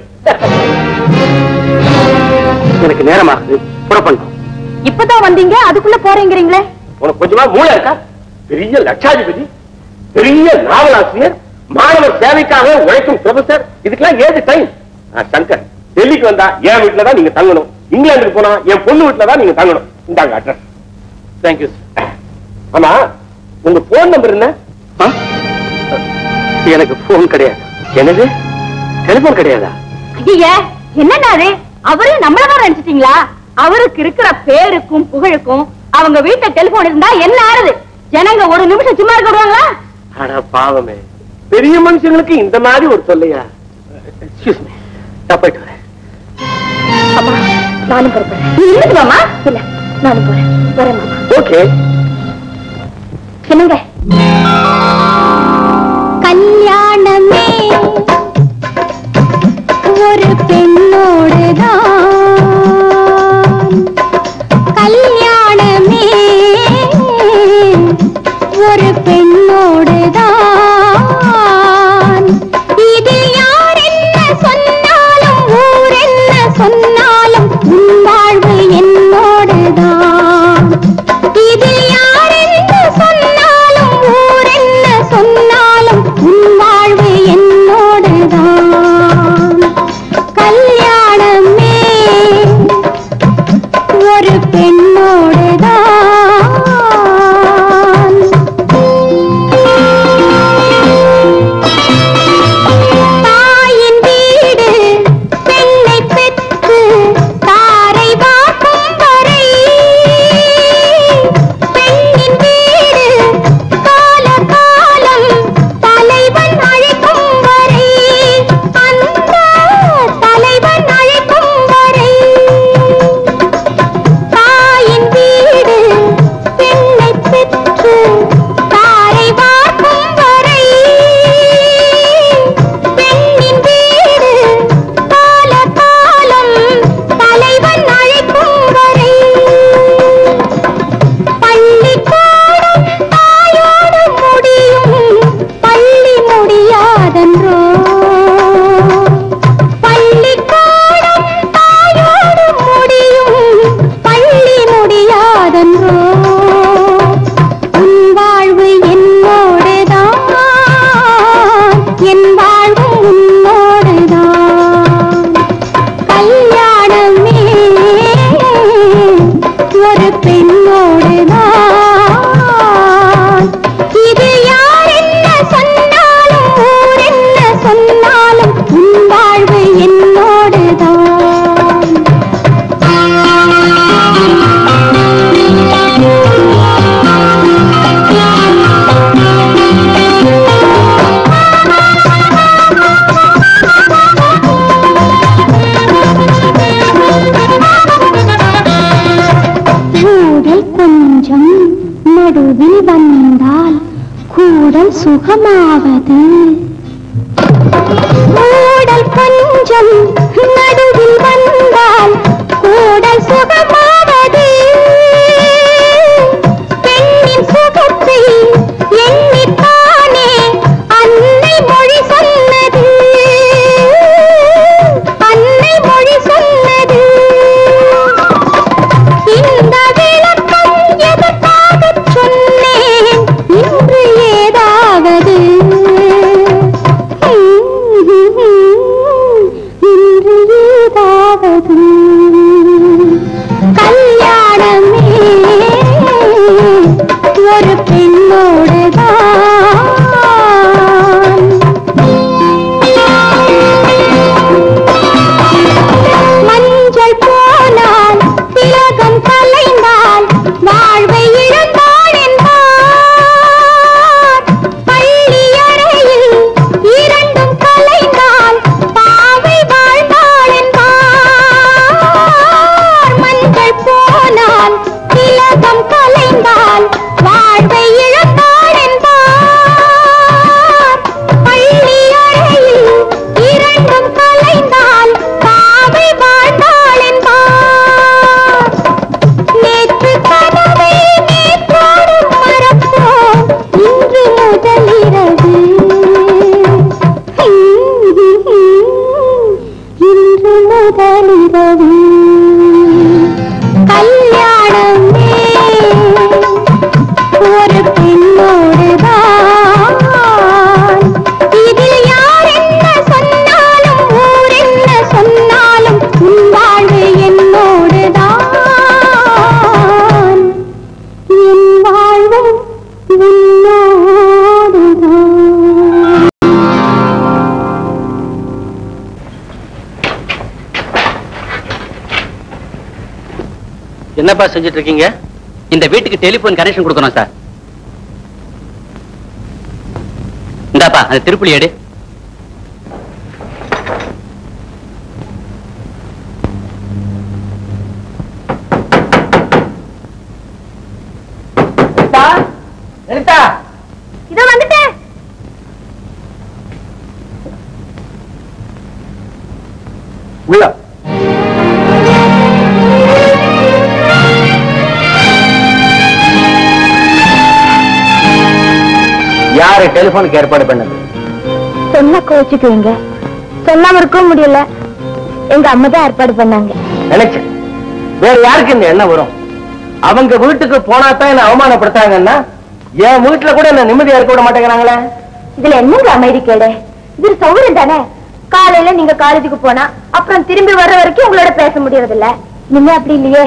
[SPEAKER 5] எனக்கு நேரமாகுது புறப்படணும்
[SPEAKER 2] இப்பதான் வந்தீங்க அதுக்குள்ள போறீங்கிறீங்களே
[SPEAKER 3] உனக்கு கொஞ்சமா மூளை இருக்கா பெரிய லட்சாதிபதி பெரிய நாவலாசிரியர் மாணவர் சேவைக்காக உழைக்கும் ப்ரொஃபசர் இதுக்கெல்லாம் ஏது டைம் சங்கர் டெல்லிக்கு வந்தா என் வீட்டுல தான் நீங்க தங்கணும் இங்கிலாந்துக்கு போனா என் பொண்ணு வீட்டுல தான் நீங்க தங்கணும் இந்தாங்க அட்ரஸ்
[SPEAKER 5] தேங்க்யூ
[SPEAKER 3] ஆமா உங்க போன் நம்பர் என்ன
[SPEAKER 5] எனக்கு போன் கிடையாது
[SPEAKER 3] என்னது
[SPEAKER 5] டெலிபோன் கிடையாதா
[SPEAKER 2] ஐயா என்னன்னா அது அவரு நம்மளதான் நினைச்சிட்டீங்களா அவருக்கு இருக்கிற பேருக்கும் புகழுக்கும் அவங்க வீட்டுல டெலிபோன் இருந்தா என்ன ஆறுது ஜனங்க ஒரு நிமிஷம் சும்மா இருக்க விடுவாங்களா
[SPEAKER 3] அட பாவமே பெரிய மனுஷங்களுக்கு இந்த மாதிரி ஒரு சொல்லையா
[SPEAKER 5] எக்ஸ்கியூஸ் மீ நான் போயிட்டு வரேன்
[SPEAKER 2] அம்மா நானும் போறேன் நீ இருந்துட்டு மாமா இல்ல நானும் போறேன் வரேன் மாமா
[SPEAKER 3] ஓகே
[SPEAKER 2] என்னங்க கல்யாணமே ஒரு பெண்ணோடுதான் கல்யாணமே ஒரு பெண்ணோடுதான்
[SPEAKER 10] சுகமாவது கூடல் கொஞ்சம் நடுவில் வந்தால் கூடல் சுகமாவது பெண்ணின் சுகத்தை எண்ணித்தானே அன்னை மொழி சொன்னது அன்னை மொழி சொன்னது இந்த விளக்கம் எதற்காகச் சொன்னேன் இன்று ஏதாவது இன்று ஏதாவது கல்யாணமே ஒரு பெண்ணோடுதான் மஞ்சள் போனால் திலகம் கலைந்தால் வாழ்வை இழந்தாள் என்பார் பள்ளி அறையில் இரண்டும் கலைந்தால் பாவை வாழ்ந்தாள் என்பார் மஞ்சள் போனால் திலகம் கலைந்தால் வாழ்வை இழந்தாள் என்பார் பள்ளி அறையில் இரண்டும் கலைந்தால் பாவை வாழ்ந்தாள் என்பார் நேற்று கனவை நேற்றோடு மறப்போம் இன்று முதலிரவு இன்று முதலிரவு கல்யாணமே ஒரு பெண்ணோடுதான் இதில் யார் என்ன சொன்னாலும் ஊர் என்ன சொன்னாலும் உன் வாழ்வு என்னோடுதான் என் வாழ்வு உன்னோடுதான்
[SPEAKER 5] என்னப்பா செஞ்சுட்டு இருக்கீங்க
[SPEAKER 4] இந்த வீட்டுக்கு டெலிபோன் கனெக்ஷன் கொடுக்கணும் சார் இந்தாப்பா அந்த திருப்புளி எடு
[SPEAKER 5] லலிதா
[SPEAKER 2] இதோ வந்துட்டேன்
[SPEAKER 5] உள்ள யாரு டெலிபோனுக்கு ஏற்பாடு பண்ணது
[SPEAKER 2] சொன்ன கோச்சுக்குவீங்க சொல்லாம இருக்கவும் முடியல எங்க அம்மா தான் ஏற்பாடு பண்ணாங்க
[SPEAKER 5] நினைச்சேன் வேற யாருக்கு இந்த எண்ணம் வரும் அவங்க வீட்டுக்கு போனா தான் என்ன அவமானப்படுத்தாங்கன்னா என் வீட்டுல கூட என்ன நிம்மதியா இருக்க விட மாட்டேங்கிறாங்களே
[SPEAKER 2] இதுல என்னங்க அமைதி கேடு இது ஒரு சௌகரியம் தானே காலையில நீங்க காலேஜுக்கு போனா அப்புறம் திரும்பி வர்ற வரைக்கும் உங்களோட பேச முடியறது இல்ல நீங்க அப்படி இல்லையே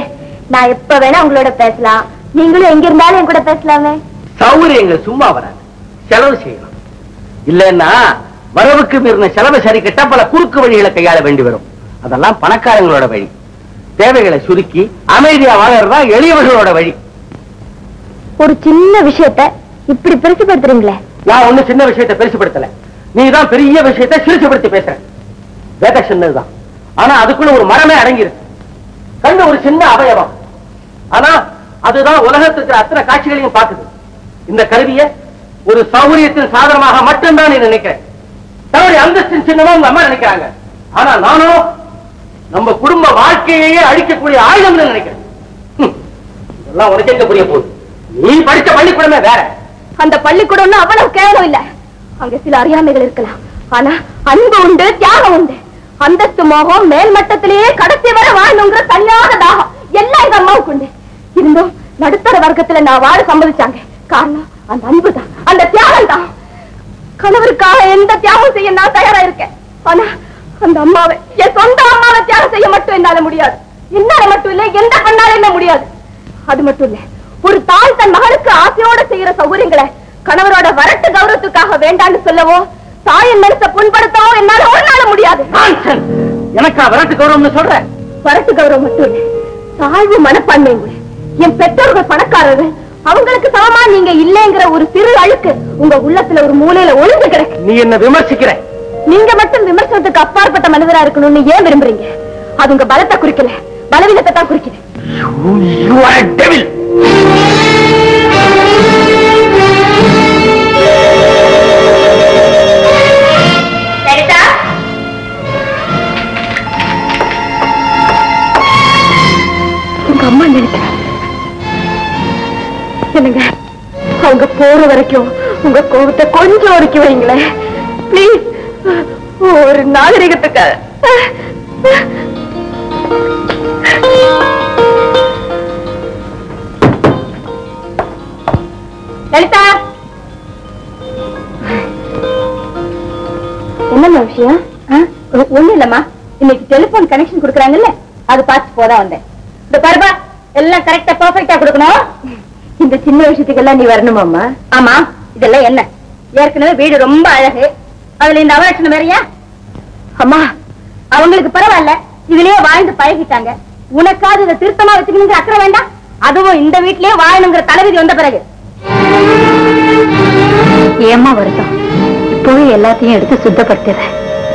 [SPEAKER 2] நான் எப்ப வேணா உங்களோட பேசலாம் நீங்களும் எங்க இருந்தாலும் என் கூட பேசலாமே
[SPEAKER 5] சௌகரியங்கள் சும்மா வராது செலவு செய்யணும் இல்லைன்னா வரவுக்கு மீறின செலவு சரி கட்ட பல குறுக்கு வழிகளை கையாள வேண்டி வரும் அதெல்லாம் பணக்காரங்களோட வழி தேவைகளை சுருக்கி அமைதியா வாழறதா எளியவர்களோட வழி
[SPEAKER 2] ஒரு சின்ன விஷயத்த இப்படி பெருசுபடுத்துறீங்களே
[SPEAKER 5] நான் ஒண்ணு சின்ன விஷயத்தை பெருசுபடுத்தல நீ தான் பெரிய விஷயத்தை சிறுசுபடுத்தி பேசுற வேத சின்னதுதான் ஆனா அதுக்குள்ள ஒரு மரமே அடங்கியிருக்கு கண்ணு ஒரு சின்ன அவயவம் ஆனா அதுதான் உலகத்துக்கு இருக்கிற அத்தனை காட்சிகளையும் பார்க்குது இந்த கருவியை ஒரு சௌகரியத்தின் சாதனமாக மட்டும்தான் நீ நினைக்கிற தன்னுடைய அந்தஸ்தின் சின்னமா உங்க அம்மா நினைக்கிறாங்க ஆனா நானும் நம்ம குடும்ப வாழ்க்கையையே அழிக்கக்கூடிய ஆயுதம்னு நினைக்கிறேன் ஹம். இதெல்லாம் உனக்கு எங்க புரிய போகுது நீ படிச்ச பள்ளிக்கூடமே வேற
[SPEAKER 2] அந்த பள்ளிக்கூடம்னு அவ்வளவு கேவலம் இல்ல அங்க சில அறியாமைகள் இருக்கலாம் ஆனா அன்பு உண்டு தியாகம் உண்டு அந்தஸ்து மோகம் மேல் மட்டத்திலேயே கடைசி வரை வாழணுங்கிற தனியாத தாகம் எல்லாம் எங்க அம்மாவுக்கு உண்டு இருந்தும் நடுத்தர வர்க்கத்துல நான் வாழ சம்மதிச்சாங்க காரணம் அந்த அன்பு தான் அந்த தியாகம் தான் கணவருக்காக எந்த தியாகம் செய்ய நான் தயாரா இருக்கேன் ஆனா அந்த அம்மாவை என் சொந்த அம்மாவை தியாகம் செய்ய மட்டும் என்னால முடியாது என்னால மட்டும் இல்ல எந்த பெண்ணால என்ன முடியாது அது மட்டும் இல்ல ஒரு தாய் தன் மகளுக்கு ஆசையோட செய்யற சௌகரியங்களை கணவரோட வரட்டு கௌரவத்துக்காக வேண்டான்னு சொல்லவோ தாயின் மனசை புண்படுத்தவோ என்னால ஒரு நாள் முடியாது
[SPEAKER 5] Nonsense. எனக்கா விரட்டு கௌரவம்னு சொல்ற
[SPEAKER 2] வரட்டு கௌரவம் மட்டும் இல்ல தாழ்வு மனப்பான்மை கூட என் பெற்றோர்கள் பணக்காரர்கள் அவங்களுக்கு சமமா நீங்க இல்லைங்கிற ஒரு சிறு அழுக்கு உங்க உள்ளத்துல ஒரு மூலையில ஒளிஞ்சு கிடக்கு
[SPEAKER 5] நீ என்ன விமர்சிக்கிற
[SPEAKER 2] நீங்க மட்டும் விமர்சனத்துக்கு அப்பாற்பட்ட மனிதரா இருக்கணும்னு ஏன் விரும்புறீங்க அது உங்க பலத்தை குறிக்கல பலவீனத்தை தான் குறிக்குது
[SPEAKER 5] You are a devil.
[SPEAKER 2] சரிதா உங்க அம்மா நினைக்கிறேன் என்னங்க அவங்க போற வரைக்கும் உங்க கோபத்தை கொஞ்சம் ஒதுக்கி வைங்களேன் ப்ளீஸ் ஒரு நாகரிகத்துக்காக லலிதா என்னம்மா விஷயம் ஒண்ணு இல்லம்மா இன்னைக்கு டெலிபோன் கனெக்ஷன் கொடுக்குறாங்கல்ல அது பார்த்து போதான் வந்தேன் இந்த பருபா எல்லாம் கரெக்டா பர்ஃபெக்டா கொடுக்கணும் இந்த சின்ன விஷயத்துக்கெல்லாம் நீ வரணுமாம்மா ஆமா இதெல்லாம் என்ன ஏற்கனவே வீடு ரொம்ப அழகு அதுல இந்த அவலட்சணம் வேறையா அம்மா அவங்களுக்கு பரவாயில்ல இதுலயே வாழ்ந்து பழகிட்டாங்க உனக்காவது இதை திருத்தமா வச்சுக்கணுங்கிற அக்கறை வேண்டாம் அதுவும் இந்த வீட்லயே வாழணுங்கிற தலைவிதி வந்த பிறகு ஏமா வருத்தம் இப்போவே எல்லாத்தையும் எடுத்து சுத்தப்படுத்திடுறேன்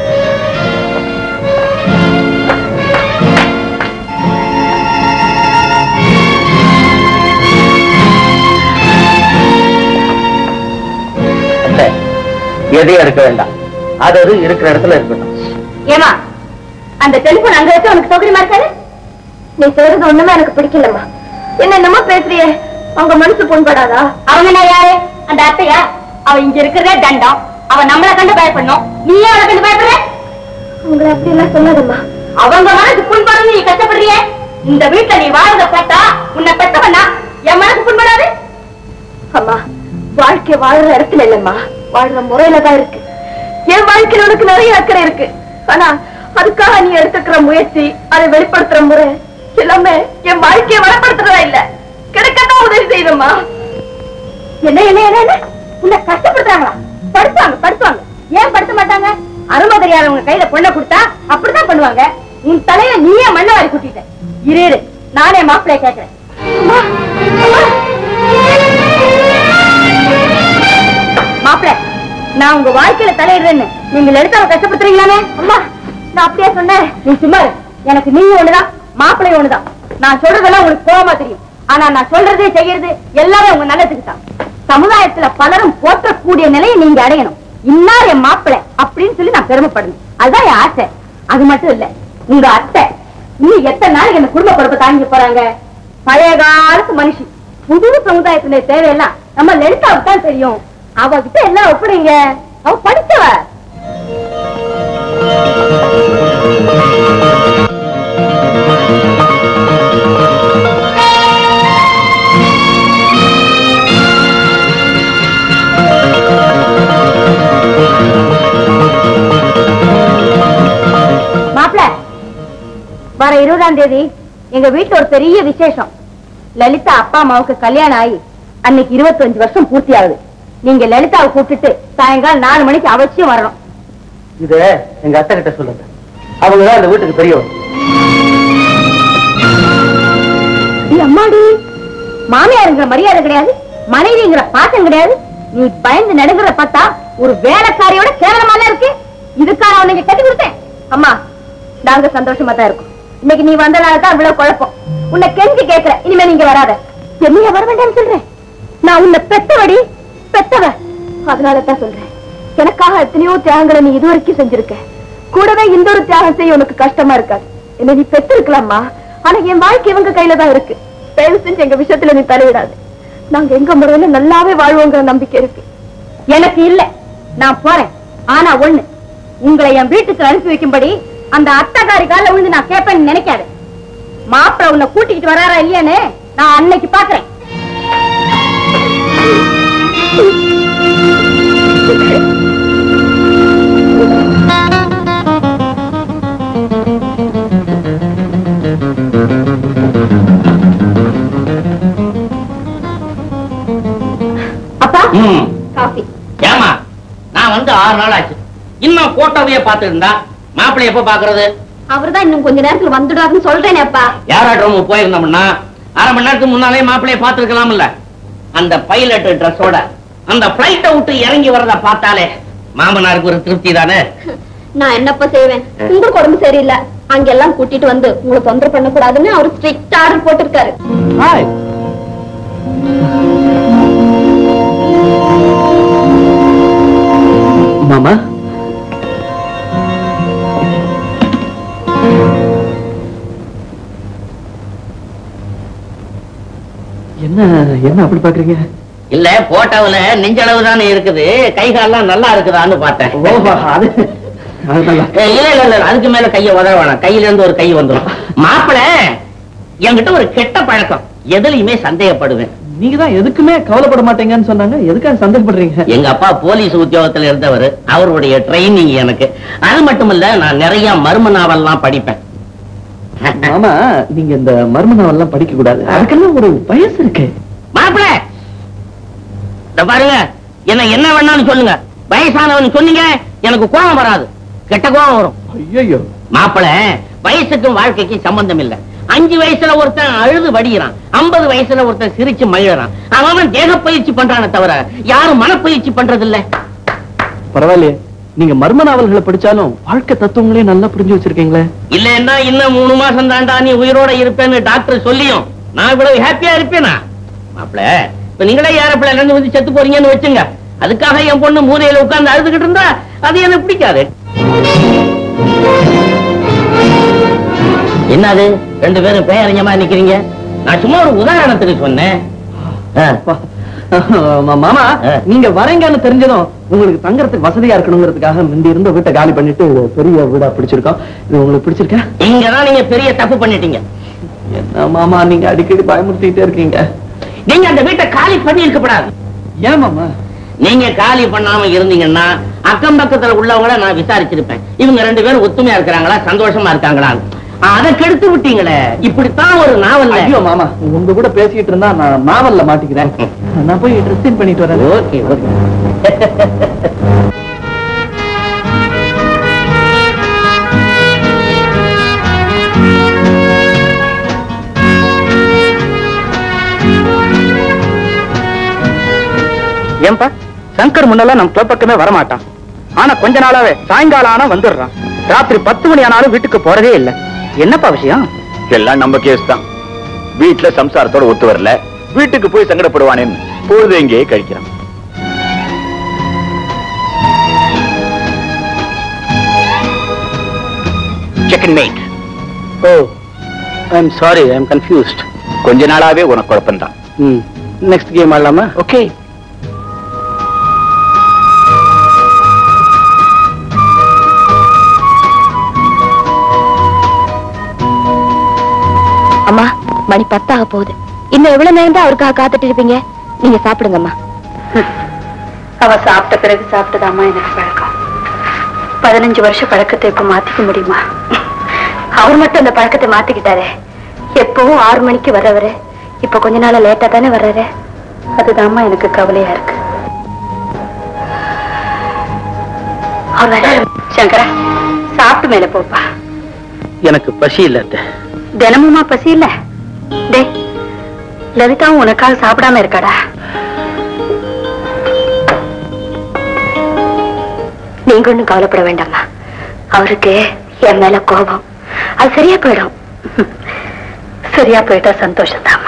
[SPEAKER 5] இல்ல, எதையும் எடுக்க வேண்டாம் அது அது இருக்கிற இடத்துல இருக்கட்டும்
[SPEAKER 2] ஏமா அந்த டெலிபோன் அங்க வச்சு உனக்கு சௌகரியமா இருக்காது நீ சொல்றது ஒண்ணுமே எனக்கு பிடிக்கலம்மா என்ன என்னமோ பேசுறியே அவங்க மனசு புண்படாதா அவங்க நான் யாரு அந்த அத்தையா அவ இங்க இருக்கிறதே தண்டம் அவ நம்மள கண்டு பயப்படணும் நீயே அவளை கண்டு பயப்படுற உங்களை அப்படி எல்லாம் சொல்லாதம்மா அவங்க மனசு புண்படும் நீ கஷ்டப்படுறியே இந்த வீட்டுல நீ வாழ்றத பார்த்தா உன்னை பெத்தவனா என் மனசு புண்படாது அம்மா வாழ்க்கை வாழ்ற இடத்துல இல்லம்மா வாழ்ற முறையில தான் இருக்கு என் வாழ்க்கையில உனக்கு நிறைய அக்கறை இருக்கு ஆனா அதுக்காக நீ எடுத்துக்கிற முயற்சி அதை வெளிப்படுத்துற முறை எல்லாமே என் வாழ்க்கையை வளப்படுத்துறதா இல்ல கிடைக்கத்தான் உதவி செய்யுதம்மா என்ன என்ன என்ன என்ன உன்னை கஷ்டப்படுத்துறாங்களா படுத்துவாங்க படுத்துவாங்க ஏன் படுத்த மாட்டாங்க அருமை தெரியாதவங்க கையில பொண்ணை கொடுத்தா அப்படிதான் பண்ணுவாங்க உன் தலையில நீயே மண்ணை வாரி கூட்டிட்ட இரு இரு நானே மாப்பிள்ளைய கேட்கிறேன் அம்மா, அம்மா. மாப்பிள நான் உங்க வாழ்க்கையில தலையிடுறேன்னு நீங்க எடுத்தாவை கஷ்டப்படுத்துறீங்களாமே அம்மா நான் அப்படியே சொன்னேன் நீ சும்மா இரு. எனக்கு நீங்க ஒண்ணுதான் மாப்பிள்ளை ஒண்ணுதான் நான் சொல்றதெல்லாம் உங்களுக்கு கோவமா தெரியும் ஆனா நான் சொல்றது செய்யறது எல்லாமே உங்க நல்லதுக்கு தான் சமுதாயத்துல பலரும் போற்றக்கூடிய நிலையை நீங்க அடையணும் இன்னார் என் மாப்பிள்ளை அப்படின்னு சொல்லி நான் பெருமைப்படணும் அதுதான் என் ஆசை அது மட்டும் இல்ல உங்க அத்தை இன்னும் எத்தனை நாளைக்கு இந்த குடும்ப பொறுப்பை தாங்கி போறாங்க பழைய காலத்து மனுஷி புது சமுதாயத்தினுடைய தேவையெல்லாம் நம்ம லலிதாவுக்கு தான் தெரியும் அவகிட்ட எல்லாம் ஒப்படைங்க அவ படிச்சவ மாப்பிள வர இருபதாம் தேதி எங்க வீட்டுல ஒரு பெரிய விசேஷம் லலிதா அப்பா அம்மாவுக்கு கல்யாணம் ஆகி அன்னைக்கு 25 வருஷம் பூர்த்தி ஆகுது நீங்க லலிதாவை கூப்பிட்டுட்டு சாயங்காலம் நாலு மணிக்கு அவசியம் வரணும்
[SPEAKER 5] இத எங்க அத்தை கிட்ட சொல்லுங்க அவங்கதான் இந்த வீட்டுக்கு பெரியவர்
[SPEAKER 2] ஏய், அம்மாடி மாமியாருங்கிற மரியாதை கிடையாது மனைவிங்கிற பாசம் கிடையாது நீ பயந்து நடுங்குற பார்த்தா ஒரு வேலைக்காரியோட கேவலமா இருக்கு இதுக்காக அவனுக்கு கட்டி கொடுத்தேன் அம்மா நாங்க சந்தோஷமா தான் இருக்கோம் இன்னைக்கு நீ வந்தனால தான் இவ்வளவு குழப்பம் உன்னை கெஞ்சி கேட்கிற இனிமே நீங்க வராத என்னைய வர வேண்டாம்னு சொல்றேன் நான் உன்னை பெத்தவடி பெத்தவ அதனால தான் சொல்றேன் எனக்காக எத்தனையோ தியாகங்களை நீ இதுவரைக்கும் செஞ்சிருக்க கூடவே இந்த ஒரு தியாகம் செய்ய உனக்கு கஷ்டமா இருக்காது என்ன நீ பெத்து இருக்கலாமா ஆனா என் வாழ்க்கை இவங்க கையில தான் இருக்கு தயவு செஞ்சு எங்க விஷயத்துல நீ தலையிடாது நாங்க எங்க முறையில நல்லாவே வாழ்வோங்கிற நம்பிக்கை இருக்கு எனக்கு இல்ல நான் போறேன் ஆனா ஒண்ணு உங்களை என் வீட்டுக்கு அனுப்பி வைக்கும்படி அந்த அத்தகாரி கால விழுந்து நான் கேட்பேன்னு நினைக்காது மாப்பிள்ள உன்னை கூட்டிக்கிட்டு வராரா இல்லையான்னு நான் அன்னைக்கு பாக்குறேன் அப்பா
[SPEAKER 6] ம்.
[SPEAKER 2] காஃபி
[SPEAKER 6] ஏமா நான் வந்து ஆறு நாள் ஆச்சு இன்னும் போட்டோவையே பார்த்து இருந்தா மாப்பிள்ளை எப்ப பாக்குறது
[SPEAKER 2] அவர்தான் இன்னும் கொஞ்ச நேரத்துல வந்துடுவாருன்னு சொல்றேனே அப்பா
[SPEAKER 6] யாராட்டும் போயிருந்தோம்னா அரை மணி நேரத்துக்கு முன்னாலே மாப்பிள்ளைய பார்த்துருக்கலாம்ல அந்த பைலட் ட்ரெஸ்ஸோட அந்த பிளைட்டை விட்டு இறங்கி வரத பார்த்தாலே மாமனாருக்கு ஒரு திருப்தி தானே
[SPEAKER 2] நான் என்னப்பா செய்வேன் உங்களுக்கு உடம்பு சரியில்லை அங்கெல்லாம் கூட்டிட்டு வந்து உங்களை தொந்தரவு பண்ண கூடாதுன்னு அவர் ஸ்ட்ரிக்ட் ஆர்டர் போட்டிருக்காரு
[SPEAKER 5] ஹாய் மாமா என்ன என்ன அப்படி பாக்குறீங்க
[SPEAKER 6] இல்ல போட்டோவுல நெஞ்சளவு தானே இருக்குது கை கால்லாம் நல்லா இருக்குதான்னு பார்த்தேன்
[SPEAKER 5] ஓஹோ அது அது நல்லா
[SPEAKER 6] ஏய், இல்ல இல்ல இல்ல அதுக்கு மேல கைய உதற வேணாம் கையில இருந்து ஒரு கை வந்துடும் மாப்பிள என்கிட்ட ஒரு கெட்ட பழக்கம் எதுலயுமே சந்தேகப்படுவேன்
[SPEAKER 5] நீங்க தான் எதுக்குமே கவலைப்பட மாட்டீங்கன்னு சொன்னாங்க எதுக்காக சந்தேகப்படுறீங்க
[SPEAKER 6] எங்க அப்பா போலீஸ் உத்தியோகத்துல இருந்தவர் அவருடைய ட்ரைனிங் எனக்கு அது மட்டும் இல்ல நான் நிறைய மர்ம நாவல்லாம் படிப்பேன்
[SPEAKER 5] மாமா நீங்க இந்த மர்ம நாவல்லாம் படிக்க கூடாது அதுக்கெல்லாம் ஒரு வயசு இருக்கு
[SPEAKER 6] மாப்பிள இந்த பாருங்க என்ன என்ன வேணாலும் சொல்லுங்க வயசானவன் சொன்னீங்க எனக்கு கோபம் வராது கெட்ட கோபம் வரும்
[SPEAKER 5] ஐயோ
[SPEAKER 6] மாப்பிள வயசுக்கும் வாழ்க்கைக்கும் சம்பந்தம் இல்ல அஞ்சு வயசுல ஒருத்தன் அழுது வடிகிறான் ஐம்பது வயசுல ஒருத்தன் சிரிச்சு மகிழறான் அவன் தேக பயிற்சி பண்றானே தவிர யாரும் மனப்பயிற்சி பண்றது இல்ல
[SPEAKER 5] பரவாயில்லையே நீங்க மர்ம நாவல்களை படிச்சாலும் வாழ்க்கை தத்துவங்களையும் நல்லா புரிஞ்சு வச்சிருக்கீங்களே
[SPEAKER 6] இல்லன்னா இன்னும் மூணு மாசம் தாண்டா நீ உயிரோட இருப்பேன்னு டாக்டர் சொல்லியும் நான் இவ்வளவு ஹாப்பியா இருப்பேனா மாப்பிள இப்ப நீங்களே ஏரோப்ளேன்ல இருந்து வந்து செத்து போறீங்கன்னு வச்சுங்க அதுக்காக என் பொண்ணு மூலையில உட்கார்ந்து அழுதுகிட்டு இருந்தா அது எனக்கு பிடிக்காது என்னது ரெண்டு பேரும் பேரஞ்சமா நிக்கிறீங்க நான் சும்மா ஒரு உதாரணத்துக்கு சொன்னேன் ஆ.
[SPEAKER 5] மா- மாமா
[SPEAKER 6] ஆ.
[SPEAKER 5] நீங்க வரீங்கன்னு தெரிஞ்சதும் உங்களுக்கு தங்கறதுக்கு வசதியா இருக்கணுங்கிறதுக்காக முந்தி இருந்த வீட்டை காலி பண்ணிட்டு ஒரு பெரிய வீடா பிடிச்சிருக்கோம் இது உங்களுக்கு பிடிச்சிருக்கா
[SPEAKER 6] இங்கதான் நீங்க பெரிய தப்பு பண்ணிட்டீங்க
[SPEAKER 5] என்ன மாமா நீங்க அடிக்கடி பயமுறுத்திட்டே இருக்கீங்க
[SPEAKER 6] நீங்க அந்த வீட்டை காலி பண்ணி இருக்கப்படாது
[SPEAKER 5] ஏன் மாமா
[SPEAKER 6] நீங்க காலி பண்ணாம இருந்தீங்கன்னா அக்கம் பக்கத்துல உள்ளவங்கள நான் விசாரிச்சிருப்பேன் இவங்க ரெண்டு பேரும் ஒத்துமையா இருக்கிறாங்களா சந்தோஷமா இருக்காங்களா அதை கெடுத்து விட்டீங்களே இப்படித்தான் ஒரு நாவல்
[SPEAKER 5] ஐயோ மாமா உங்க கூட பேசிட்டு இருந்தா நான் நாவல்ல மாட்டிக்கிறேன் நான் போய் ட்ரெஸ் பண்ணிட்டு வரேன்
[SPEAKER 6] ஓகே ஓகே
[SPEAKER 5] ஏன்பா சங்கர் முன்னெல்லாம் நம்ம கிளப் பக்கமே வரமாட்டான் ஆனா கொஞ்ச நாளாவே சாயங்காலம் ஆனா வந்துடுறான் ராத்திரி பத்து மணி ஆனாலும் வீட்டுக்கு போறதே இல்ல என்னப்பா விஷயம்
[SPEAKER 7] எல்லாம் நம்ம கேஸ் தான் வீட்டுல சம்சாரத்தோட ஒத்து வரல வீட்டுக்கு போய் சங்கடப்படுவானேன்னு பொழுது எங்கேயே கழிக்கிறான் second mate
[SPEAKER 5] oh I am sorry I am confused
[SPEAKER 7] கொஞ்ச நாளாவே உனக்கு குழப்பம்தான்
[SPEAKER 5] ம் நெக்ஸ்ட் கேம் ஆடலாமா
[SPEAKER 7] ஓகே
[SPEAKER 2] அம்மா மணி பத்தாக போகுது இன்னும் எவ்வளவு நேரம் தான் அவருக்காக காத்துட்டு இருப்பீங்க நீங்க சாப்பிடுங்கம்மா
[SPEAKER 9] அவ சாப்பிட்ட பிறகு சாப்பிட்டதாம்மா எனக்கு பழக்கம் பதினஞ்சு வருஷ பழக்கத்தை இப்ப மாத்திக்க முடியுமா
[SPEAKER 2] அவர் மட்டும் அந்த பழக்கத்தை மாத்திக்கிட்டாரே எப்பவும் ஆறு மணிக்கு வர்றவரு இப்ப கொஞ்ச நாள் லேட்டா தானே வர்றாரு அதுதாம்மா எனக்கு கவலையா இருக்கு அவர் வர்றாரு. சங்கரா சாப்பிட்டு மேல போப்பா
[SPEAKER 5] எனக்கு பசி இல்ல அத்தை.
[SPEAKER 2] தினமுமா பசி இல்ல டே லலிதாவும் உனக்காக சாப்பிடாம இருக்காடா நீங்க ஒண்ணும் கவலைப்பட வேண்டாம்மா அவருக்கு என் மேல கோபம் அது சரியா போயிடும் சரியா போயிட்டா சந்தோஷம்தாம்மா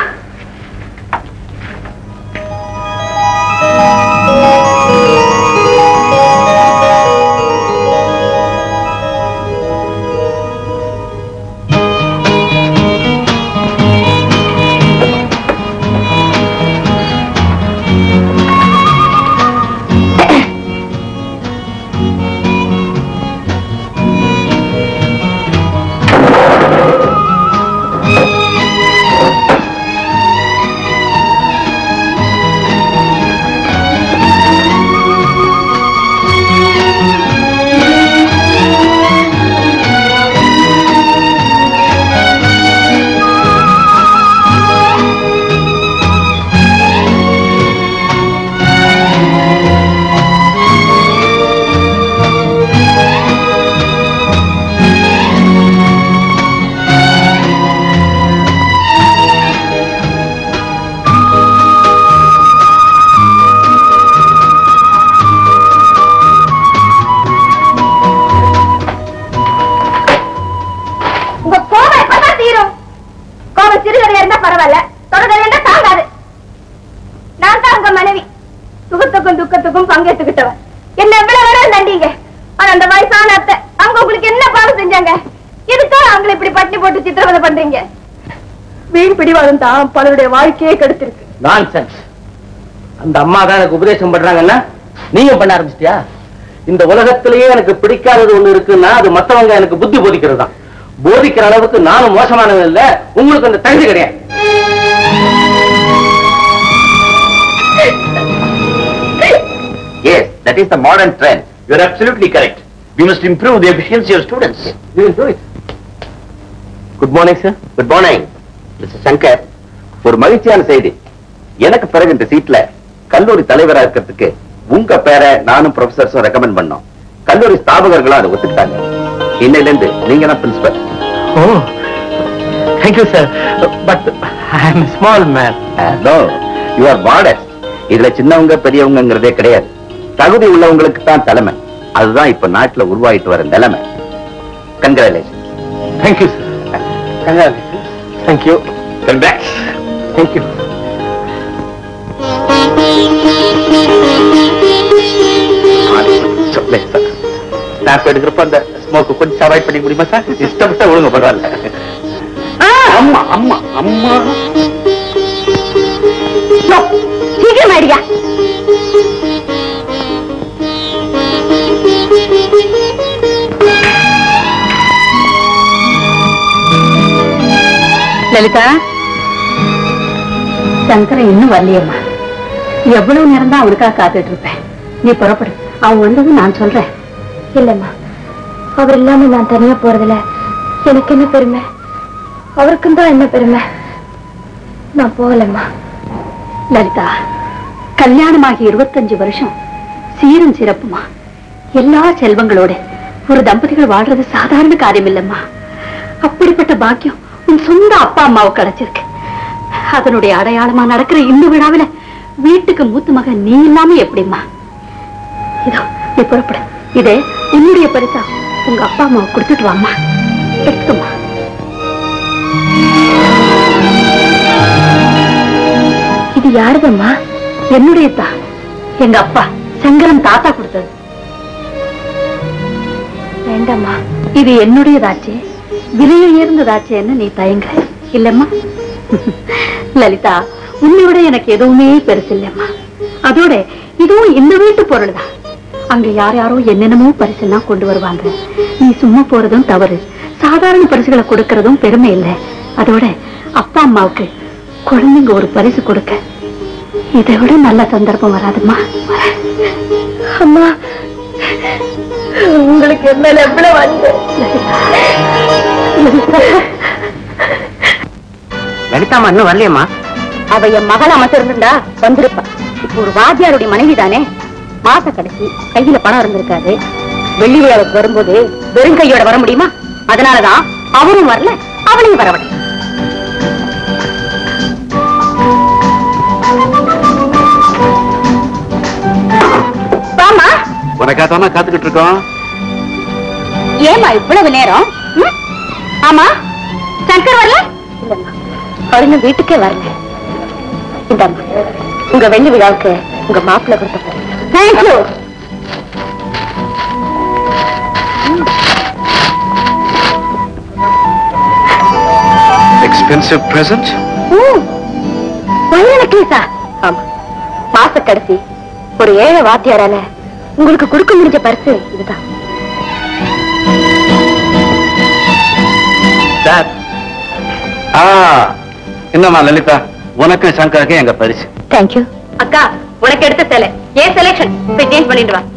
[SPEAKER 10] உங்க கோபம் எப்பதான் தீரும் கோபம் சிறுகதையா இருந்தா பரவாயில்ல தொடர்கதையா இருந்தா தாங்காது நான் தான் உங்க மனைவி சுகத்துக்கும் துக்கத்துக்கும் பங்கேற்றுக்கிட்டவன் என்ன எவ்வளவு வேணாலும் தண்டிங்க ஆனா அந்த வயசான அத்தை அவங்க உங்களுக்கு என்ன பாவம் செஞ்சாங்க எதுக்காக அவங்களை இப்படி பட்டினி போட்டு சித்திரவதை பண்றீங்க வீண் பிடிவாதம் தான் பலருடைய வாழ்க்கையே கெடுத்திருக்கு
[SPEAKER 5] நான்சென்ஸ் அந்த அம்மா தான் எனக்கு உபதேசம் பண்றாங்கன்னா நீங்க பண்ண ஆரம்பிச்சிட்டியா இந்த உலகத்திலேயே எனக்கு பிடிக்காதது ஒண்ணு இருக்குன்னா அது மத்தவங்க எனக்கு புத்தி போதிக்கிறது தான் போதிக்கிற அளவுக்கு நானும் மோசமானவன் இல்ல உங்களுக்கு அந்த தகுதி கிடையாது
[SPEAKER 6] Yes, that is the modern trend. You are absolutely correct. We must improve the efficiency of students.
[SPEAKER 5] You will do it. Good morning sir
[SPEAKER 6] good morning mister Shankar ஒரு மகிழ்ச்சியான செய்தி எனக்கு பிறகு இந்த சீட்ல கல்லூரி தலைவரா இருக்கிறதுக்கு உங்க பேரை நானும் ப்ரொஃபசர்ஸும் ரெக்கமெண்ட் பண்ணோம் கல்லூரி ஸ்தாபகர்களும் அதை ஒத்துக்கிட்டாங்க இன்னையில இருந்து நீங்க தான் principal
[SPEAKER 5] oh thank you sir but I am small man
[SPEAKER 6] no you are modest இதுல சின்னவங்க பெரியவங்கங்கிறதே கிடையாது தகுதி உள்ளவங்களுக்கு தான் தலைமை அதுதான் இப்ப நாட்டுல உருவாயிட்டு வர நிலைமை congratulation
[SPEAKER 5] thank you sir congratulation thank you
[SPEAKER 6] congrats
[SPEAKER 5] thank you snap எடுக்கிறப்ப அந்த ஸ்மோக்கு கொஞ்சம் அவாய்ட் பண்ணி முடியுமா சார் இஷ்டப்பட்ட ஒழுங்க பரவாயில்ல
[SPEAKER 6] அம்மா அம்மா அம்மா
[SPEAKER 10] சீக்கிரம் ஆயிடுங்க
[SPEAKER 9] லலிதா சங்கரன் இன்னும் வரலையம்மா எவ்வளவு நேரம் தான் அவனுக்காக காத்துட்டு இருப்பேன் நீ புறப்படு அவன் வந்ததும் நான் சொல்றேன்
[SPEAKER 2] இல்லம்மா அவர் இல்லாம நான் தனியா போறதுல எனக்கு என்ன பெருமை அவருக்கும் தான் என்ன பெருமை நான் போகலம்மா
[SPEAKER 9] லலிதா கல்யாணமாகி இருபத்தஞ்சு வருஷம் சீரும் சிறப்புமா எல்லா செல்வங்களோட ஒரு தம்பதிகள் வாழ்றது சாதாரண காரியம் இல்லம்மா அப்படிப்பட்ட பாக்கியம் உன் சொந்த அப்பா அம்மாவுக்கு கிடைச்சிருக்கு அதனுடைய அடையாளமா நடக்கிற இந்த விழாவில வீட்டுக்கு மூத்த மகன் நீ இல்லாம எப்படிம்மா இதோ நீ புறப்படு இதே உன்னுடைய பரிசா உங்க அப்பா அம்மாவை கொடுத்துட்டு வாம்மா எடுத்துக்கம்மா
[SPEAKER 2] இது யாருதம்மா
[SPEAKER 9] என்னுடைய தான் எங்க அப்பா சங்கரன் தாத்தா கொடுத்தது
[SPEAKER 2] வேண்டாம்மா
[SPEAKER 9] இது என்னுடையதாச்சே விலை உயர்ந்ததாச்சேன்னு நீ தயங்க இல்லம்மா லலிதா உன்னை விட எனக்கு எதுவுமே பெருசு இல்லம்மா அதோட இதுவும் இந்த வீட்டு பொருள் தான் அங்க யார் யாரோ என்னென்னமோ பரிசெல்லாம் கொண்டு வருவாங்க நீ சும்மா போறதும் தவறு சாதாரண பரிசுகளை கொடுக்கறதும் பெருமை இல்லை அதோட அப்பா அம்மாவுக்கு குழந்தைங்க ஒரு பரிசு கொடுக்க இதை விட நல்ல சந்தர்ப்பம் வராதும்மா
[SPEAKER 2] அம்மா உங்களுக்கு என் மேல எவ்வளவு வந்து
[SPEAKER 4] லலிதாமா இன்னும் வரலையம்மா
[SPEAKER 9] அவ என் மகளா மட்டும் இருந்திருந்தா வந்திருப்பா இப்போ ஒரு வாத்தியாருடைய மனைவி தானே மாச கடைசி கையில பணம் இருந்திருக்காது வெள்ளி விழாவுக்கு வரும்போது வெறும் கையோட வர முடியுமா அதனாலதான் அவரும் வரல அவளையும் வரவில்லை வாமா
[SPEAKER 3] உனக்காக தானே காத்துக்கிட்டு இருக்கோம்
[SPEAKER 9] ஏமா இவ்வளவு நேரம் ம்? ஆமா சங்கர் வரல இல்லம்மா அவர் இன்னும் வீட்டுக்கே வரல இந்தாம்மா உங்க வெள்ளி விழாவுக்கு உங்க மாப்பிள்ளை கொடுத்த தேங்க்யூ
[SPEAKER 3] எக்ஸ்பென்சிவ் பிரசன்ட்
[SPEAKER 9] நெக்லேஸா ஆமா மாச கடைசி ஒரு ஏழை வாத்தியாரால உங்களுக்கு கொடுக்க முடிஞ்ச பரிசு இதுதான்
[SPEAKER 5] சார் ஆ என்னம்மா லலிதா உனக்கு சங்கருக்கு எங்க பரிசு
[SPEAKER 9] தேங்க்யூ அக்கா உனக்கு எடுத்த சேலை ஏன் செலெக்ஷன் போய் சேஞ்ச் பண்ணிட்டு வா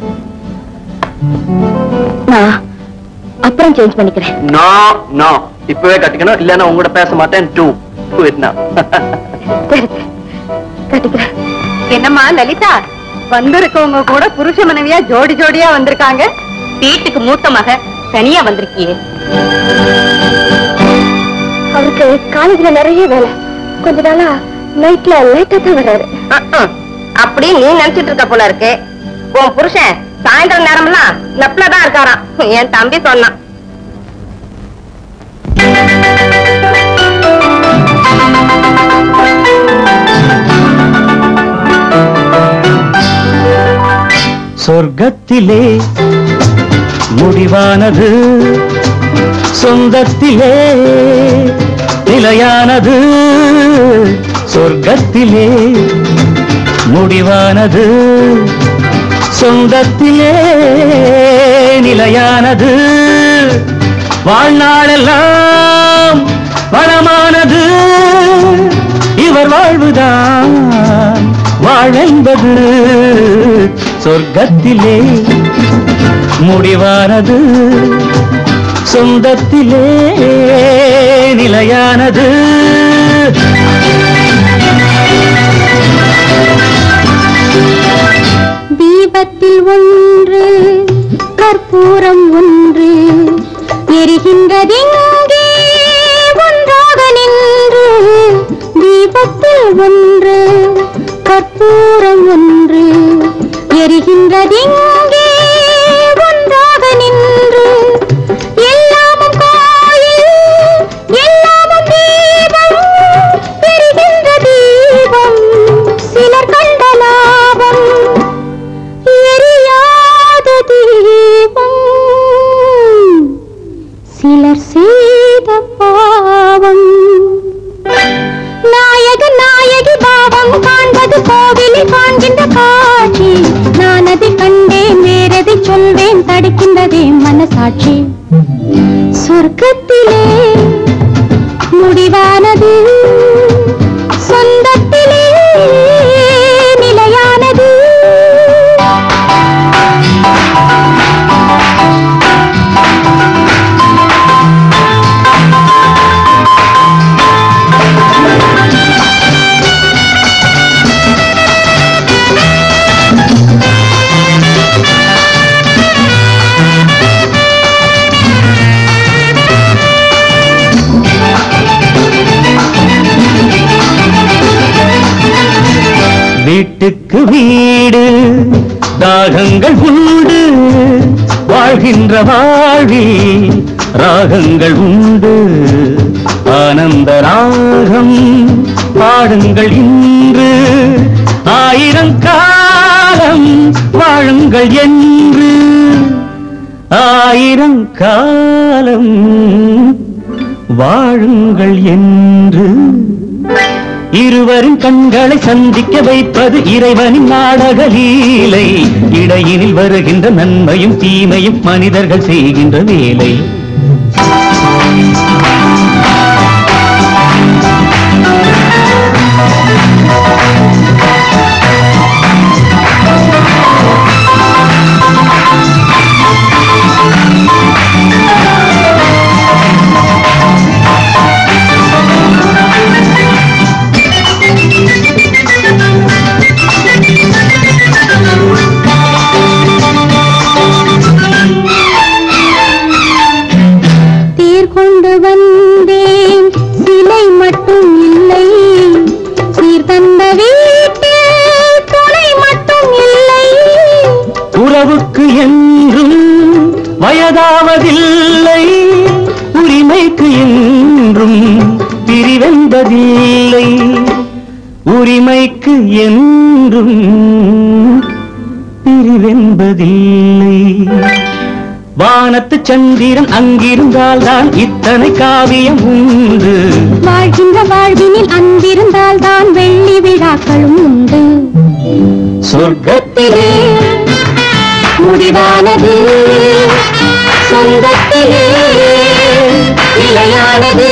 [SPEAKER 9] நான் அப்புறம் சேஞ்ச் பண்ணிக்கிறேன்
[SPEAKER 1] நோ நோ இப்பவே கட்டிக்கணும் இல்லன்னா உங்ககிட்ட பேச மாட்டேன் டூ விட்னா
[SPEAKER 9] சரி கட்டிக்கிறேன் என்னம்மா லலிதா வந்திருக்கவங்க கூட புருஷ மனைவியா ஜோடி ஜோடியா வந்திருக்காங்க வீட்டுக்கு மூத்த மக தனியா வந்திருக்கியே அவருக்கு காலேஜ்ல நிறைய வேலை கொஞ்ச நாளா நைட்ல லேட்டா தான் வர்றாரு அப்படி நீ நினைச்சிட்டு இருக்க போல இருக்கு உன் புருஷன் சாயந்தரம் நேரம்லாம் லெப்ட்ல தான் இருக்காராம் என் தம்பி சொன்னான்
[SPEAKER 8] சொர்க்கத்திலே முடிவானது சொந்தத்திலே நிலையானது சொர்க்கத்திலே முடிவானது சொந்தத்திலே நிலையானது வாழ்நாளெல்லாம் வளமானது இவர் வாழ்வுதான் வாழென்பது சொர்க்கத்திலே முடிவானது சொந்தத்திலே நிலையானது
[SPEAKER 10] தீபத்தில் ஒன்று கற்பூரம் ஒன்று எரிகின்றதெங்கே ஒன்றாக நின்று தீபத்தில் ஒன்று கற்பூரம் ஒன்று எரிகின்றதெங்கே ஒன்றாக நின்று எல்லாமும் கோயில் எல்லாமும் தீபம் எரிகின்ற தீபம் சிலர் கண்ட லாபம் எரியாத தீபம் சிலர் செய்த பாவம் நாயக நாயகி பாவம் காண்பது கோவிலில் காண்கின்ற காட்சி நான் அதை கண்டேன் வேறதை சொல்வேன் தடுக்கின்றதே மனசாட்சி சொர்க்கத்திலே முடிவானது சொந்தத்திலே நிலையானது
[SPEAKER 8] வீட்டுக்கு வீடு தாகங்கள் உண்டு வாழ்கின்ற வாழ்வில் ராகங்கள் உண்டு ஆனந்த ராகம் பாடுங்கள் இன்று ஆயிரம் காலம் வாழுங்கள் என்று ஆயிரம் காலம் வாழுங்கள் என்று இருவரின் கண்களை சந்திக்க வைப்பது இறைவனின் நாடக லீலை இடையினில் வருகின்ற நன்மையும் தீமையும் மனிதர்கள் செய்கின்ற வேலை பிரிவென்பதில்லை உரிமைக்கு என்றும் பிரிவென்பதில்லை உரிமைக்கு என்றும் பிரிவென்பதில்லை வானத்து சந்திரன் அங்கிருந்தால் தான் இத்தனை காவியம் உண்டு
[SPEAKER 10] வாழ்கின்ற வாழ்வினில் அன்பிருந்தால் தான் வெள்ளி விழாக்களும் உண்டு
[SPEAKER 8] சொர்க்கத்திலே
[SPEAKER 10] முடிவானது சொந்தத்திலே நிலையானது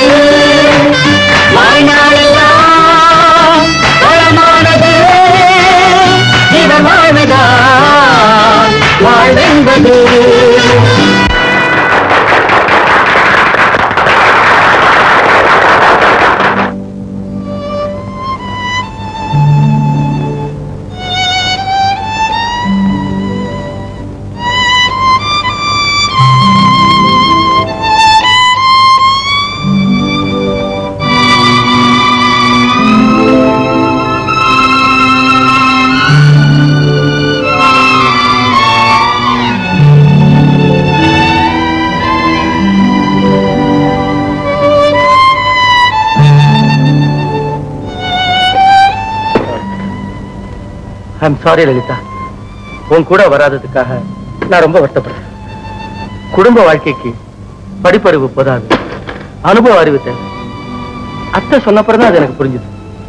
[SPEAKER 8] வாழ்நாளெல்லாம் வளமானது இவர் வாழ்வதால் வாழ்வென்பது
[SPEAKER 5] ஐம் சாரி லலிதா உன் கூட வராததுக்காக நான் ரொம்ப வருத்தப்படுறேன் குடும்ப வாழ்க்கைக்கு படிப்பறிவு போதாது அனுபவ அறிவு தேவை அத்தை சொன்னப்பறம் தான் அது எனக்கு புரிஞ்சுது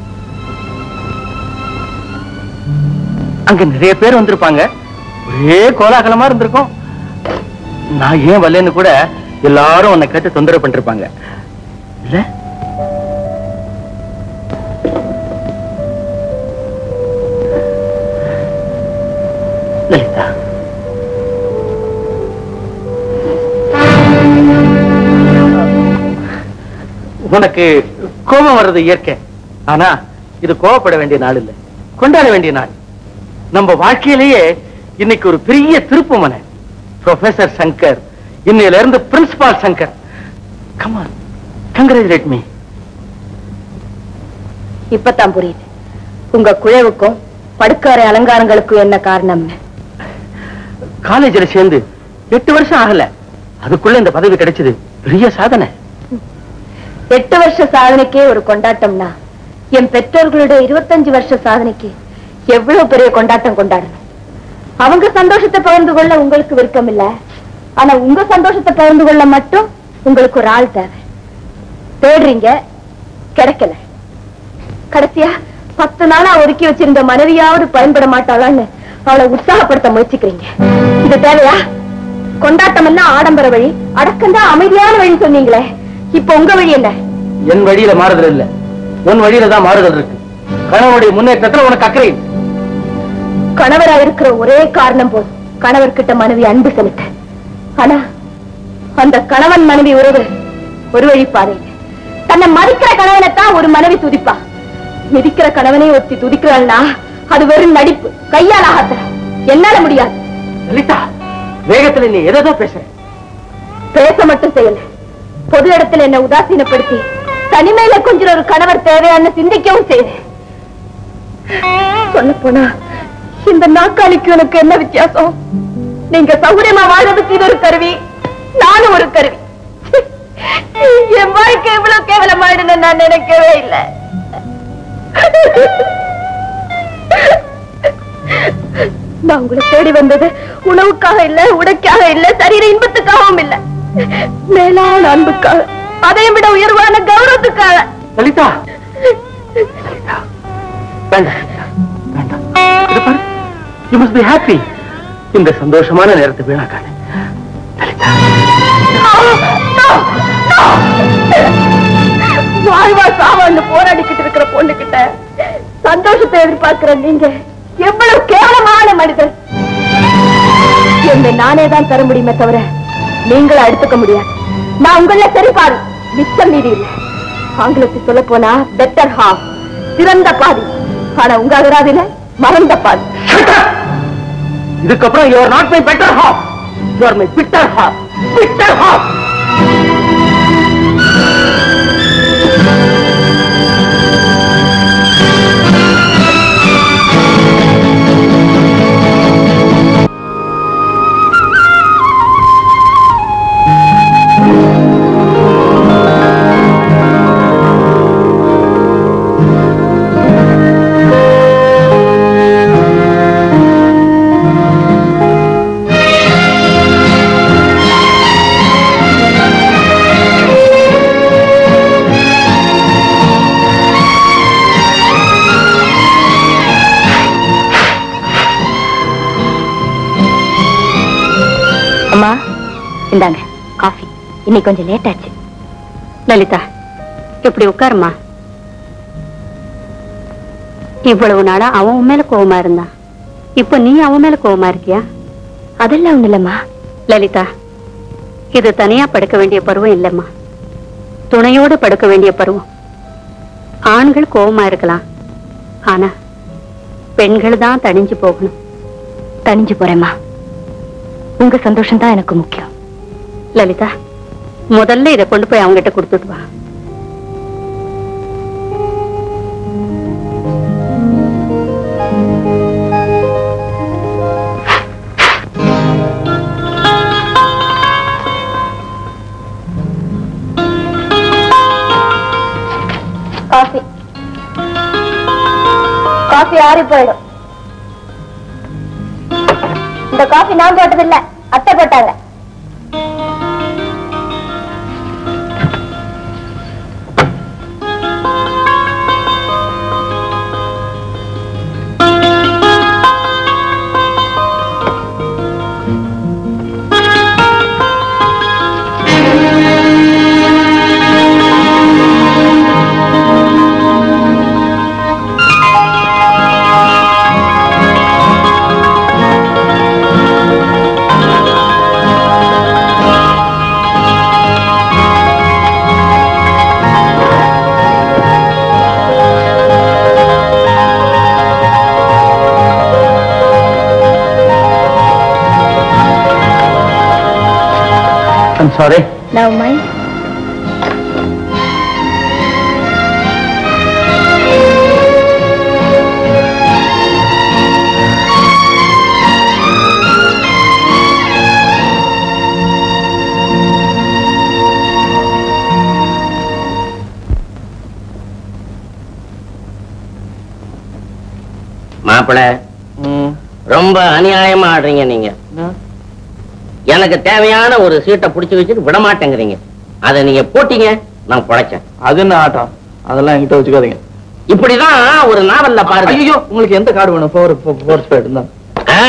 [SPEAKER 5] அங்க நிறைய பேர் வந்திருப்பாங்க ஒரே கோலாகலமா இருந்திருக்கும் நான் ஏன் வரலன்னு கூட எல்லாரும் உன்னை கேட்டு தொந்தரவு பண்ணிருப்பாங்க இல்ல லலிதா உனக்கு கோபம் வர்றது இயற்கை ஆனா இது கோபப்பட வேண்டிய நாள் இல்லை கொண்டாட வேண்டிய நாள் நம்ம வாழ்க்கையிலேயே இன்னைக்கு ஒரு பெரிய திருப்புமனை ப்ரொஃபசர் சங்கர் இன்னையில இருந்து principal Shankar come on congratulate me
[SPEAKER 2] இப்பதான் புரியுது உங்க குழவுக்கும் படுக்கறை அலங்காரங்களுக்கும் என்ன காரணம்னு
[SPEAKER 5] காலேஜ்ல சேர்ந்து எட்டு வருஷம் ஆகல அதுக்குள்ள இந்த பதவி கிடைச்சது பெரிய சாதனை
[SPEAKER 2] எட்டு வருஷ சாதனைக்கே ஒரு கொண்டாட்டம்னா என் பெற்றோர்களுடைய இருபத்தஞ்சு வருஷ சாதனைக்கு எவ்வளவு பெரிய கொண்டாட்டம் கொண்டாடணும் அவங்க சந்தோஷத்தை பகிர்ந்து கொள்ள உங்களுக்கு விருப்பம் இல்ல ஆனா உங்க சந்தோஷத்தை பகிர்ந்து கொள்ள மட்டும் உங்களுக்கு ஒரு ஆள் தேவை தேடுறீங்க கிடைக்கல கடைசியா பத்து நாளா ஒதுக்கி வச்சிருந்த மனைவியாவது பயன்பட மாட்டாளான்னு அவளை உற்சாகப்படுத்த முயற்சிக்கிறீங்க இது தேவையா கொண்டாட்டம் எல்லாம் ஆடம்பர வழி அடக்கம்தான் அமைதியான வழி சொன்னீங்களே இப்ப உங்க வழி என்ன
[SPEAKER 5] என் வழியில மாறுதல் இல்ல உன் வழியில தான் மாறுதல் இருக்கு கணவனுடைய முன்னேற்றத்துல உனக்கு அக்கறை இல்லை.
[SPEAKER 2] கணவரா இருக்கிற ஒரே காரணம் போதும் கணவர்கிட்ட மனைவி அன்பு செலுத்த ஆனா அந்த கணவன் மனைவி உறவு ஒரு வழி பாதை தன்னை மதிக்கிற கணவனைத்தான் ஒரு மனைவி துதிப்பா மிதிக்கிற கணவனை ஒத்தி துதிக்கிறாள்னா அது வெறும் நடிப்பு கையால் ஆகாத என்னால முடியாது
[SPEAKER 5] லலிதா வேகத்துல நீ எதோ பேசுற
[SPEAKER 2] பேச மட்டும் செய்யல பொது இடத்துல என்ன உதாசீனப்படுத்தி தனிமையில கொஞ்சம் ஒரு கணவர் தேவையான சிந்திக்கவும் செய்தேன் சொல்ல போனா இந்த நாக்காளிக்கு எனக்கு என்ன வித்தியாசம் நீங்க சௌகரியமா வாழ்றதுக்கு இது ஒரு கருவி நானும் ஒரு கருவி என் வாழ்க்கை இவ்வளவு கேவலமாயிடுன்னு நான் நினைக்கவே இல்லை நான் உங்களை தேடி வந்தது உணவுக்காக இல்ல உடைக்காக இல்ல சரீர இன்பத்துக்காகவும் இல்ல மேலான அன்புக்காக அதையும் விட உயர்வான கௌரவத்துக்காக
[SPEAKER 5] லலிதா லலிதா, வேண்டாம் வேண்டாம் இதை பாரு யூ மஸ்ட் பி ஹாப்பி இந்த சந்தோஷமான நேரத்தை வீணாக்காத
[SPEAKER 2] வாழ்வா சாவான்னு போராடிக்கிட்டு இருக்கிற பொண்ணு கிட்ட சந்தோஷத்தை எதிர்பார்க்கிற நீங்க எவ்வளவு கேவலமான மனிதர் என்னை நானே தான் தர முடியுமே தவிர நீங்களும் எடுத்துக்க முடியாது நான் உங்கள சரி பாரு மிச்சம் மீதி இல்லை ஆங்கிலத்தில் சொல்ல போனா பெட்டர் ஹாஃப் சிறந்த பாதி ஆனா உங்க அகராதில மறந்த பாதி
[SPEAKER 5] இதுக்கப்புறம் you're not my better half you're my bitter half bitter half
[SPEAKER 2] அம்மா இந்தாங்க காஃபி இன்னைக்கு கொஞ்சம் லேட் ஆச்சு
[SPEAKER 9] லலிதா இப்படி உட்காருமா இவ்வளவு நாளா அவன் உன் மேல கோவமா இருந்தான் இப்ப நீ அவன் மேல கோவமா இருக்கியா
[SPEAKER 2] அதெல்லாம் ஒண்ணு இல்லம்மா
[SPEAKER 9] லலிதா இது தனியா படுக்க வேண்டிய பருவம் இல்லம்மா துணையோட படுக்க வேண்டிய பருவம் ஆண்கள் கோவமா இருக்கலாம் ஆனா பெண்கள் தான் தணிஞ்சு போகணும்
[SPEAKER 2] தணிஞ்சு போறேம்மா உங்க சந்தோஷம் தான் எனக்கு முக்கியம்
[SPEAKER 9] லலிதா முதல்ல இதை கொண்டு போய் அவங்ககிட்ட கொடுத்துட்டு வா
[SPEAKER 2] காஃபி காஃபி ஆறி போயிடும் இந்த காஃபி நான் போட்டது இல்ல அத்தை போட்டாங்க
[SPEAKER 5] I'm sorry.
[SPEAKER 2] Now mine.
[SPEAKER 6] மாப்பிள ரொம்ப அநியாயமா ஆடுறீங்க நீங்க எனக்கு தேவையான ஒரு சீட்டை புடிச்சு வச்சுட்டு விட மாட்டேங்கிறீங்க அதை நீங்க போட்டீங்க நான் பொழைச்சேன்
[SPEAKER 1] அது என்ன ஆட்டம் அதெல்லாம் என்கிட்ட வச்சுக்காதீங்க
[SPEAKER 6] இப்படிதான் ஒரு நாவல்ல பாருங்க
[SPEAKER 1] ஐயோ உங்களுக்கு எந்த கார்டு வேணும் ஃபோர் ஃபோர் ஸ்பேட் தான்
[SPEAKER 6] ஆ,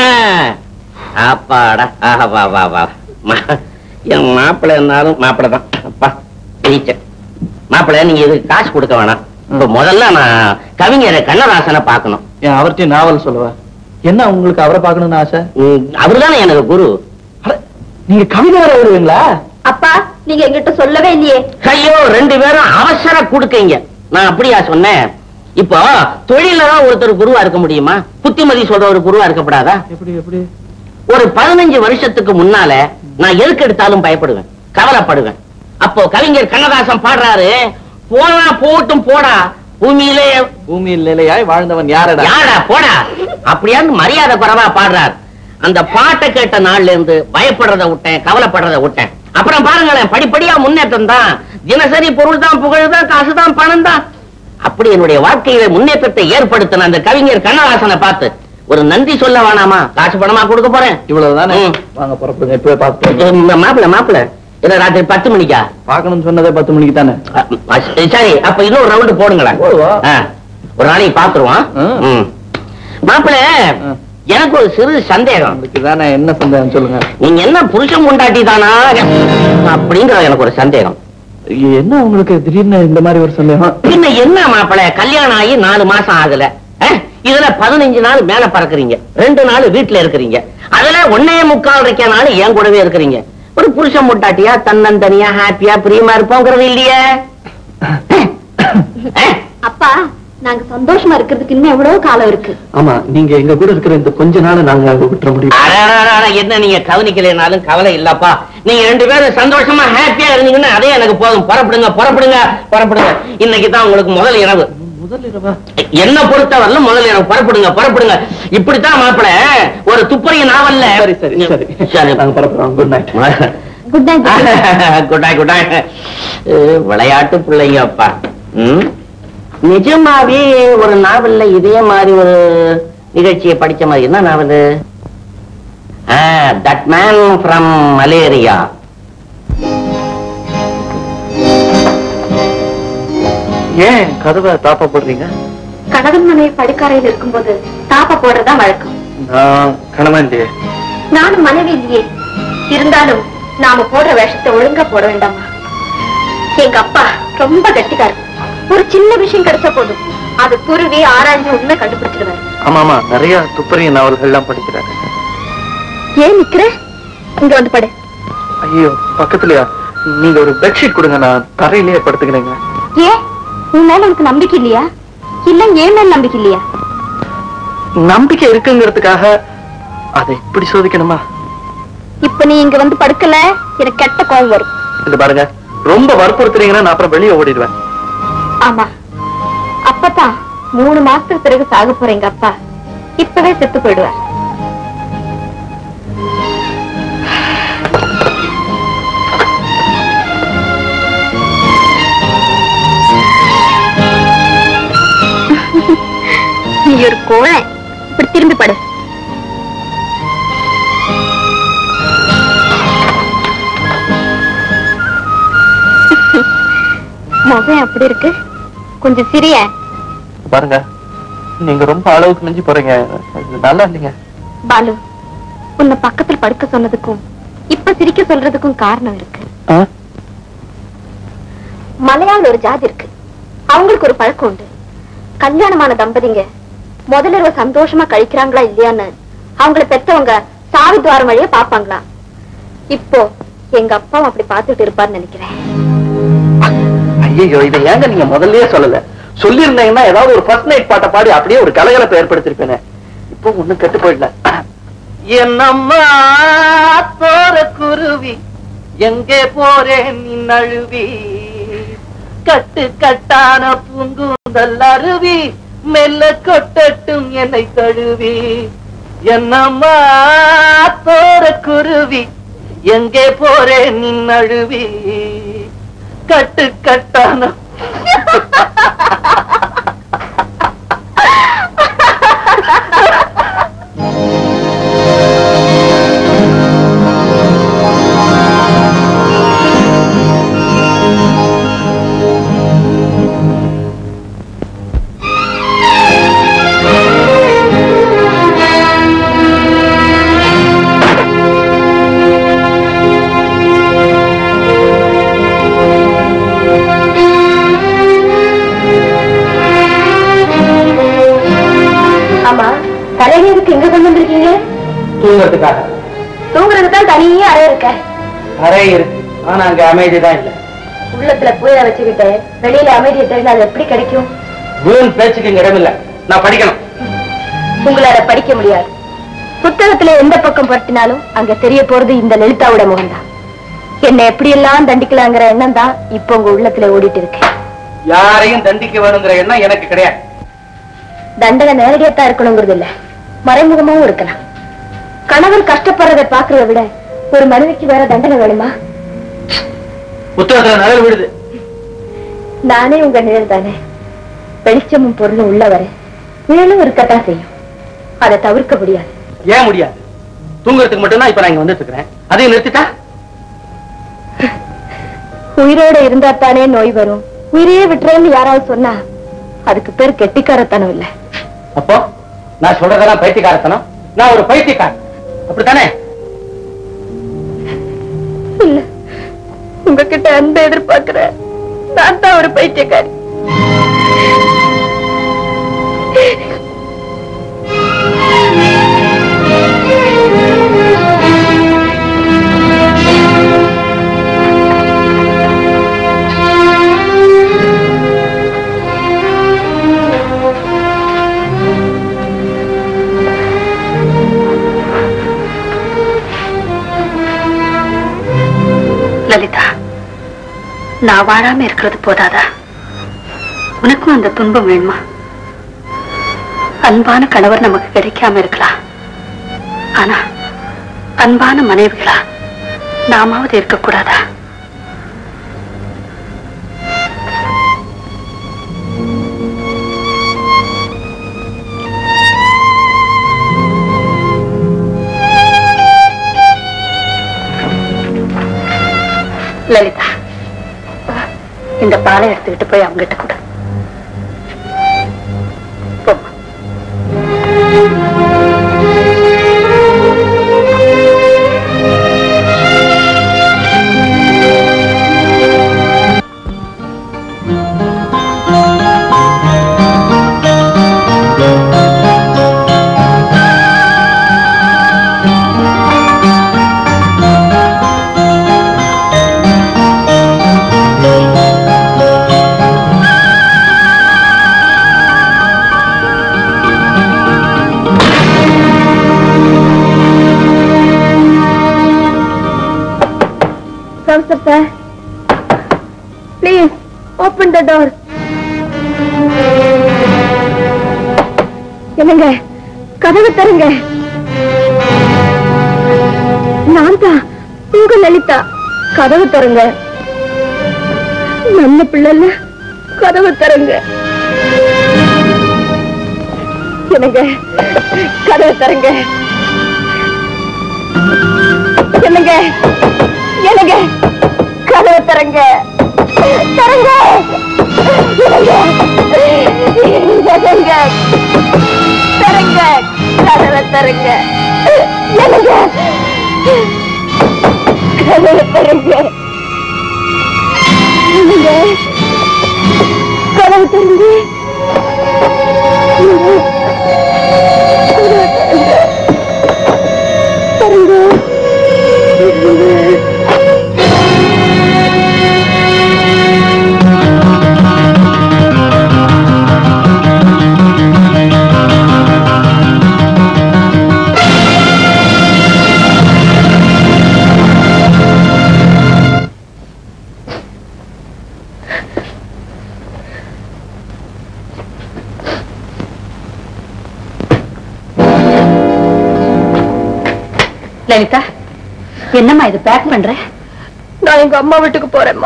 [SPEAKER 6] அப்பாடா ஆஹா வா வா வா மா- என் மாப்பிள்ளை இருந்தாலும் மாப்பிள்ளை தான் அப்பா ஜெயிச்சேன் மாப்பிள்ளை நீங்க இதுக்கு காசு கொடுக்க வேணாம் இப்ப முதல்ல நான் கவிஞரை கண்ணதாசனை பார்க்கணும்
[SPEAKER 1] ஏன் அவர்கிட்டயும் நாவல் சொல்லுவா என்ன உங்களுக்கு அவரை பார்க்கணும்னு ஆசை
[SPEAKER 6] ம், அவர்தானே எனக்கு குரு
[SPEAKER 1] அட, நீங்க கவிதை வர வருவீங்களா
[SPEAKER 2] அப்பா நீங்க எங்கிட்ட சொல்லவே இல்லையே
[SPEAKER 6] ஐயோ ரெண்டு பேரும் அவசர கொடுக்கீங்க நான் அப்படியா சொன்னேன் இப்போ தொழில தான் ஒருத்தர் குருவா இருக்க முடியுமா புத்திமதி சொல்ற ஒரு குருவா இருக்கப்படாதா
[SPEAKER 1] எப்படி எப்படி
[SPEAKER 6] ஒரு பதினஞ்சு வருஷத்துக்கு முன்னால நான் எதுக்கு எடுத்தாலும் பயப்படுவேன் கவலைப்படுவேன் அப்போ கவிஞர் கண்ணதாசன் பாடுறாரு போனா போட்டும் போடா பூமியிலே
[SPEAKER 1] பூமியில் நிலையாய் வாழ்ந்தவன் யாரடா
[SPEAKER 6] யாடா போடா அப்படியான்னு மரியாதை குறைவா பாடுறார் அந்த பாட்டை கேட்ட நாள்ல இருந்து பயப்படுறத விட்டேன் கவலைப்படுறத விட்டேன் அப்புறம் பாருங்களேன் படிப்படியா முன்னேற்றம் தான் தினசரி பொருள் தான் புகழ் தான் காசு தான் பணம் தான் அப்படி என்னுடைய வாழ்க்கையில முன்னேற்றத்தை ஏற்படுத்தின அந்த கவிஞர் கண்ணதாசனை பார்த்து ஒரு நன்றி சொல்ல வேணாமா காசு பணமா கொடுக்க போறேன்
[SPEAKER 1] இவ்வளவுதானே
[SPEAKER 6] ம்.
[SPEAKER 1] வாங்க புறப்படுங்க இப்பவே பார்த்து
[SPEAKER 6] மாப்பிள மாப்பிள இல்ல ராத்திரி பத்து மணிக்கா
[SPEAKER 1] பார்க்கணும்னு சொன்னதே பத்து மணிக்கு தானே
[SPEAKER 6] அ, அ, சரி அப்ப இன்னொரு ரவுண்டு போடுங்களேன்
[SPEAKER 1] போடுவோம்.
[SPEAKER 6] ஆ, ஒரு நாளைக்கு பாத்துருவோம்
[SPEAKER 1] ம்.
[SPEAKER 6] மாப்பிள
[SPEAKER 1] ம்.
[SPEAKER 6] எனக்கு ஒரு சிறு சந்தேகம்
[SPEAKER 1] உங்களுக்கு தானே என்ன சந்தேகம் சொல்லுங்க
[SPEAKER 6] நீங்க என்ன புருஷன் முண்டாட்டி தானா அப்படிங்கிற எனக்கு ஒரு சந்தேகம்
[SPEAKER 1] என்ன உங்களுக்கு திடீர்னு இந்த மாதிரி ஒரு சந்தேகம்
[SPEAKER 6] பின்ன என்ன மாப்பிள கல்யாணம் ஆகி நாலு மாசம் ஆகல அஹ், இதுல பதினஞ்சு நாள் மேல பறக்குறீங்க ரெண்டு நாள் வீட்டுல இருக்கிறீங்க அதுல ஒன்னே முக்கால் இருக்க நாள் என் கூடவே இருக்கிறீங்க ஒரு புருஷன் முட்டாட்டியா தன்னந்தனியா ஹாப்பியா பிரியமா இருப்போங்கிறது இல்லையே அஹ்,
[SPEAKER 2] அப்பா நாங்க சந்தோஷமா இருக்கிறதுக்கு இன்னும் எவ்வளவு காலம் இருக்கு
[SPEAKER 1] ஆமா நீங்க எங்க கூட இருக்கிற இந்த கொஞ்ச நாள் நாங்க அங்க விட்டுற முடியும்
[SPEAKER 6] அடடடடட, என்ன நீங்க கவனிக்கலைனாலும் கவலை இல்லப்பா நீங்க ரெண்டு பேரும் சந்தோஷமா ஹாப்பியா இருந்தீங்கன்னா அதே எனக்கு போதும் புறப்படுங்க புறப்படுங்க புறப்படுங்க இன்னைக்கு தான் உங்களுக்கு முதல் இரவு
[SPEAKER 1] முதல் இரவா
[SPEAKER 6] என்ன பொறுத்தவரையில முதல் இரவு புறப்படுங்க புறப்படுங்க இப்படித்தான் மாப்பிள ஒரு துப்பறிய நாவல்ல
[SPEAKER 1] சரி சரி சரி
[SPEAKER 6] சரி
[SPEAKER 1] நாங்க புறப்படுறோம் good night
[SPEAKER 2] good night
[SPEAKER 6] goodbye goodbye விளையாட்டு பிள்ளைங்க அப்பா ம்? நிஜமாவே ஒரு நாவல்ல இதே மாதிரி ஒரு நிகழ்ச்சியை படிச்ச மாதிரி என்ன novel that man from malaria
[SPEAKER 1] ஏன் கதவை தாப்பா போடுறீங்க
[SPEAKER 2] கணவன் மனைவி படுக்கறையில் இருக்கும்போது தாப்பா போடுறதா வழக்கம்
[SPEAKER 1] நான் கணவன் இல்லையே
[SPEAKER 2] நானும் மனைவி இல்லையே
[SPEAKER 10] இருந்தாலும் நாம போடுற வேஷத்தை ஒழுங்கா போட வேண்டாமா எங்க அப்பா ரொம்ப கெட்டிக்காரு ஒரு சின்ன விஷயம் கிடைச்ச போதும் அது துருவி ஆராய்ஞ்சு உண்மை கண்டுபிடிச்சிடுவாரு
[SPEAKER 1] ஆமா ஆமா நிறைய துப்பறிய நாவல்கள் எல்லாம் படிக்கிறாரு
[SPEAKER 10] ஏன் நிக்கிற இங்க வந்து படு
[SPEAKER 1] ஐயோ பக்கத்துலயா நீங்க ஒரு பெட்ஷீட் கொடுங்க நான் தரையிலேயே படுத்துக்கிறேங்க
[SPEAKER 10] ஏன் உன் மேல உனக்கு நம்பிக்கை இல்லையா இல்ல ஏன் மேல நம்பிக்கை இல்லையா
[SPEAKER 1] நம்பிக்கை இருக்குங்கிறதுக்காக அதை இப்படி சோதிக்கணுமா
[SPEAKER 10] இப்ப நீ இங்க வந்து படுக்கல எனக்கு கெட்ட கோபம் வரும்
[SPEAKER 1] இது பாருங்க ரொம்ப வற்புறுத்துறீங்கன்னா நான் அப்புறம் வெளியே ஓடிடுவேன்
[SPEAKER 10] ஆமா அப்பதான் மூணு மாசத்துக்கு பிறகு சாக போற எங்க அப்பா இப்பவே செத்து போயிடுவார் நீ ஒரு கோழை இப்படி திரும்பி படு முகம் அப்படி இருக்கு கொஞ்சம் சிரிய
[SPEAKER 1] பாருங்க நீங்க ரொம்ப அளவுக்கு மிஞ்சி போறீங்க இது நல்லா இல்லைங்க
[SPEAKER 10] பாலு உன்னை பக்கத்துல படுக்க சொன்னதுக்கும் இப்ப சிரிக்க சொல்றதுக்கும் காரணம் இருக்கு மலையாள ஒரு ஜாதி இருக்கு அவங்களுக்கு ஒரு பழக்கம் உண்டு கல்யாணமான தம்பதிங்க முதல்ல இரவு சந்தோஷமா கழிக்கிறாங்களா இல்லையான்னு அவங்கள பெத்தவங்க சாவி துவாரம் வழியா பாப்பாங்களா இப்போ எங்க அப்பாவும் அப்படி பார்த்துட்டு இருப்பார்னு நினைக்கிறேன்
[SPEAKER 1] ஐயோ இதை ஏங்க நீங்க முதல்லயே சொல்லல சொல்லி இருந்தீங்கன்னா ஏதாவது ஒரு ஃபர்ஸ்ட் நைட் பாட்டை பாடி அப்படியே ஒரு கலகலப்பை ஏற்படுத்திருப்பேனே இப்போ ஒண்ணும் கெட்டு போயிடல என்னம்மா தோர குருவி எங்கே போறேன் நீ நழுவி கட்டு கட்டான பூங்குந்தல் அருவி மெல்ல கொட்டட்டும் என்னை தழுவி என்னம்மா தோர குருவி எங்கே போறேன் நீ நழுவி கட்டு கட்டான
[SPEAKER 10] ஆமா தலைநீருக்கு எங்க கொண்டு வந்திருக்கீங்க
[SPEAKER 5] தூங்குறதுக்காக
[SPEAKER 10] தூங்குறதுக்கு தான் தனியே அறை இருக்க
[SPEAKER 5] அறை இருக்கு ஆனா அங்க அமைதி தான் இல்ல
[SPEAKER 10] உள்ளத்துல புயல வச்சுக்கிட்டு வெளியில அமைதியை தெரிஞ்சு அது எப்படி கிடைக்கும்
[SPEAKER 5] வீண் பேச்சுக்கு இங்க இடமில்ல நான் படிக்கணும்
[SPEAKER 10] உங்களால படிக்க முடியாது புத்தகத்துல எந்த பக்கம் பட்டினாலும் அங்க தெரிய போறது இந்த லலிதாவோட முகம்தான் என்னை எப்படி எல்லாம் தண்டிக்கலாங்கிற எண்ணம் தான் இப்ப உங்க உள்ளத்துல ஓடிட்டு இருக்கு
[SPEAKER 5] யாரையும் தண்டிக்க வேணுங்கிற எண்ணம் எனக்கு கிடையாது
[SPEAKER 10] தண்டனை நேரடியாத்தான் இருக்கணுங்கிறது இல்ல மறைமுகமாவும் இருக்கலாம் கணவன் கஷ்டப்படுறதை பாக்குறத விட ஒரு மனைவிக்கு வேற தண்டனை வேணுமா
[SPEAKER 5] புத்தகத்துல நிழல் விடுது
[SPEAKER 10] நானே உங்க நிழல் தானே வெளிச்சமும் பொருளும் உள்ளவரை நிழலும் இருக்கத்தான் செய்யும் அதை தவிர்க்க முடியாது
[SPEAKER 5] ஏன் முடியாது தூங்குறதுக்கு மட்டும்தான் இப்ப நான் இங்க வந்துட்டு இருக்கிறேன் அதையும் நிறுத்திட்டா
[SPEAKER 10] உயிரோட இருந்தா தானே நோய் வரும் உயிரையே விட்டுறேன்னு யாராவது சொன்னா அதுக்கு பேர் கெட்டிக்காரத்தனம் இல்ல
[SPEAKER 5] அப்போ நான் சொல்றதெல்லாம் பைத்தியக்காரத்தனம் நான் ஒரு பைத்தியக்காரன் அப்படித்தானே
[SPEAKER 10] இல்ல உங்ககிட்ட அன்பை எதிர்பார்க்கிற நான் தான் ஒரு பைத்தியக்காரி லலிதா நான் வாழாம இருக்கிறது போதாதா உனக்கும் அந்த துன்பம் வேணுமா அன்பான கணவர் நமக்கு கிடைக்காம இருக்கலாம் ஆனா அன்பான மனைவிகளா நாமாவது இருக்கக்கூடாதா லலிதா இந்த பாலை எடுத்துக்கிட்டு போய் அவங்ககிட்ட கொடு போம்மா. Joseph sir please open the door என்னங்க கதவு தருங்க நான் தான் உங்க லலிதா கதவு தருங்க நல்ல பிள்ளைல கதவு தருங்க என்னங்க கதவு தருங்க என்னங்க என்னங்க கதவு தரங்க தரங்க என்னங்க தரங்க கதவை தரங்க என்னங்க கதவை தரங்க என்னங்க கதவு தரங்க தரங்க
[SPEAKER 9] லலிதா என்னம்மா இது பேக் பண்ற
[SPEAKER 10] நான் எங்க அம்மா வீட்டுக்கு போறேம்மா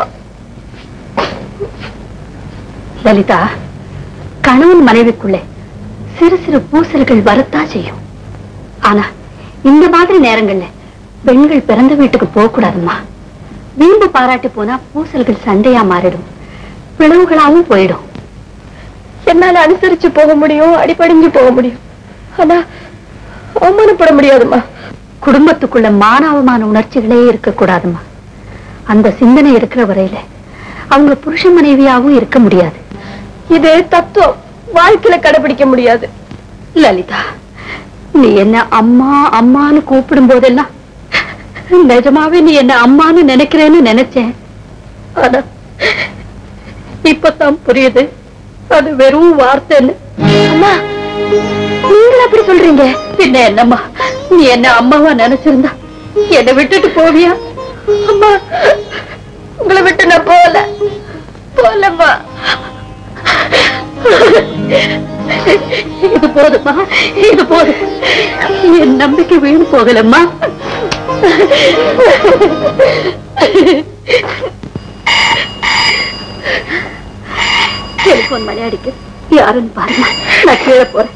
[SPEAKER 9] லலிதா கணவன் மனைவிக்குள்ளே சிறு சிறு பூசல்கள் வரத்தான் செய்யும் ஆனா இந்த மாதிரி நேரங்கள்ல பெண்கள் பிறந்த வீட்டுக்கு போக கூடாதும்மா வீம்பு பாராட்டி போனா பூசல்கள் சண்டையா மாறிடும் பிளவுகளாவும் போயிடும்
[SPEAKER 10] என்னால அனுசரிச்சு போக முடியும் அடிபடிஞ்சு போக முடியும் ஆனா அவமானப்பட முடியாதும்மா
[SPEAKER 9] குடும்பத்துக்குள்ள மானாவமான உணர்ச்சிகளே இருக்க கூடாதும்மா அந்த சிந்தனை இருக்கிற வரையில அவங்க புருஷ மனைவியாவும் இருக்க முடியாது
[SPEAKER 10] இது தத்துவம் வாழ்க்கையில கடைபிடிக்க முடியாது
[SPEAKER 9] லலிதா நீ என்ன அம்மா அம்மான்னு கூப்பிடும் போதெல்லாம் நிஜமாவே நீ என்ன அம்மான்னு நினைக்கிறேன்னு நினைச்சேன் ஆனா இப்பதான் புரியுது அது வெறும் வார்த்தைன்னு
[SPEAKER 10] அம்மா நீங்களும் அப்படி சொல்றீங்க
[SPEAKER 9] பின்ன என்னம்மா நீ என்ன அம்மாவா நினைச்சிருந்தா என்னை விட்டுட்டு போவியா
[SPEAKER 10] அம்மா உங்களை விட்டு நான் போகல போகலம்மா
[SPEAKER 9] இது போதுமா இது போதும் என் நம்பிக்கை வீண் போகலம்மா டெலிபோன் மணி அடிக்கு யாருன்னு பாருமா நான் கீழே போறேன்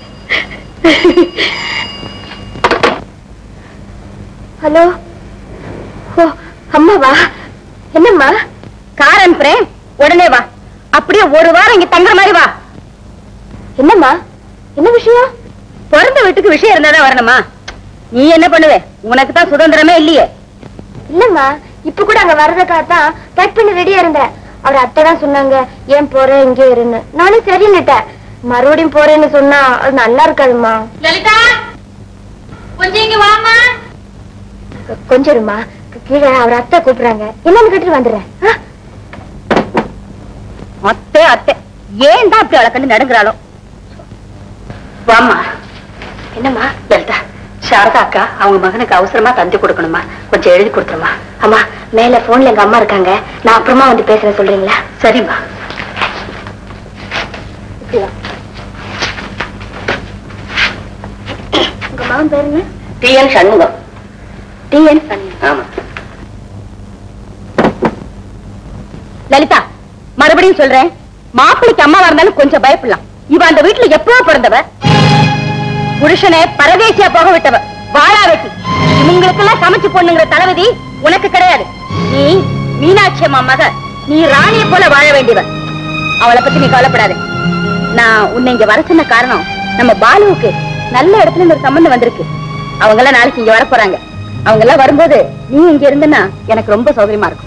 [SPEAKER 10] ஹலோ ஓ அம்மாவா என்னம்மா கார் அனுப்புறேன் உடனே வா அப்படியே ஒரு வாரம் இங்க தங்குற மாதிரி வா என்னம்மா என்ன விஷயம் பிறந்த வீட்டுக்கு விஷயம் இருந்தாதான் வரணுமா நீ என்ன பண்ணுவ உனக்கு தான் சுதந்திரமே இல்லையே
[SPEAKER 2] இல்லம்மா இப்ப கூட அங்க வர்றதுக்காகத்தான் பேக் பண்ணி ரெடியா இருந்தேன் அவர் அத்தை தான் சொன்னாங்க ஏன் போற இங்கே இருன்னு நானும் சரின்னுட்டேன் மறுபடியும் போறேன்னு சொன்னா அது நல்லா இருக்காதும்மா
[SPEAKER 10] லலிதா கொஞ்சம் இங்க வாமா
[SPEAKER 2] கொ- கொஞ்சம் இருமா கீழே அவர் அத்தை கூப்பிடுறாங்க என்னன்னு கேட்டு வந்துடுறேன் ஆ?
[SPEAKER 10] அத்தை அத்தை ஏன் தான் அப்படி அவளை கண்டு நடுங்குறாளோ
[SPEAKER 9] வாமா
[SPEAKER 2] என்னம்மா
[SPEAKER 9] லலிதா சாரதா அக்கா அவங்க மகனுக்கு அவசரமா தந்தி கொடுக்கணுமா கொஞ்சம் எழுதி கொடுத்துருமா
[SPEAKER 2] அம்மா மேல போன்ல எங்க அம்மா இருக்காங்க நான் அப்புறமா வந்து பேசுறேன் சொல்றீங்களா
[SPEAKER 9] சரிம்மா
[SPEAKER 2] உங்க மகன் பேருங்க
[SPEAKER 9] டிஎன் சண்முகம்
[SPEAKER 2] டிஎன்
[SPEAKER 9] ஆமா
[SPEAKER 10] லலிதா மறுபடியும் சொல்றேன் மாப்பிளைக்கு அம்மாவா இருந்தாலும் கொஞ்சம் பயப்படலாம் இவ அந்த வீட்டுல எப்பவோ பிறந்தவ புருஷனை பரதேசியா போக விட்டவ வாழா வெட்டி இவங்களுக்கெல்லாம் சமைச்சு பொண்ணுங்கிற தலைவிதி உனக்கு கிடையாது நீ மீனாட்சி அம்மா மக நீ ராணியை போல வாழ வேண்டியவ அவளை பத்தி நீ கவலைப்படாத நான் உன்னை இங்க வர சொன்ன காரணம் நம்ம பாலுவுக்கு நல்ல இடத்துல இருந்து ஒரு சம்பந்தம் வந்திருக்கு அவங்க எல்லாம் நாளைக்கு இங்க வர போறாங்க அவங்க எல்லாம் வரும்போது நீ இங்க இருந்தனா எனக்கு ரொம்ப சௌகரியமா இருக்கும்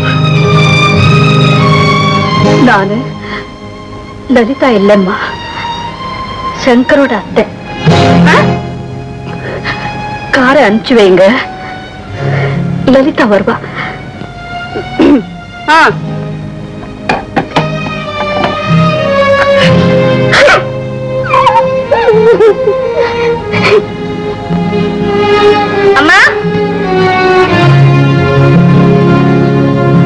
[SPEAKER 9] நானு லலிதா இல்லம்மா சங்கரோட அத்தை காரை அனுப்பிச்சு வைங்க லலிதா வருவா
[SPEAKER 10] ஆ அம்மா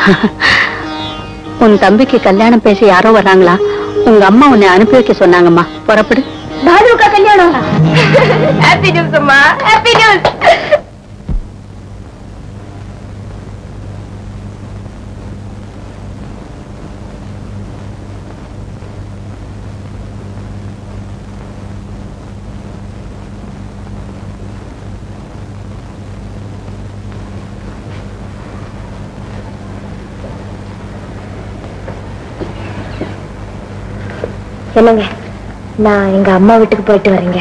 [SPEAKER 9] உன் தம்பிக்கு கல்யாணம் பேச யாரோ வர்றாங்களா உங்க அம்மா உன்னை அனுப்பி வைக்க சொன்னாங்கம்மா புறப்படு
[SPEAKER 10] பாலுக்கா கல்யாணம் ஹாப்பி நியூஸ் அம்மா ஹாப்பி நியூஸ்
[SPEAKER 2] என்னங்க நான் எங்க அம்மா வீட்டுக்கு போயிட்டு வரேங்க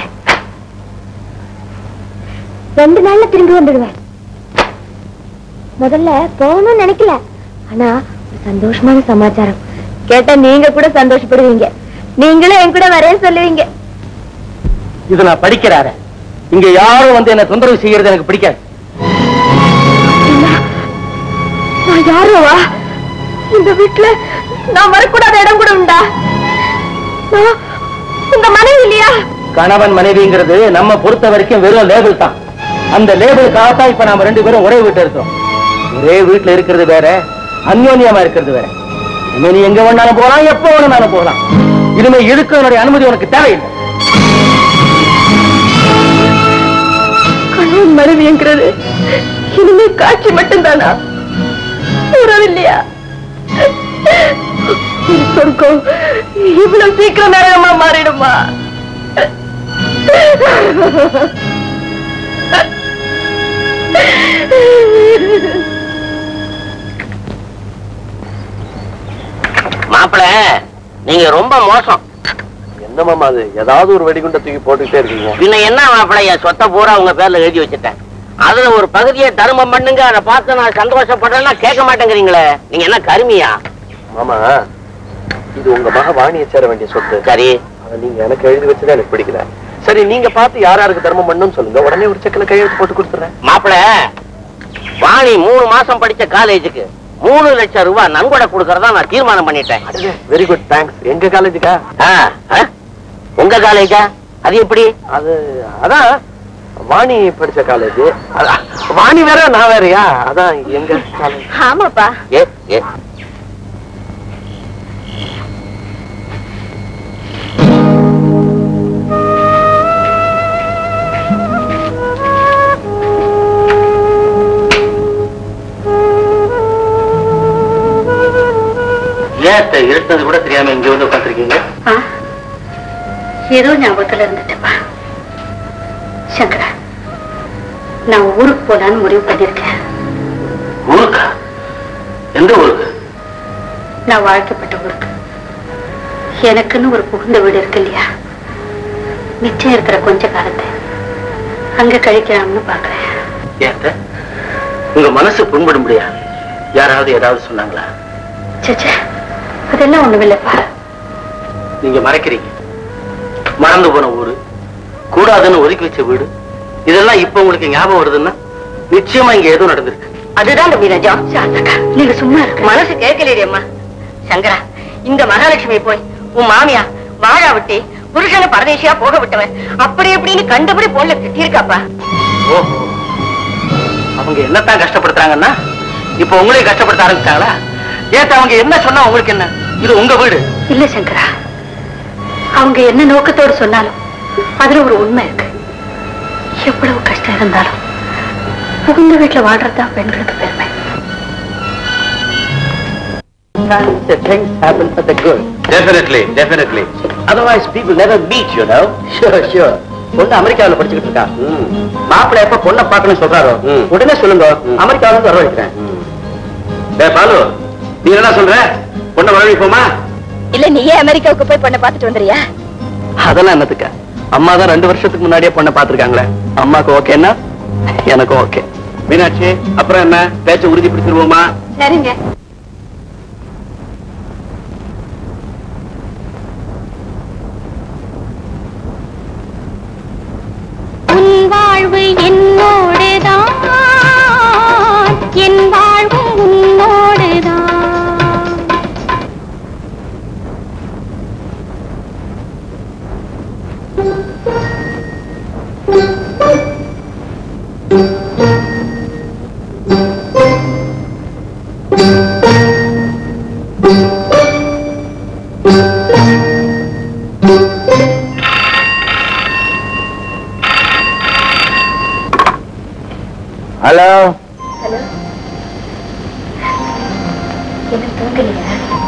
[SPEAKER 2] ரெண்டு நாள்ல திரும்பி வந்துடுவேன் முதல்ல போகணும்னு நினைக்கல ஆனா ஒரு சந்தோஷமான சமாச்சாரம் கேட்டா நீங்க கூட சந்தோஷப்படுவீங்க நீங்களும் என் கூட வரேன் சொல்லுவீங்க
[SPEAKER 5] இது நான் படிக்கிறாரு இங்க யாரும் வந்து என்ன தொந்தரவு செய்யறது எனக்கு பிடிக்காது
[SPEAKER 10] நான் யாரோவா இந்த வீட்டுல நான் வரக்கூடாத இடம் கூட உண்டா நான் உங்க மனைவி இல்லையா
[SPEAKER 5] கணவன் மனைவிங்கிறது நம்ம பொறுத்த வரைக்கும் வெறும் லேபிள் தான் அந்த லேபிளுக்காகத்தான் இப்ப நாம ரெண்டு பேரும் ஒரே வீட்டுல இருக்கோம் ஒரே வீட்டுல இருக்கிறது வேற அந்யோன்யமா இருக்கிறது வேற இனிமே நீ எங்க வேணாலும் போகலாம் எப்ப வேணாலும் போகலாம் இனிமே எதுக்கும் என்னுடைய அனுமதி உனக்கு தேவையில்லை
[SPEAKER 10] கணவன் மனைவிங்கிறது இனிமே காட்சி மட்டும்தானா உறவில்லையா என் சொர்க்கம் இவ்வளவு சீக்கிரம் நரகமா மாறிடுமா
[SPEAKER 6] மாப்பிள நீங்க ரொம்ப மோசம்
[SPEAKER 1] என்ன மாமா அது ஏதாவது ஒரு வெடிகுண்டை தூக்கி போட்டுக்கிட்டே இருக்கீங்க
[SPEAKER 6] பின்ன என்ன மாப்பிள என் சொத்தை பூரா உங்க பேர்ல எழுதி வச்சுட்டேன் அதுல ஒரு பகுதியை தர்மம் பண்ணுங்க அதை பார்த்து நான் சந்தோஷப்படுறேன்னா கேட்க மாட்டேங்கிறீங்களே நீங்க என்ன கருமியா
[SPEAKER 1] மாமா இது உங்க மக வாணியை சேர வேண்டிய சொத்து
[SPEAKER 6] சரி
[SPEAKER 1] அதை நீங்க எனக்கு எழுதி வச்சதே எனக்கு பிடிக்கல சரி நீங்க பார்த்து யார் யாருக்கு தர்மம் பண்ணணும்னு சொல்லுங்க உடனே ஒரு செக்கில் கையெழுத்து போட்டு கொடுத்துறேன்
[SPEAKER 6] மாப்பிள வாணி மூணு மாசம் படிச்ச காலேஜுக்கு மூணு லட்சம் ரூபாய் நன்கொடை கொடுக்கறதா நான் தீர்மானம் பண்ணிட்டேன்
[SPEAKER 1] வெரி குட் தேங்க்ஸ் எங்க காலேஜுக்கா
[SPEAKER 6] ஆ, ஆ? உங்க காலேஜா அது எப்படி
[SPEAKER 1] அது அதான் வாணி படிச்ச காலேஜ் வாணி வேற நான் வேறயா அதான் எங்க காலேஜ்
[SPEAKER 10] ஆமாப்பா
[SPEAKER 6] ஏ ஏ ஏத்த இருட்டது கூட தெரியாம இங்க வந்து உட்காந்துருக்கீங்க
[SPEAKER 9] ஆ, ஏதோ ஞாபகத்துல இருந்துட்டப்பா சங்கரா நான் ஊருக்கு போலான்னு முடிவு பண்ணிருக்கேன்
[SPEAKER 6] ஊருக்கா எந்த ஊருக்கு
[SPEAKER 9] நான் வாழ்க்கப்பட்ட ஊருக்கு எனக்குன்னு ஒரு புகுந்த வீடு இருக்கு இல்லையா மிச்சம் இருக்கிற கொஞ்ச காலத்தை அங்க கழிக்கலாம்னு பாக்குறேன்
[SPEAKER 6] ஏத்த உங்க மனசு புண்படும்படியா யாராவது ஏதாவது சொன்னாங்களா
[SPEAKER 9] சச்சே அதெல்லாம் ஒண்ணுமில்லப்பா
[SPEAKER 6] நீங்க மறைக்கிறீங்க மறந்து போன ஊரு கூடாதுன்னு ஒதுக்கி வச்ச வீடு இதெல்லாம் இப்ப உங்களுக்கு ஞாபகம் வருதுன்னா நிச்சயமா இங்க ஏதோ நடந்திருக்கு
[SPEAKER 10] அதுதான் தம்பி நிஜம்
[SPEAKER 9] சாந்தக்கா நீங்க சும்மா இருக்க
[SPEAKER 10] மனசு கேட்கலையேம்மா சங்கரா இந்த மகாலட்சுமி போய் உன் மாமியா வாழா விட்டு புருஷனை பரதேசியா போக விட்டவன் அப்படி எப்படின்னு கண்டபடி போன்ல திட்டிருக்காப்பா
[SPEAKER 6] ஓஹோ அவங்க என்னத்தான் கஷ்டப்படுத்துறாங்கன்னா இப்ப உங்களையும் கஷ்டப்படுத்த ஆரம்பிச்சாங்களா ஏத்த அவங்க என்ன சொன்னா உங்களுக்கு என்ன இது உங்க வீடு
[SPEAKER 9] இல்ல சங்கரா அவங்க என்ன நோக்கத்தோடு சொன்னாலும் அதுல ஒரு உண்மை இருக்கு எவ்வளவு கஷ்டம் இருந்தாலும் புகுந்த வீட்டுல வாழ்றதுதான் பெண்களுக்கு பெருமை
[SPEAKER 5] The things happen for the good.
[SPEAKER 6] Definitely definitely
[SPEAKER 5] Otherwise, people never meet, you know. Sure, sure. பொண்ணு அமெரிக்காவுல படிச்சுக்கிட்டு இருக்கா மாப்பிள்ளை எப்ப பொண்ணை பார்க்கணும்னு சொல்றாரோ
[SPEAKER 6] ம்.
[SPEAKER 5] உடனே சொல்லுங்க அமெரிக்காவுல இருந்து வர வைக்கிறேன்
[SPEAKER 6] டே பாலு நீ என்ன சொல்ற பொண்ணை வரவேற்போமா
[SPEAKER 10] இல்ல நீயே அமெரிக்காவுக்கு போய் பொண்ணை பார்த்துட்டு வந்துறியா
[SPEAKER 1] அதெல்லாம் என்னத்துக்க அம்மா தான் ரெண்டு வருஷத்துக்கு முன்னாடியே பொண்ணை பார்த்திருக்காங்களே அம்மாக்கு ஓகேன்னா எனக்கும் ஓகே
[SPEAKER 6] மீனாட்சி அப்புறம் என்ன பேச்ச உறுதிப்படுத்திடுவோமா
[SPEAKER 10] சரிங்க
[SPEAKER 2] உன் வாழ்வு என்னோடுதான் என் வாழ்வும் உன்னோடுதான்
[SPEAKER 10] Thank you.
[SPEAKER 6] ஹலோ
[SPEAKER 2] ஹலோ என்ன தூங்கலையா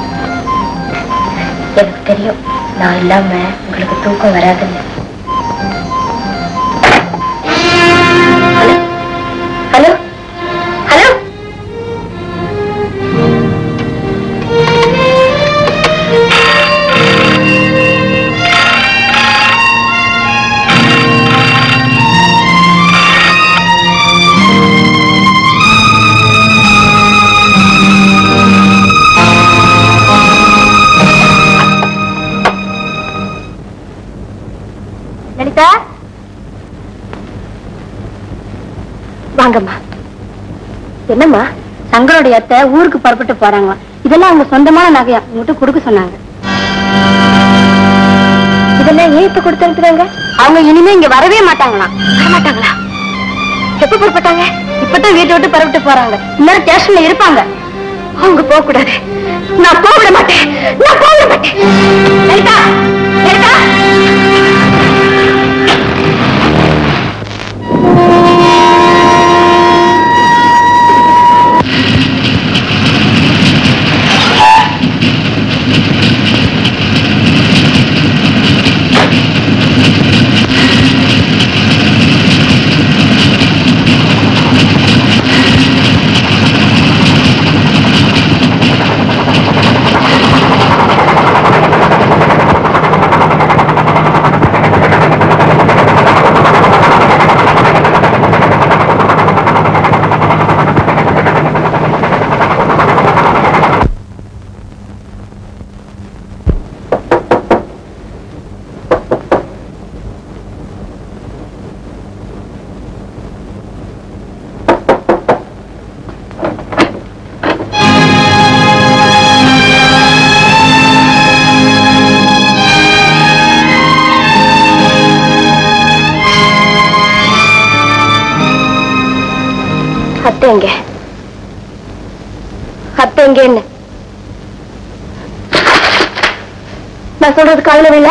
[SPEAKER 2] எனக்கு தெரியும் நான் இல்லாம உங்களுக்கு தூக்கம் வராதுன்னு ஹலோ ஹலோ ஹலோ லலிதா வாங்கம்மா என்னம்மா சங்கரோடைய அத்தை ஊருக்கு புறப்பட்டு போறாங்களாம் இதெல்லாம் அவங்க சொந்தமான நகையா உங்ககிட்ட கொடுக்க சொன்னாங்க இதெல்லாம் ஏன் இப்ப கொடுத்து அனுப்புறாங்க அவங்க இனிமே இங்க வரவே மாட்டாங்களாம் வரமாட்டாங்களா எப்ப புறப்பட்டாங்க இப்பதான் வீட்டை விட்டு புறப்பட்டு போறாங்க இன்னொரு ஸ்டேஷன்ல இருப்பாங்க அவங்க போக கூடாது நான் போக விட மாட்டேன் நான் போக விட மாட்டேன் லலிதா லலிதா அத்தை எங்க அத்தை எங்க என்ன நான் சொல்றது காதுல விழ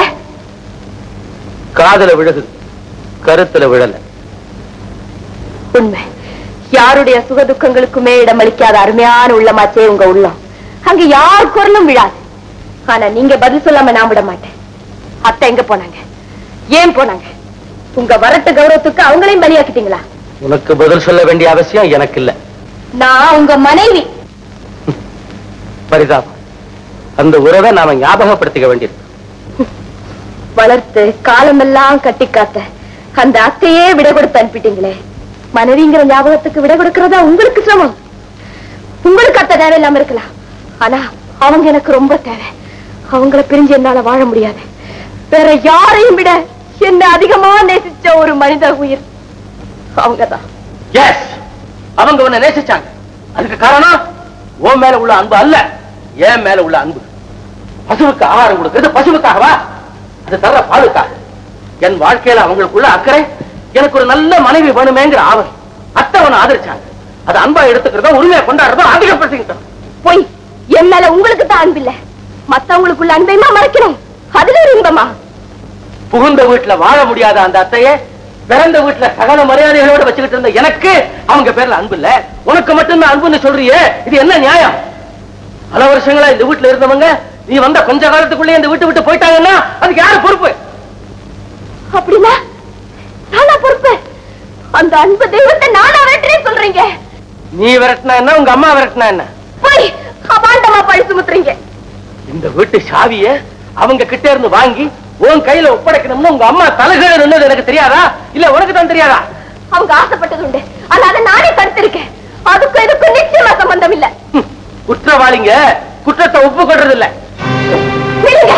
[SPEAKER 1] காதல விழுது கருத்துல விழல
[SPEAKER 2] உண்மை யாருடைய சுக துக்கங்களுக்குமே இடமளிக்காத அருமையான உள்ளமாச்சே உங்க உள்ளம் அங்க யார் குரலும் விழாது ஆனா நீங்க பதில் சொல்லாம நான் விட மாட்டேன் அத்தை எங்க போனாங்க ஏன் போனாங்க உங்க வரட்டு கௌரவத்துக்கு அவங்களையும் பலியாக்கிட்டீங்களா
[SPEAKER 1] உனக்கு பதில் சொல்ல வேண்டிய அவசியம் எனக்கு இல்ல
[SPEAKER 2] நான் உங்க மனைவி
[SPEAKER 1] பரிதாபம் அந்த உறவை நாம ஞாபகப்படுத்திக்க வேண்டியது
[SPEAKER 2] வளர்த்து காலமெல்லாம் கட்டி காத்த அந்த அத்தையே விடை கொடுத்து அனுப்பிட்டீங்களே மனைவிங்கிற ஞாபகத்துக்கு விடை கொடுக்கறதா உங்களுக்கு சிரமம் உங்களுக்கு அத்தை தேவையில்லாம இருக்கலாம் ஆனா அவங்க எனக்கு ரொம்ப தேவை அவங்கள பிரிஞ்சு என்னால வாழ முடியாது வேற யாரையும் விட என்ன அதிகமா நேசிச்ச ஒரு மனித உயிர் அவங்கதான்
[SPEAKER 1] எஸ் அவங்க உன்னை நேசிச்சாங்க அதுக்கு காரணம் உன் மேல உள்ள அன்பு அல்ல என் மேல உள்ள அன்பு பசுவுக்கு ஆகாரம் கொடுக்கிறது பசுவுக்காகவா அது தர்ற பாலுக்காக என் வாழ்க்கையில அவங்களுக்குள்ள அக்கறை எனக்கு ஒரு நல்ல மனைவி வேணுமேங்கிற ஆவல் அத்தை அவனை ஆதரிச்சாங்க அது அன்பா எடுத்துக்கிறதோ உரிமையை கொண்டாடுறதோ அதிகப்படுத்திக்கிட்டோம்
[SPEAKER 2] பொய் என் மேல உங்களுக்கு தான் அன்பு இல்ல மத்தவங்களுக்குள்ள அன்பையுமா மறைக்கணும் அதுல ஒரு இன்பமா
[SPEAKER 1] புகுந்த வீட்டுல வாழ முடியாத அந்த அத்தையே பிறந்த வீட்டுல சகல மரியாதைகளோட வச்சுக்கிட்டு இருந்த எனக்கு அவங்க பேர்ல அன்பு இல்ல உனக்கு மட்டும்தான் அன்புன்னு சொல்றியே இது என்ன நியாயம் பல வருஷங்களா இந்த வீட்டுல இருந்தவங்க நீ வந்த கொஞ்ச காலத்துக்குள்ளே இந்த வீட்டு விட்டு போயிட்டாங்கன்னா அதுக்கு யாரு பொறுப்பு
[SPEAKER 2] அப்படின்னா நானா பொறுப்பு அந்த அன்பு தெய்வத்தை நானா வெட்டுறேன் சொல்றீங்க
[SPEAKER 1] நீ விரட்டினா என்ன உங்க அம்மா விரட்டினா என்ன
[SPEAKER 2] போய் அபாண்டமா பழி சுமத்துறீங்க
[SPEAKER 1] இந்த வீட்டு சாவிய அவங்க கிட்ட இருந்து வாங்கி உன் கையில ஒப்படைக்கணும்னு உங்க அம்மா தலைகீழ நின்னது எனக்கு தெரியாதா இல்ல உனக்கு தான் தெரியாதா
[SPEAKER 2] அவங்க ஆசைப்பட்டது உண்டு ஆனா அதை நானே தடுத்திருக்கேன் அதுக்கும் இதுக்கும் நிச்சயமா சம்பந்தம் இல்ல
[SPEAKER 1] ஹம், குற்றவாளிங்க குற்றத்தை ஒப்புக்கொள்றது இல்ல
[SPEAKER 2] விடுங்க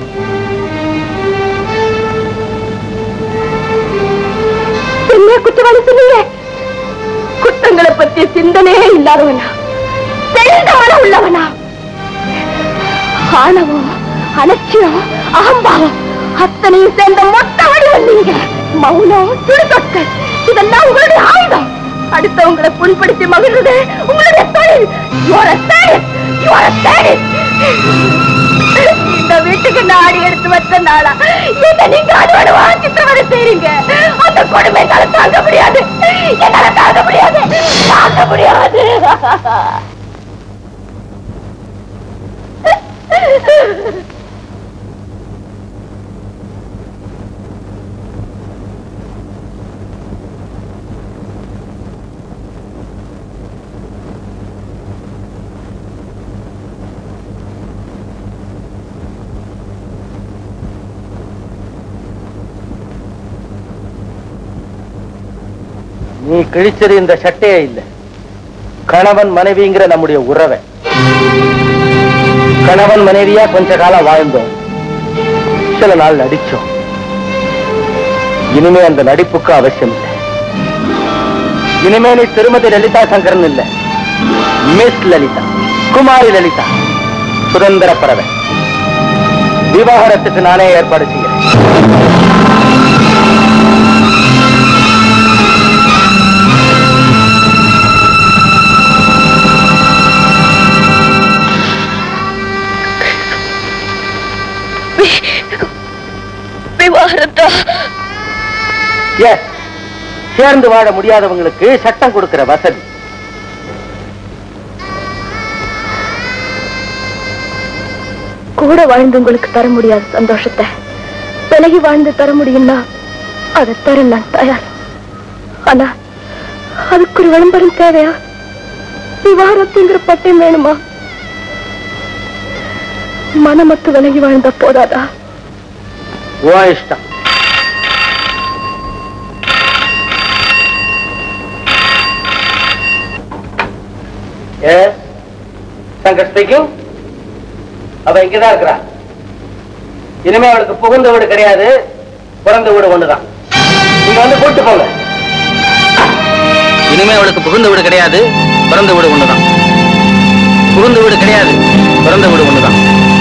[SPEAKER 2] என்ன குற்றவாளி சொன்னீங்க குற்றங்களை பத்தி சிந்தனையே இல்லாதவனா தெரிந்தவன உள்ளவனா ஆணவம் அலட்சியம் அகம்பாவம் அத்தனையும் சேர்ந்த மொத்த வடிவம் நீங்க மௌனம் சுடுதொட்கள் இதெல்லாம் உங்களுடைய ஆயுதம் அடுத்தவங்களை புண்படுத்தி மகிழ்றது உங்களுடைய தொழில் You are a sadist. You are a sadist. இந்த வீட்டுக்கு நாடி எடுத்து வச்ச நாளா என்ன நீங்க அனுவனுவா சித்திரவதை செய்றீங்க அந்த கொடுமை என்னால தாங்க முடியாது என்னால தாங்க முடியாது
[SPEAKER 10] முடியாது
[SPEAKER 5] நீ கிழிச்சது இந்த சட்டையே இல்ல கணவன் மனைவிங்கிற நம்முடைய உறவை கணவன் மனைவியா கொஞ்ச காலம் வாழ்ந்தோம் சில நாள் நடிச்சோம் இனிமே அந்த நடிப்புக்கு அவசியம் இல்லை இனிமே நீ திருமதி லலிதா சங்கரன் இல்ல மிஸ் லலிதா குமாரி லலிதா சுதந்திர பறவை விவாகரத்துக்கு நானே ஏற்பாடு செய்கிறேன்
[SPEAKER 10] விவாகரத்தா
[SPEAKER 5] Yes. சேர்ந்து வாழ முடியாதவங்களுக்கு சட்டம் கொடுக்கிற வசதி
[SPEAKER 2] கூட வாழ்ந்து உங்களுக்கு தர முடியாத சந்தோஷத்தை விலகி வாழ்ந்து தர முடியும்னா அதை தர நான் தயார் ஆனா அதுக்கு ஒரு விளம்பரம் தேவையா விவாகரத்துங்கிற பட்டம் வேணுமா மனமத்து விலகி வாழ்ந்தா போதாதா
[SPEAKER 5] ஓ இஷ்டம் Yes. சங்கர் ஸ்பீக்கிங் அவ இங்கதான் இருக்கிறா இனிமே அவளுக்கு புகுந்த வீடு கிடையாது பிறந்த வீடு ஒண்ணுதான் நீங்க வந்து கூட்டு போங்க இனிமே அவளுக்கு புகுந்த வீடு கிடையாது பிறந்த வீடு ஒண்ணுதான் புகுந்த வீடு கிடையாது பிறந்த வீடு ஒண்ணுதான்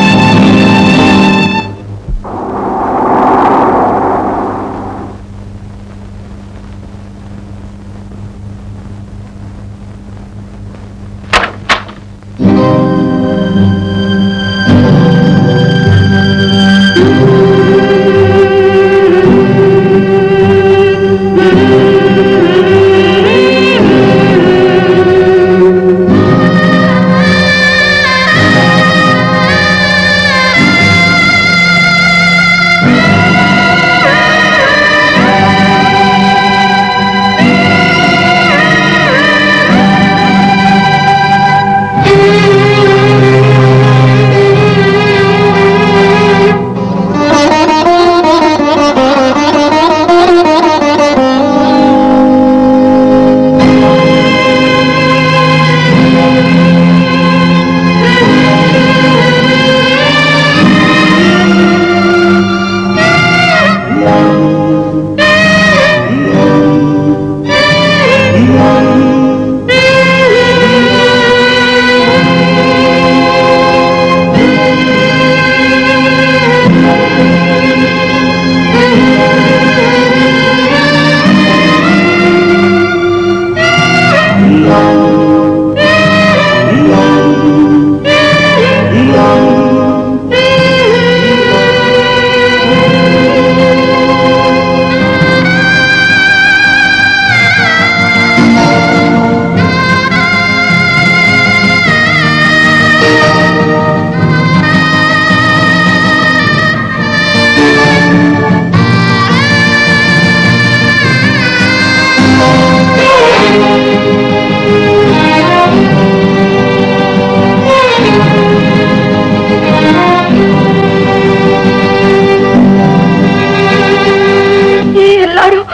[SPEAKER 2] ஏன் எல்லாரும்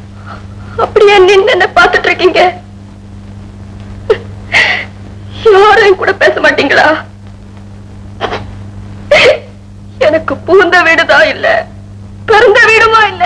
[SPEAKER 2] அப்படியே நின்னு என்ன பார்த்துட்டு இருக்கீங்க யாரும் கூட பேச மாட்டீங்களா எனக்கு பூந்த வீடுதான் இல்ல பிறந்த வீடுமா இல்ல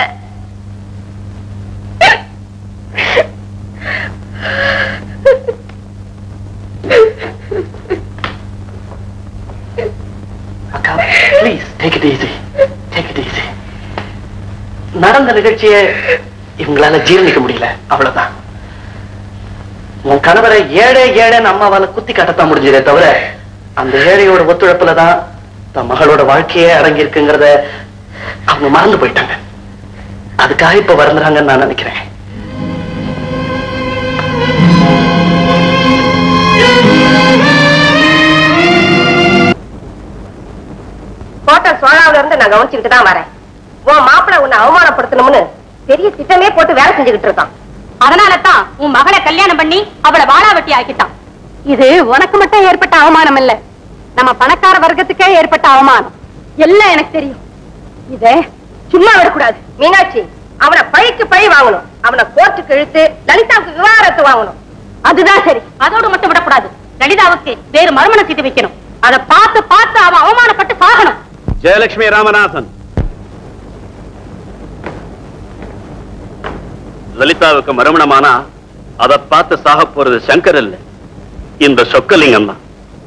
[SPEAKER 5] அக்கா please take it easy take it easy நடந்த நிகழ்ச்சியை இவங்களால ஜீரணிக்க முடியல அவ்வளவுதான் உன் கணவரை ஏழை ஏழைன்னு அம்மாவால குத்தி காட்டத்தான் முடிஞ்சதே தவிர அந்த ஏழையோட ஒத்துழைப்புல தான் தன் மகளோட வாழ்க்கையே அடங்கி இருக்குங்கிறத அவங்க மறந்து போயிட்டாங்க அதுக்காக இப்ப வருந்துறாங்கன்னு நான் நினைக்கிறேன்
[SPEAKER 2] ஹோட்டல் சோழாவுல இருந்து நான் கவனிச்சுக்கிட்டு தான் வரேன் உன் மாப்பிளை உன்னை அவமானப்படுத்தணும்னு பெரிய திட்டமே போட்டு வேலை செஞ்சுக்கிட்டு இருக்கான்
[SPEAKER 9] அதனால தான் உன் மகளை கல்யாணம் பண்ணி அவளை வாழாவட்டி ஆக்கிட்டான் இது உனக்கு மட்டும் ஏற்பட்ட அவமானம் இல்ல நம்ம பணக்கார வர்க்கத்துக்கே ஏற்பட்ட அவமானம் எல்லாம் எனக்கு தெரியும் இதே சும்மா விடக்கூடாது
[SPEAKER 2] மீனாட்சி அவனை பழிக்கு பழி வாங்கணும் அவனை கோர்ட்டுக்கு இழுத்து லலிதாவுக்கு விவாகரத்து வாங்கணும்
[SPEAKER 9] அதுதான் சரி அதோடு மட்டும் விடக்கூடாது லலிதாவுக்கு வேறு மறுமணம் செய்து வைக்கணும் அதை பார்த்து பார்த்து அவன் அவமானப்பட்டு சாகணும்
[SPEAKER 7] ஜெயலட்சுமி ராமநாதன் லலிதாவுக்கு மறுமணமானா அதை பார்த்து சாக போறது சங்கர் இல்ல இந்த சொக்கலிங்கம் தான்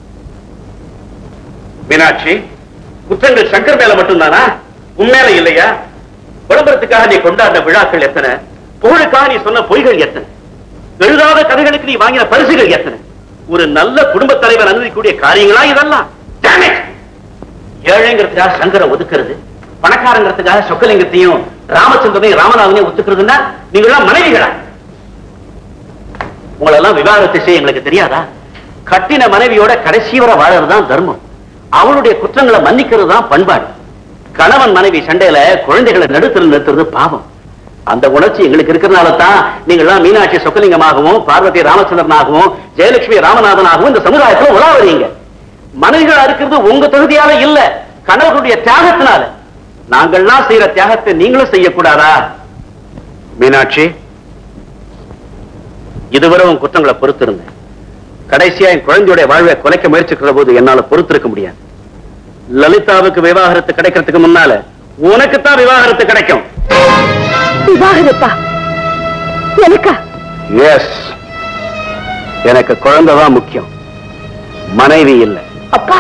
[SPEAKER 7] மீனாட்சி குற்றங்கள் சங்கர் மேல மட்டும்தானா உண்மையில இல்லையா விளம்பரத்துக்காக நீ கொண்டாடின விழாக்கள் எத்தனை புகழுக்காக நீ சொன்ன பொய்கள் எத்தனை எழுதாத கதைகளுக்கு நீ வாங்கின பரிசுகள் எத்தனை ஒரு நல்ல குடும்ப தலைவர் அனுமதிக்கூடிய காரியங்களா இதெல்லாம் Damn it! ஏழைங்கிறதுக்காக சங்கரை ஒதுக்குறது பணக்காரங்கிறதுக்காக சொக்கலிங்கத்தையும் ராமச்சந்திரனையும் ராமநாதனையும் ஒத்துக்கிறதுன்னா நீங்க எல்லாம் மனைவிகளா உங்களெல்லாம் விவாகரத்து செய்ய எங்களுக்கு தெரியாதா கட்டின மனைவியோட கடைசி வரை வாழறதுதான் தர்மம் அவளுடைய குற்றங்களை மன்னிக்கிறது தான் பண்பாடு கணவன் மனைவி சண்டையில குழந்தைகளை நடுத்தல் நிறுத்துறது பாவம் அந்த உணர்ச்சி எங்களுக்கு இருக்கிறதுனால தான் நீங்கள்லாம் மீனாட்சி சொக்கலிங்கமாகவும் பார்வதி ராமச்சந்திரனாகவும் ஜெயலட்சுமி ராமநாதனாகவும் இந்த சமுதாயத்துல உலாவறீங்க மனைவிகளா இருக்கிறது உங்க தகுதியால இல்ல கணவர்களுடைய தியாகத்தினால நாங்கள்லாம் செய்யற தியாகத்தை நீங்களும் செய்யக்கூடாதா மீனாட்சி இதுவரை உன் குற்றங்களை பொறுத்திருந்தேன் கடைசியா என் குழந்தையுடைய வாழ்வை குலைக்க முயற்சிக்கிற போது என்னால பொறுத்திருக்க முடியாது லலிதாவுக்கு விவாகரத்து கிடைக்கிறதுக்கு முன்னால உனக்குத்தான் விவாகரத்து கிடைக்கும்
[SPEAKER 9] விவாகரத்தா எனக்கா
[SPEAKER 7] எஸ் எனக்கு குழந்தைதான் முக்கியம் மனைவி இல்லை
[SPEAKER 2] அப்பா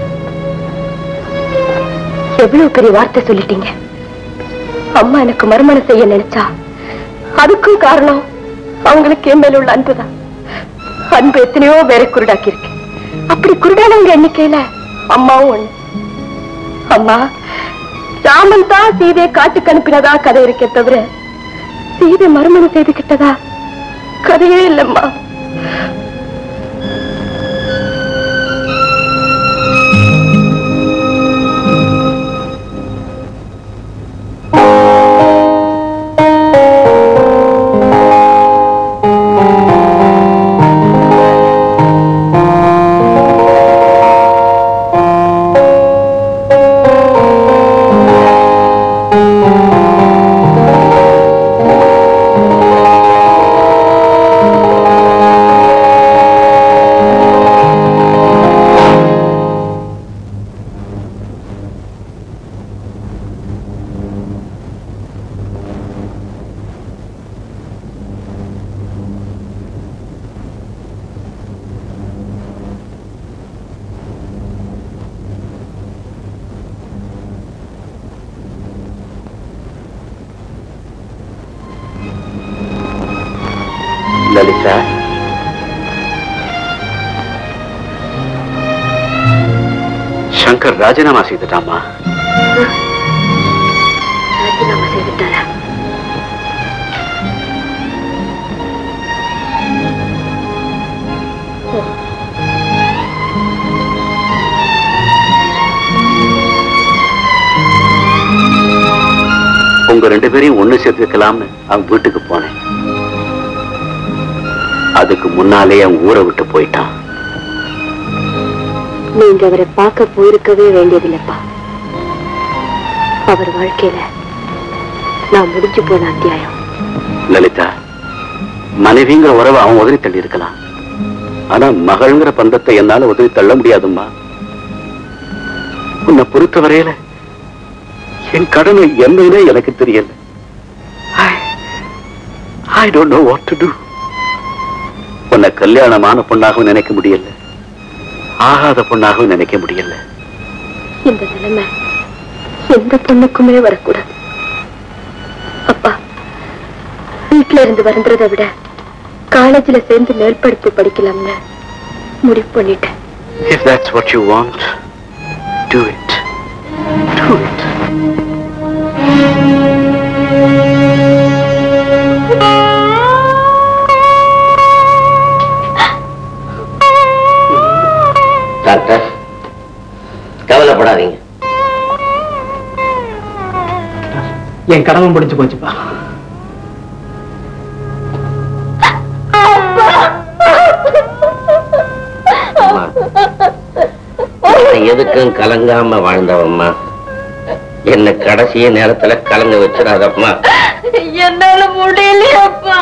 [SPEAKER 2] எவ்வளவு பெரிய வார்த்தை சொல்லிட்டீங்க அம்மா எனக்கு மறுமணம் செய்ய நினைச்சா அதுக்கும் காரணம் அவங்களுக்கு என் மேல உள்ள அன்புதான் அன்பு எத்தனையோ பேரை குருடாக்கி இருக்கு அப்படி குருடானவங்க எண்ணிக்கையில அம்மாவும் ஒண்ணு அம்மா ராமன் தான் சீதையை காட்டுக்கு அனுப்பினதா கதை இருக்கே தவிர சீதை மறுமணம் செய்துகிட்டதா கதையே இல்லம்மா
[SPEAKER 7] லலிதா சங்கர் ராஜினாமா செய்துட்டாமா
[SPEAKER 2] ராஜினாமா செய்துட்டாரா
[SPEAKER 7] உங்க ரெண்டு பேரையும் ஒண்ணு சேர்த்து வைக்கலாம்னு அவன் வீட்டுக்கு போனேன் அதுக்கு முன்னாலே அவன் ஊரை விட்டு போயிட்டான்
[SPEAKER 2] நீங்க அவரை பார்க்க போயிருக்கவே வேண்டியதில்லைப்பா அவர் வாழ்க்கையில நான் முடிஞ்சு போன அத்தியாயம்
[SPEAKER 7] லலிதா மனைவிங்கிற உறவை அவன் உதறி தள்ளி இருக்கலாம் ஆனா மகள்ங்கிற பந்தத்தை என்னால உதறி தள்ள முடியாதும்மா உன்னை பொறுத்த வரையில என் கடமை என்னன்னே எனக்கு தெரியல I don't know what to do உன்னை கல்யாணமான பொண்ணாகவும் நினைக்க முடியல ஆகாத பொண்ணாகவும் நினைக்க முடியல
[SPEAKER 2] இந்த நிலைமை எந்த பொண்ணுக்குமே வரக்கூடாது அப்பா வீட்டுல இருந்து வருந்ததை விட காலேஜ்ல சேர்ந்து மேல் படிப்பு படிக்கலாம்னு முடிவு பண்ணிட்டேன்
[SPEAKER 7] If that's what you want, do it. Do it.
[SPEAKER 6] Doctor கவலைப்படாதீங்க
[SPEAKER 5] என் கடமை முடிஞ்சு போச்சுப்பா
[SPEAKER 6] அம்மா, நான் எதுக்கும் கலங்காம வாழ்ந்தவம்மா என்ன கடைசி நேரத்துல கலங்க வச்சிடாதம்மா
[SPEAKER 10] என்னால முடியலையப்பா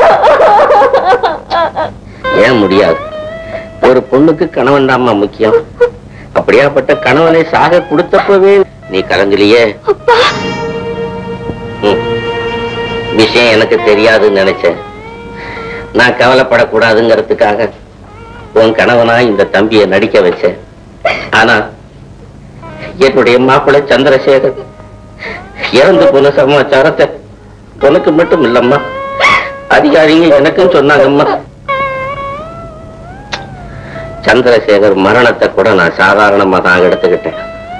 [SPEAKER 6] ஏன் முடியாது ஒரு பொண்ணுக்கு கணவன் தாம்மா முக்கியம் அப்படியாப்பட்ட கணவனை சாக கொடுத்தப்பவே நீ கலங்கலையே ம். விஷயம் எனக்கு தெரியாதுன்னு நினைச்சேன் நான் கவலைப்படக்கூடாதுங்கிறதுக்காக உன் கணவனா இந்த தம்பியை நடிக்க வச்சேன் ஆனா என்னுடைய மாப்பிள்ளை சந்திரசேகர் இறந்து போன சமாச்சாரத்தை உனக்கு மட்டும் இல்லம்மா அதிகாரிங்க எனக்கும் சொன்னாங்கம்மா சந்திரசேகர் மரணத்தை கூட நான் சாதாரணமா தான் எடுத்துக்கிட்டேன்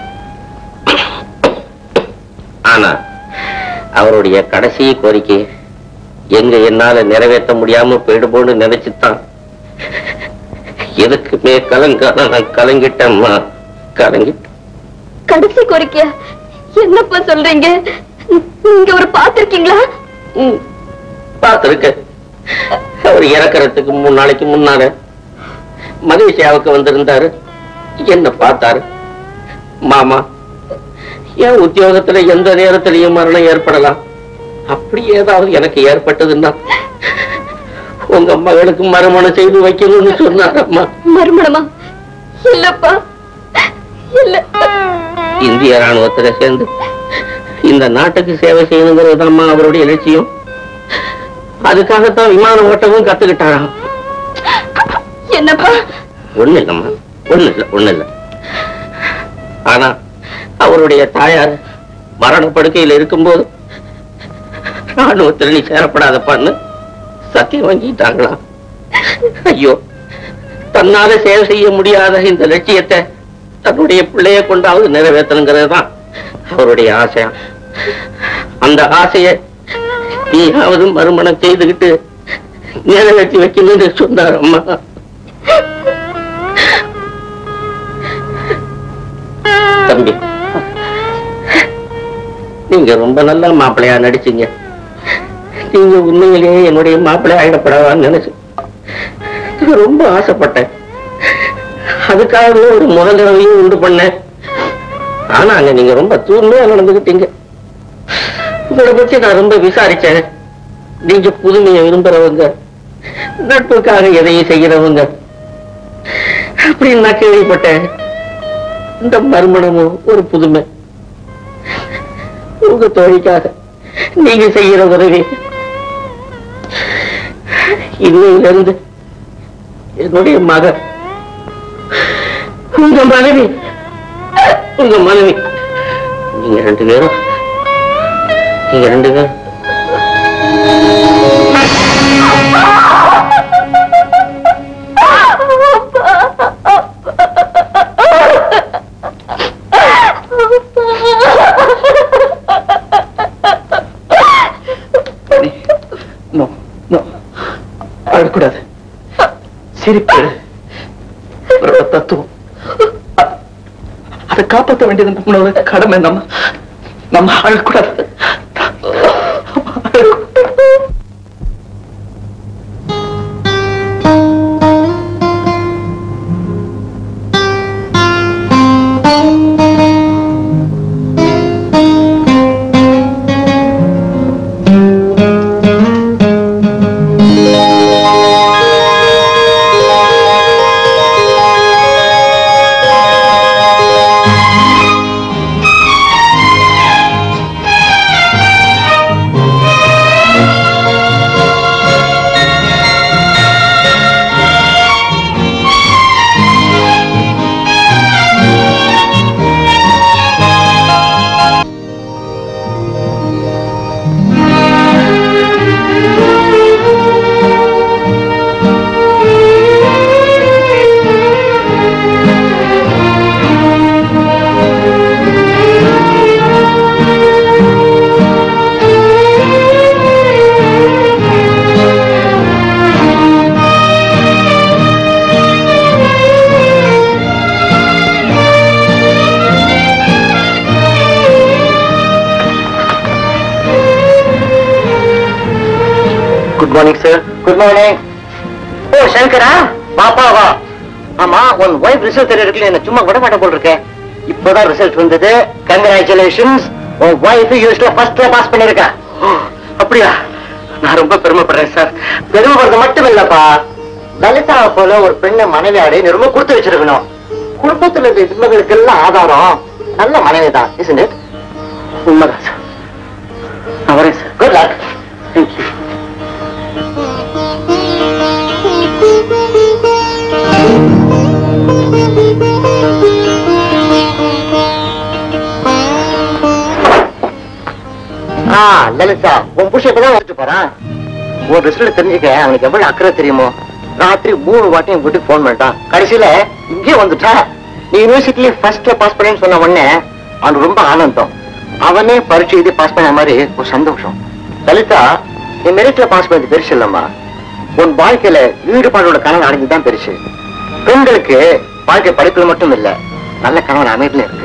[SPEAKER 6] ஆனா அவருடைய கடைசி கோரிக்கை எங்க என்னால நிறைவேற்ற முடியாம போயிடுமோன்னு நினைச்சுதான் எதுக்குமே கலங்காத நான் கலங்கிட்டேம்மா கலங்கிட்டேன்
[SPEAKER 10] கடைசி கோரிக்கையா என்னப்பா சொல்றீங்க நீங்க ஒரு பாத்திருக்கீங்களா
[SPEAKER 6] ம், பார்த்திருக்கேன் அவர் இறக்கறதுக்கு மூணு நாளைக்கு முன்னால மலேசியாவுக்கு வந்திருந்தாரு என்ன பார்த்தாரு மாமா என் உத்தியோகத்துல எந்த நேரத்திலையும் மரணம் ஏற்படலாம் அப்படி ஏதாவது எனக்கு ஏற்பட்டதுன்னா உங்க மகளுக்கு மறுமணம் செய்து வைக்கணும்னு சொன்னாரம்மா
[SPEAKER 10] மறுமணமா இல்லப்பா இல்ல
[SPEAKER 6] இந்திய ராணுவத்துல சேர்ந்து இந்த நாட்டுக்கு சேவை செய்யணுங்கிறதுதாம்மா அவருடைய லட்சியம் அதுக்காகத்தான் விமானம் ஓட்டவும் கத்துக்கிட்டாராம்
[SPEAKER 10] என்னப்பா
[SPEAKER 6] ஒண்ணு இல்லம்மா ஒண்ணு இல்ல ஒண்ணு இல்ல ஆனா அவருடைய தாயார் மரண படுக்கையில் இருக்கும்போது ராணுவத்தில் நீ சேரப்படாதப்பான்னு சத்தியம் வாங்கிட்டாங்களாம் ஐயோ தன்னால சேவை செய்ய முடியாத இந்த லட்சியத்தை தன்னுடைய பிள்ளைய கொண்டாவது நிறைவேற்றணுங்கிறது தான் அவருடைய ஆசை அந்த ஆசையை நீயாவது மறுமணம் செய்துகிட்டு நிறைவேற்றி வைக்கணும்னு சொன்னார் அம்மா தம்பி நீங்க ரொம்ப நல்ல மாப்பிள்ளையா நடிச்சீங்க நீங்க உண்மையிலேயே என்னுடைய மாப்பிள்ளை ஆயிடப்படாதான்னு நினைச்சு நான் ரொம்ப ஆசைப்பட்டேன் அதுக்காகவே ஒரு முதலிரவையும் உண்டு பண்ணேன் ஆனாங்க நீங்க ரொம்ப தூய்மையா நடந்துகிட்டீங்க உங்களை பத்தி நான் ரொம்ப விசாரிச்சேன் நீங்க புதுமையை விரும்புறவங்க நட்புக்காக எதையும் செய்யறவங்க அப்படின்னு நான் கேள்விப்பட்டேன் இந்த மறுமணமும் ஒரு புதுமை உங்க தோழிக்காக நீங்க செய்யற உதவி இன்னையில இருந்து என்னுடைய மகன் உங்க மனைவி உங்க மனைவி நீங்க ரெண்டு பேரும் நீங்க ரெண்டு பேரும்
[SPEAKER 5] நோ நோ அழக்கூடாது சிரிப்பு அவரோட தத்துவம் அ- அதை காப்பாற்ற வேண்டியது நம்மளோட கடமை நம்ம நம்ம அழக்கூடாது
[SPEAKER 10] ஆ
[SPEAKER 6] good morning sir good morning oh Shankara பாப்பா வா ஆமா உன் ஒய்ஃப் ரிசல்ட் தெரியறதுல என்ன சும்மா விட மாட்டேன் போல் இருக்கேன் இப்போதான் ரிசல்ட் வந்தது கங்க்ராச்சுலேஷன்ஸ் உன் ஒய்ஃப் யூஸ்ல ஃபர்ஸ்ட்ல பாஸ் பண்ணிருக்கா அப்படியா நான் ரொம்ப பெருமைப்படுறேன் சார் பெருமைப்படுறது மட்டும் இல்லப்பா லலிதாவை போல ஒரு பெண்ணை மனைவி அடைய நீ ரொம்ப கொடுத்து வச்சிருக்கணும் குடும்பத்துல இருக்க இன்மைகளுக்கு எல்லாம் ஆதாரம் நல்ல மனைவி தான் isn't it? உண்மைதான் சார் நான் வரேன் சார் குட் லக் தேங்க்யூ ஆ லலிதா உன் புருஷன் இப்பதான் வந்துட்டு போறான் ஒரு ரிசல்ட் தெரிஞ்சுக்க அவனுக்கு எவ்வளவு அக்கறை தெரியுமோ ராத்திரி மூணு வாட்டி என் வீட்டுக்கு போன் பண்ணிட்டான் கடைசியில இங்கே வந்துட்டா நீ யூனிவர்சிட்டில ஃபர்ஸ்ட்ல பாஸ் பண்ணேன்னு சொன்ன உடனே அவனுக்கு ரொம்ப ஆனந்தம் அவனே பரீட்சை எழுதி பாஸ் பண்ண மாதிரி ஒரு சந்தோஷம் லலிதா நீ மெரிட்ல பாஸ் பண்ணது பெருசு இல்லம்மா உன் வாழ்க்கையில ஈடுபாடோட கனவு அடைஞ்சுதான் பெருசு பெண்களுக்கு வாழ்க்கை படிப்புல மட்டும் இல்ல நல்ல கணவன் அமைப்புல இருக்கு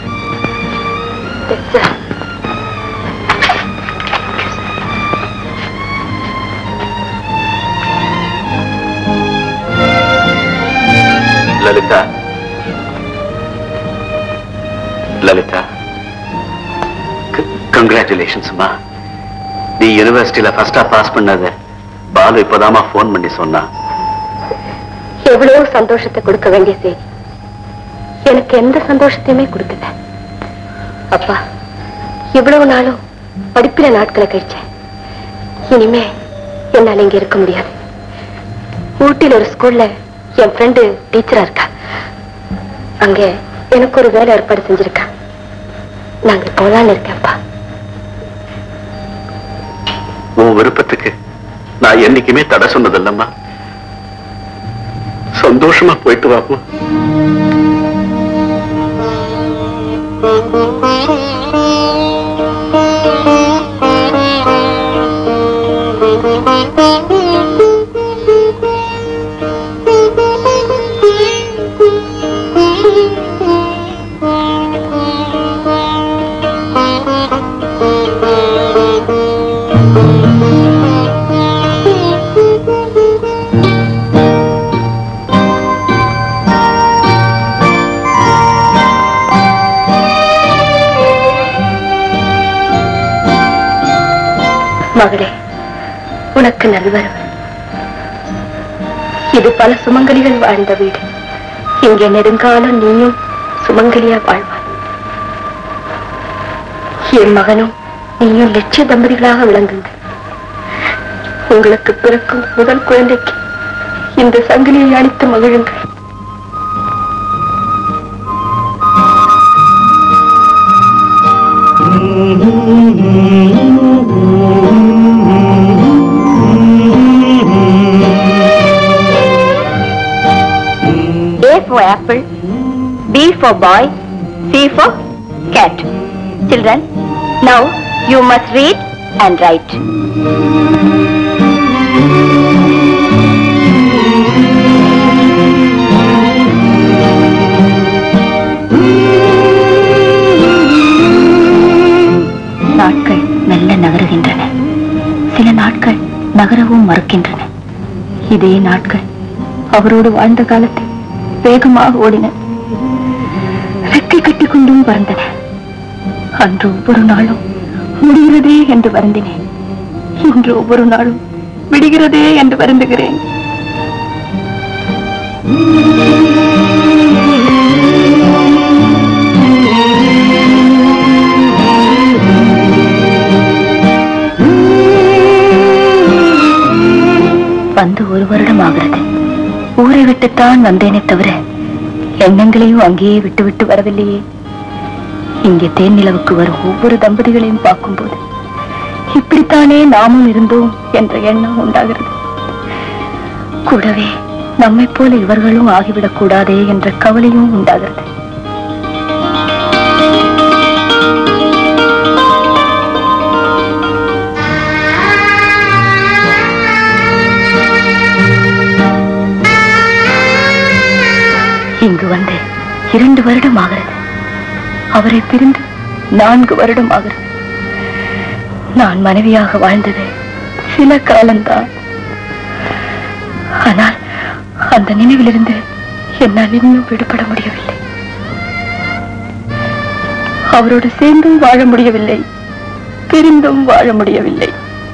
[SPEAKER 7] லலிதா லலிதா கங்க்ராச்சுலேஷன்ஸ் அம்மா நீ யூனிவர்சிட்டியில ஃபர்ஸ்டா பாஸ் பண்ணத பாலு இப்பதாமா ஃபோன் பண்ணி சொன்னா
[SPEAKER 2] எவ்வளவு சந்தோஷத்தை கொடுக்க வேண்டிய செய்தி எனக்கு எந்த சந்தோஷத்தையுமே கொடுக்கல அப்பா இவ்வளவு நாளும் படிப்பில நாட்களை கழிச்சேன் இனிமே என்னால இங்க இருக்க முடியாது ஊட்டியில் ஒரு ஸ்கூல்ல என் ஃப்ரெண்டு டீச்சரா இருக்கா அங்க எனக்கு ஒரு வேலை ஏற்பாடு செஞ்சிருக்கா நாங்க போலான்னு இருக்கேன்ப்பா
[SPEAKER 7] உன் விருப்பத்துக்கு நான் என்னைக்குமே தடை சொன்னதில்லம்மா சந்தோஷமா போயிட்டு வாப்போ
[SPEAKER 2] மகளே உனக்கு நல்வரவு இது பல சுமங்கலிகள் வாழ்ந்த வீடு இங்கே நெடுங்காலம் நீயும் சுமங்கலியா வாழ்வாய் என் மகனும் நீயும் லட்சிய தம்பதிகளாக விளங்குங்க உங்களுக்கு பிறக்கும் முதல் குழந்தைக்கு இந்த சங்கிலியை அளித்து மகிழுங்கள் A for apple, B for boy, C for cat. Children, now you must read and write. நாட்கள் மெல்ல நகருகின்றன சில நாட்கள் நகரவும் மறுக்கின்றன இதே நாட்கள் அவரோடு வாழ்ந்த காலத்தில் வேகமாக ஓடின ரெக்கை கட்டி கொண்டும் பறந்தன அன்று ஒவ்வொரு நாளும் முடிகிறதே என்று வருந்தினேன் இன்று ஒவ்வொரு நாளும் விடுகிறதே என்று வருந்துகிறேன் வந்து ஒரு வருடம் ஆகிறது ஊரை விட்டுத்தான் வந்தேனே தவிர எண்ணங்களையும் அங்கேயே விட்டு விட்டு வரவில்லையே இங்கே தேன் நிலவுக்கு வரும் ஒவ்வொரு தம்பதிகளையும் பார்க்கும்போது இப்படித்தானே நாமும் இருந்தோம் என்ற எண்ணம் உண்டாகிறது கூடவே நம்மை போல இவர்களும் ஆகிவிடக் கூடாதே என்ற கவலையும் உண்டாகிறது இங்கு வந்து இரண்டு வருடம் ஆகிறது அவரை பிரிந்து நான்கு வருடம் ஆகிறது நான் மனைவியாக வாழ்ந்தது
[SPEAKER 9] சில காலம்தான் ஆனால் அந்த நினைவிலிருந்து என்னால் இன்னும் விடுபட முடியவில்லை அவரோடு சேர்ந்தும் வாழ முடியவில்லை பிரிந்தும் வாழ முடியவில்லை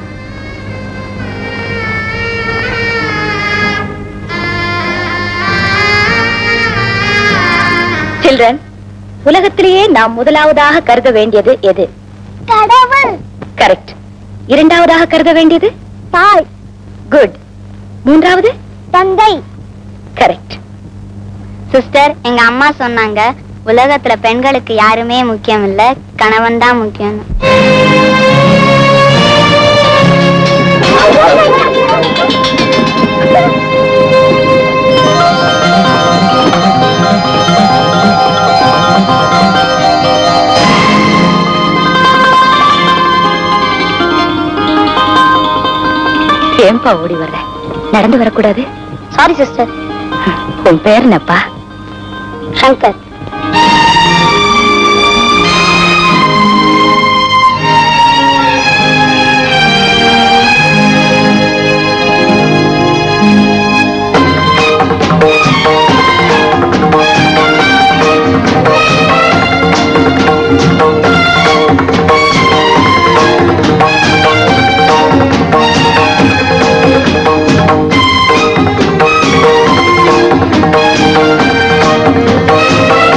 [SPEAKER 2] சில்ட்ரன் உலகத்திலேயே நாம் முதலாவதாக கருத வேண்டியது எது
[SPEAKER 10] கடவுள்
[SPEAKER 2] கரெக்ட் இரண்டாவதாக கருத வேண்டியது
[SPEAKER 10] தாய்
[SPEAKER 2] குட் மூன்றாவது
[SPEAKER 10] தந்தை
[SPEAKER 2] கரெக்ட்
[SPEAKER 10] சிஸ்டர் எங்க அம்மா சொன்னாங்க உலகத்துல பெண்களுக்கு யாருமே முக்கியம் இல்ல கணவன் தான் முக்கியம்
[SPEAKER 2] ஏன்பா ஓடி வர்ற நடந்து வரக்கூடாது
[SPEAKER 10] சாரி சிஸ்டர்
[SPEAKER 2] உன் பேர் என்னப்பா
[SPEAKER 10] சங்கர்
[SPEAKER 2] ஆ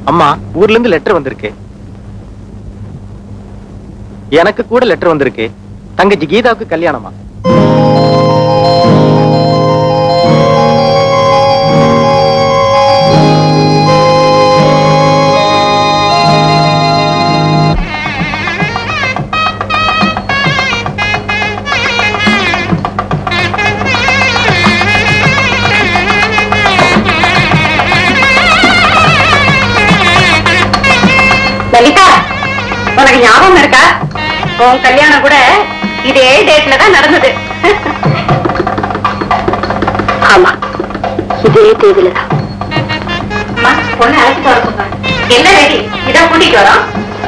[SPEAKER 1] அம்மா ஊர்ல இருந்து லெட்டர் வந்திருக்கு எனக்கு கூட லெட்டர் வந்திருக்கு தங்கச்சி கீதாவுக்கு கல்யாணமா
[SPEAKER 9] லலிதா உனக்கு ஞாபகம் இருக்கா உன் கல்யாணம் கூட இதே டேட்ல தான் நடந்தது ஆமா இதே தேதியில தான் பொண்ணு அழைச்சிட்டு வர சொன்னாங்க என்ன ரெடி இதான் கூட்டிட்டு வரோம்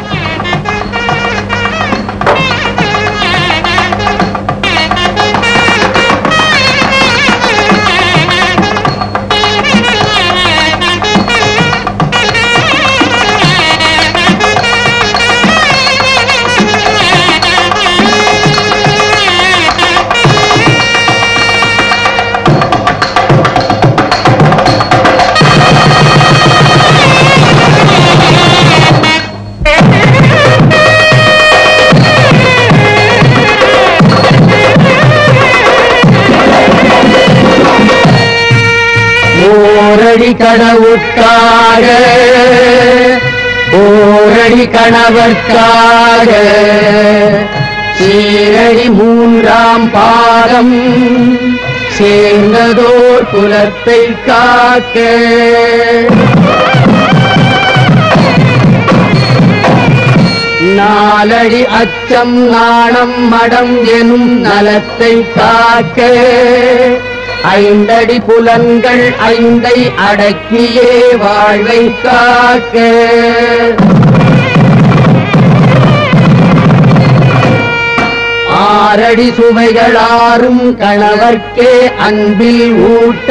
[SPEAKER 8] ஓரடி கடவுட்காக ஓரடி கணவர்க்காக சீரடி மூன்றாம் பாதம் சேர்ந்ததோர் குலத்தை காக்க நாலடி அச்சம் நாணம் மடம் எனும் நலத்தை காக்க ஐந்தடி புலன்கள் ஐந்தை அடக்கியே வாழ்வை காக்க ஆறடி சுவைகளாரும் கணவர்க்கே அன்பில் ஊட்ட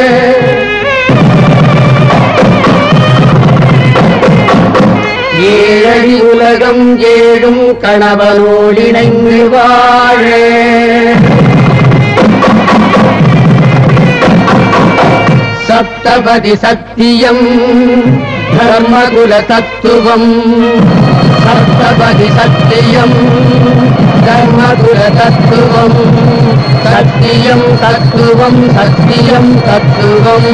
[SPEAKER 8] ஏழடி உலகம் ஏழும் கணவனோடிணைந்து வாழ சப்தபதி சத்தியம் தர்மகுல தத்துவம் சப்தபதி சத்தியம் தர்மகுல தத்துவம் சத்தியம் தத்துவம் சத்தியம் தத்துவம்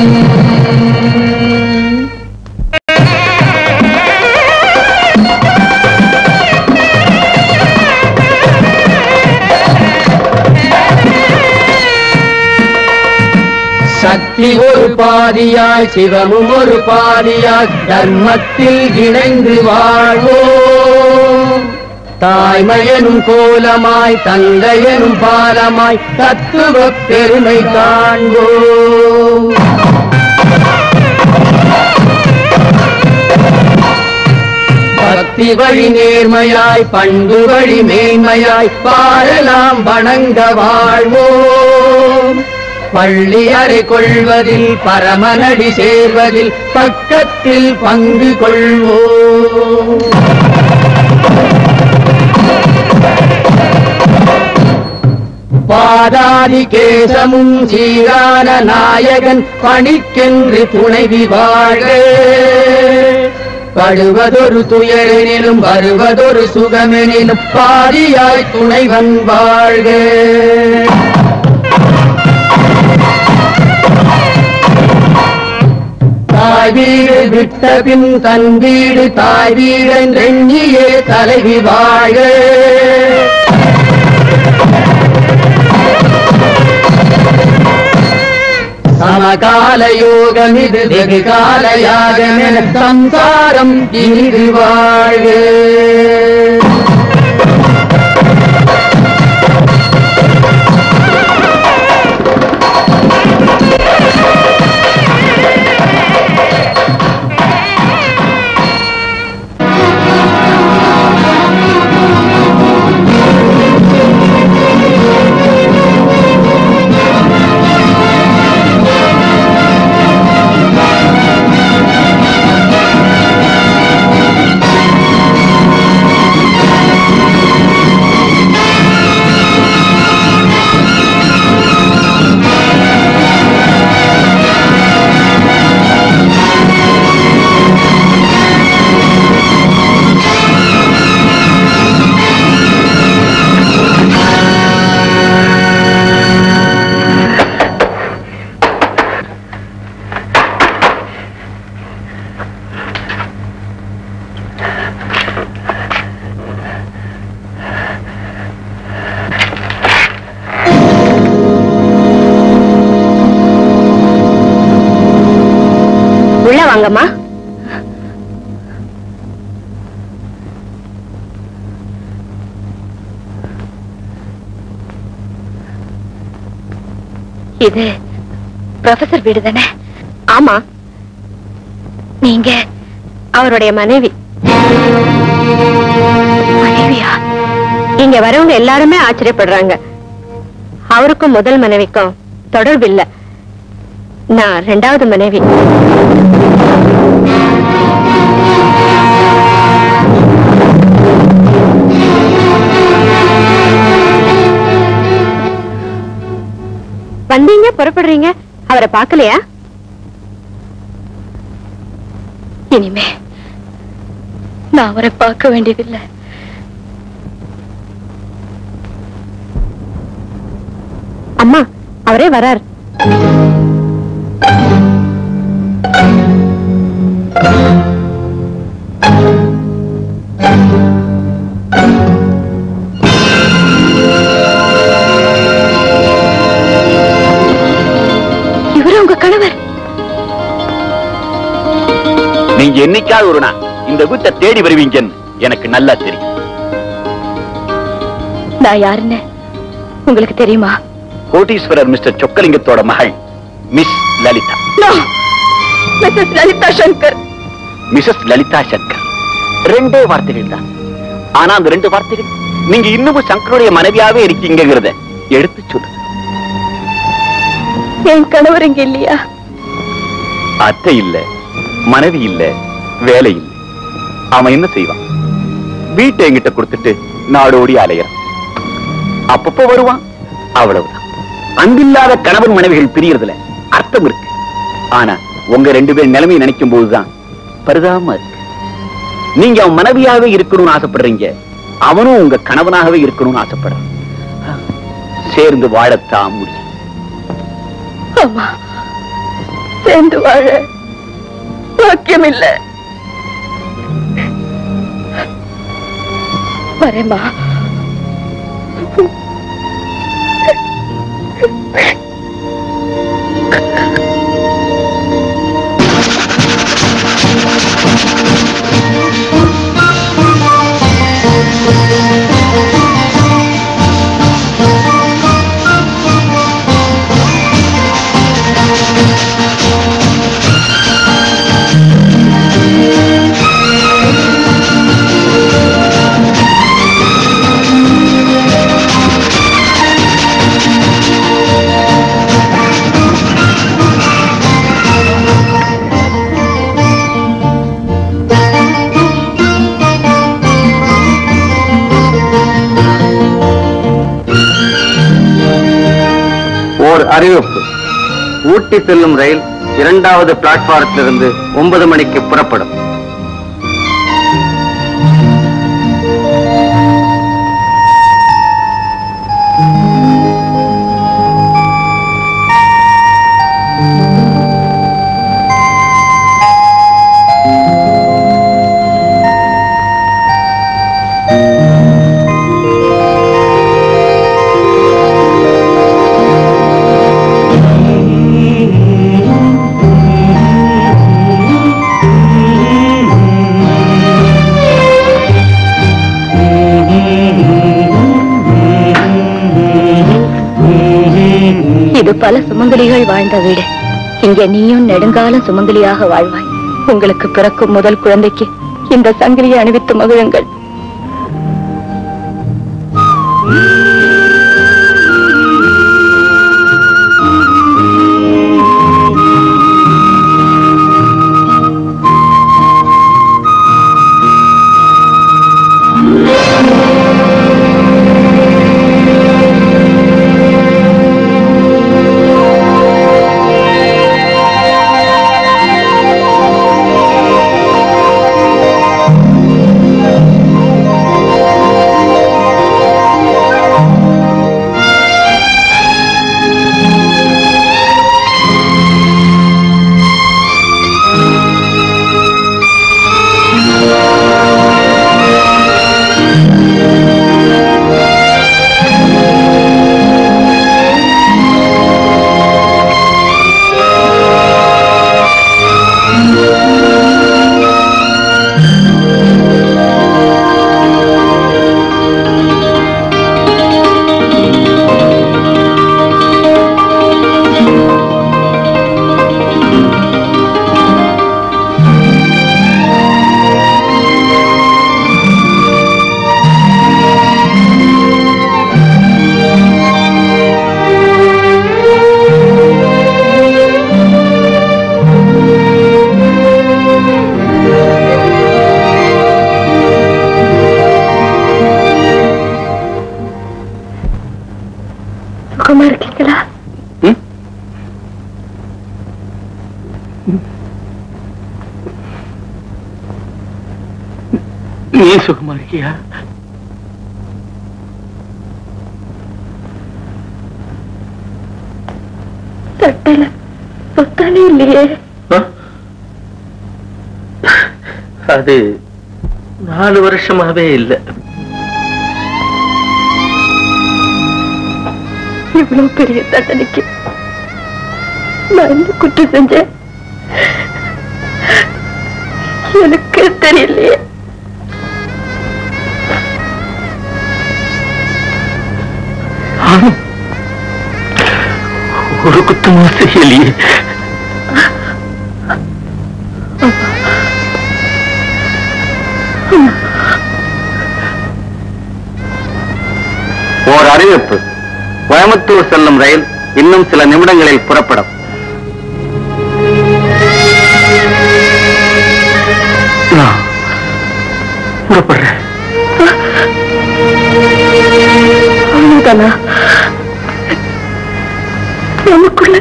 [SPEAKER 8] சக்தி ஒரு பாதியாய் சிவமும் ஒரு பாதியாய் தர்மத்தில் இணைந்து வாழ்வோம் தாய்மையனும் கோலமாய் தந்தையனும் பாலமாய் தத்துவ பெருமை காண்போம் பக்தி வழி நேர்மையாய் பண்பு வழி மேன்மையாய் பாரலாம் வணங்க வாழ்வோம் பள்ளி அறை கொள்வதில் பரமனடி சேர்வதில் பக்கத்தில் பங்கு கொள்வோம் பாதாதி கேசமும் சீரான நாயகன் பணிக்கென்று துணைவி வாழ்க படுவதொரு துயரெனிலும் வருவதொரு சுகமெனிலும் பாதியாய் துணைவன் வாழ்க தாய் வீடு விட்ட பின் தன் வீடு தாய் வீடென்றெண்ணியே தலைவி வாழ்க சமகால யோகம் இது வெகு கால யாகமென சம்சாரம் இனிது வாழ்க
[SPEAKER 11] Thank
[SPEAKER 2] வாங்கம்மா இது ப்ரொஃபசர் வீடு தானே ஆமா நீங்க அவருடைய மனைவி மனைவியா இங்க வரவங்க எல்லாருமே ஆச்சரியப்படுறாங்க அவருக்கும் முதல் மனைவிக்கும் தொடர்பு இல்ல நான் ரெண்டாவது மனைவி வந்தீங்க புறப்படுறீங்க அவரை பார்க்கலையா இனிமே நான் அவரை பார்க்க வேண்டியதில்லை அம்மா அவரே வரார் இவரு உங்க கணவர்
[SPEAKER 6] நீங்க என்னைக்காவது ஒரு நாள் இந்த வீட்டை தேடி வருவீங்கன்னு எனக்கு நல்லா தெரியும்
[SPEAKER 2] நான் யாருன்னு உங்களுக்கு தெரியுமா
[SPEAKER 6] கோட்டீஸ்வரர் மிஸ்டர் சொக்கலிங்கத்தோட மகள் miss Lalitha
[SPEAKER 2] Mrs Lalitha Shankar
[SPEAKER 6] Mrs Lalitha Shankar ரெண்டே வார்த்தைகள் தான் ஆனா அந்த ரெண்டு வார்த்தைகள் நீங்க இன்னமும் சங்கருடைய மனைவியாவே இருக்கீங்கிறத எடுத்து சொல்லு
[SPEAKER 2] என் கணவர் இங்க இல்லையா
[SPEAKER 6] அத்தை இல்ல மனைவி இல்ல வேலை இல்ல அவன் என்ன செய்வான் வீட்டை என்கிட்ட கொடுத்துட்டு நாடோடி அலையறான் அப்பப்போ வருவான் அவ்வளவுதான் அன்பில்லாத கணவன் மனைவிகள் பிரியறதுல அர்த்தம் இருக்கு ஆனா உங்க ரெண்டு பேர் நிலைமையை நினைக்கும் போதுதான் பரிதாபமா இருக்கு நீங்க அவன் மனைவியாவே இருக்கணும்னு ஆசைப்படுறீங்க அவனும் உங்க கணவனாகவே இருக்கணும்னு ஆசைப்படுறான் சேர்ந்து வாழத்தான் முடியும்
[SPEAKER 2] ஆமா சேர்ந்து வாழ பாக்கியம் இல்ல வரேம்மா
[SPEAKER 11] ஓர் அறிவிப்பு ஊட்டி செல்லும் ரயில் இரண்டாவது பிளாட்பாரத்திலிருந்து ஒன்பது மணிக்கு புறப்படும்
[SPEAKER 2] இது பல சுமங்கலிகள் வாழ்ந்த வீடு இங்க நீயும் நெடுங்காலம் சுமங்கலியாக வாழ்வாய் உங்களுக்கு பிறக்கும் முதல் குழந்தைக்கு இந்த சங்கிலியை அணிவித்து மகிழுங்கள்
[SPEAKER 5] நீ சுகமா இருக்கியா
[SPEAKER 2] சட்டையில புத்தானே இல்லையே
[SPEAKER 5] அது நாலு வருஷமாவே இல்ல
[SPEAKER 2] இவ்வளவு பெரிய தண்டனைக்கு நான் என்ன குற்றம் செஞ்சேன் எனக்கு தெரியலையே
[SPEAKER 5] நானும் ஒரு குத்தமா செய்யலையே
[SPEAKER 11] ஓர் அறிவிப்பு கோயம்புத்தூர் செல்லும் ரயில் இன்னும் சில நிமிடங்களில் புறப்படும்
[SPEAKER 5] நான் புறப்படுறேன்
[SPEAKER 2] அவ்வளவுதானா நமக்குள்ள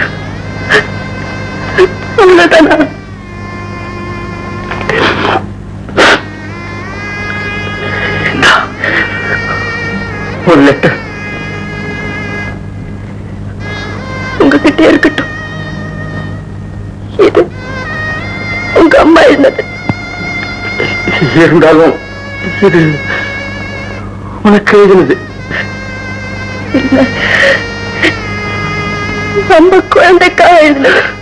[SPEAKER 2] அவ்வளவுதானா
[SPEAKER 5] ஒரு லெட்டர்
[SPEAKER 2] உங்ககிட்ட இருக்கட்டும் இது உங்க அம்மா எழுந்தது
[SPEAKER 5] இருந்தாலும் இது உனக்கு எழுதினது
[SPEAKER 2] இல்ல நம்ம குழந்தைக்காக எழுதினது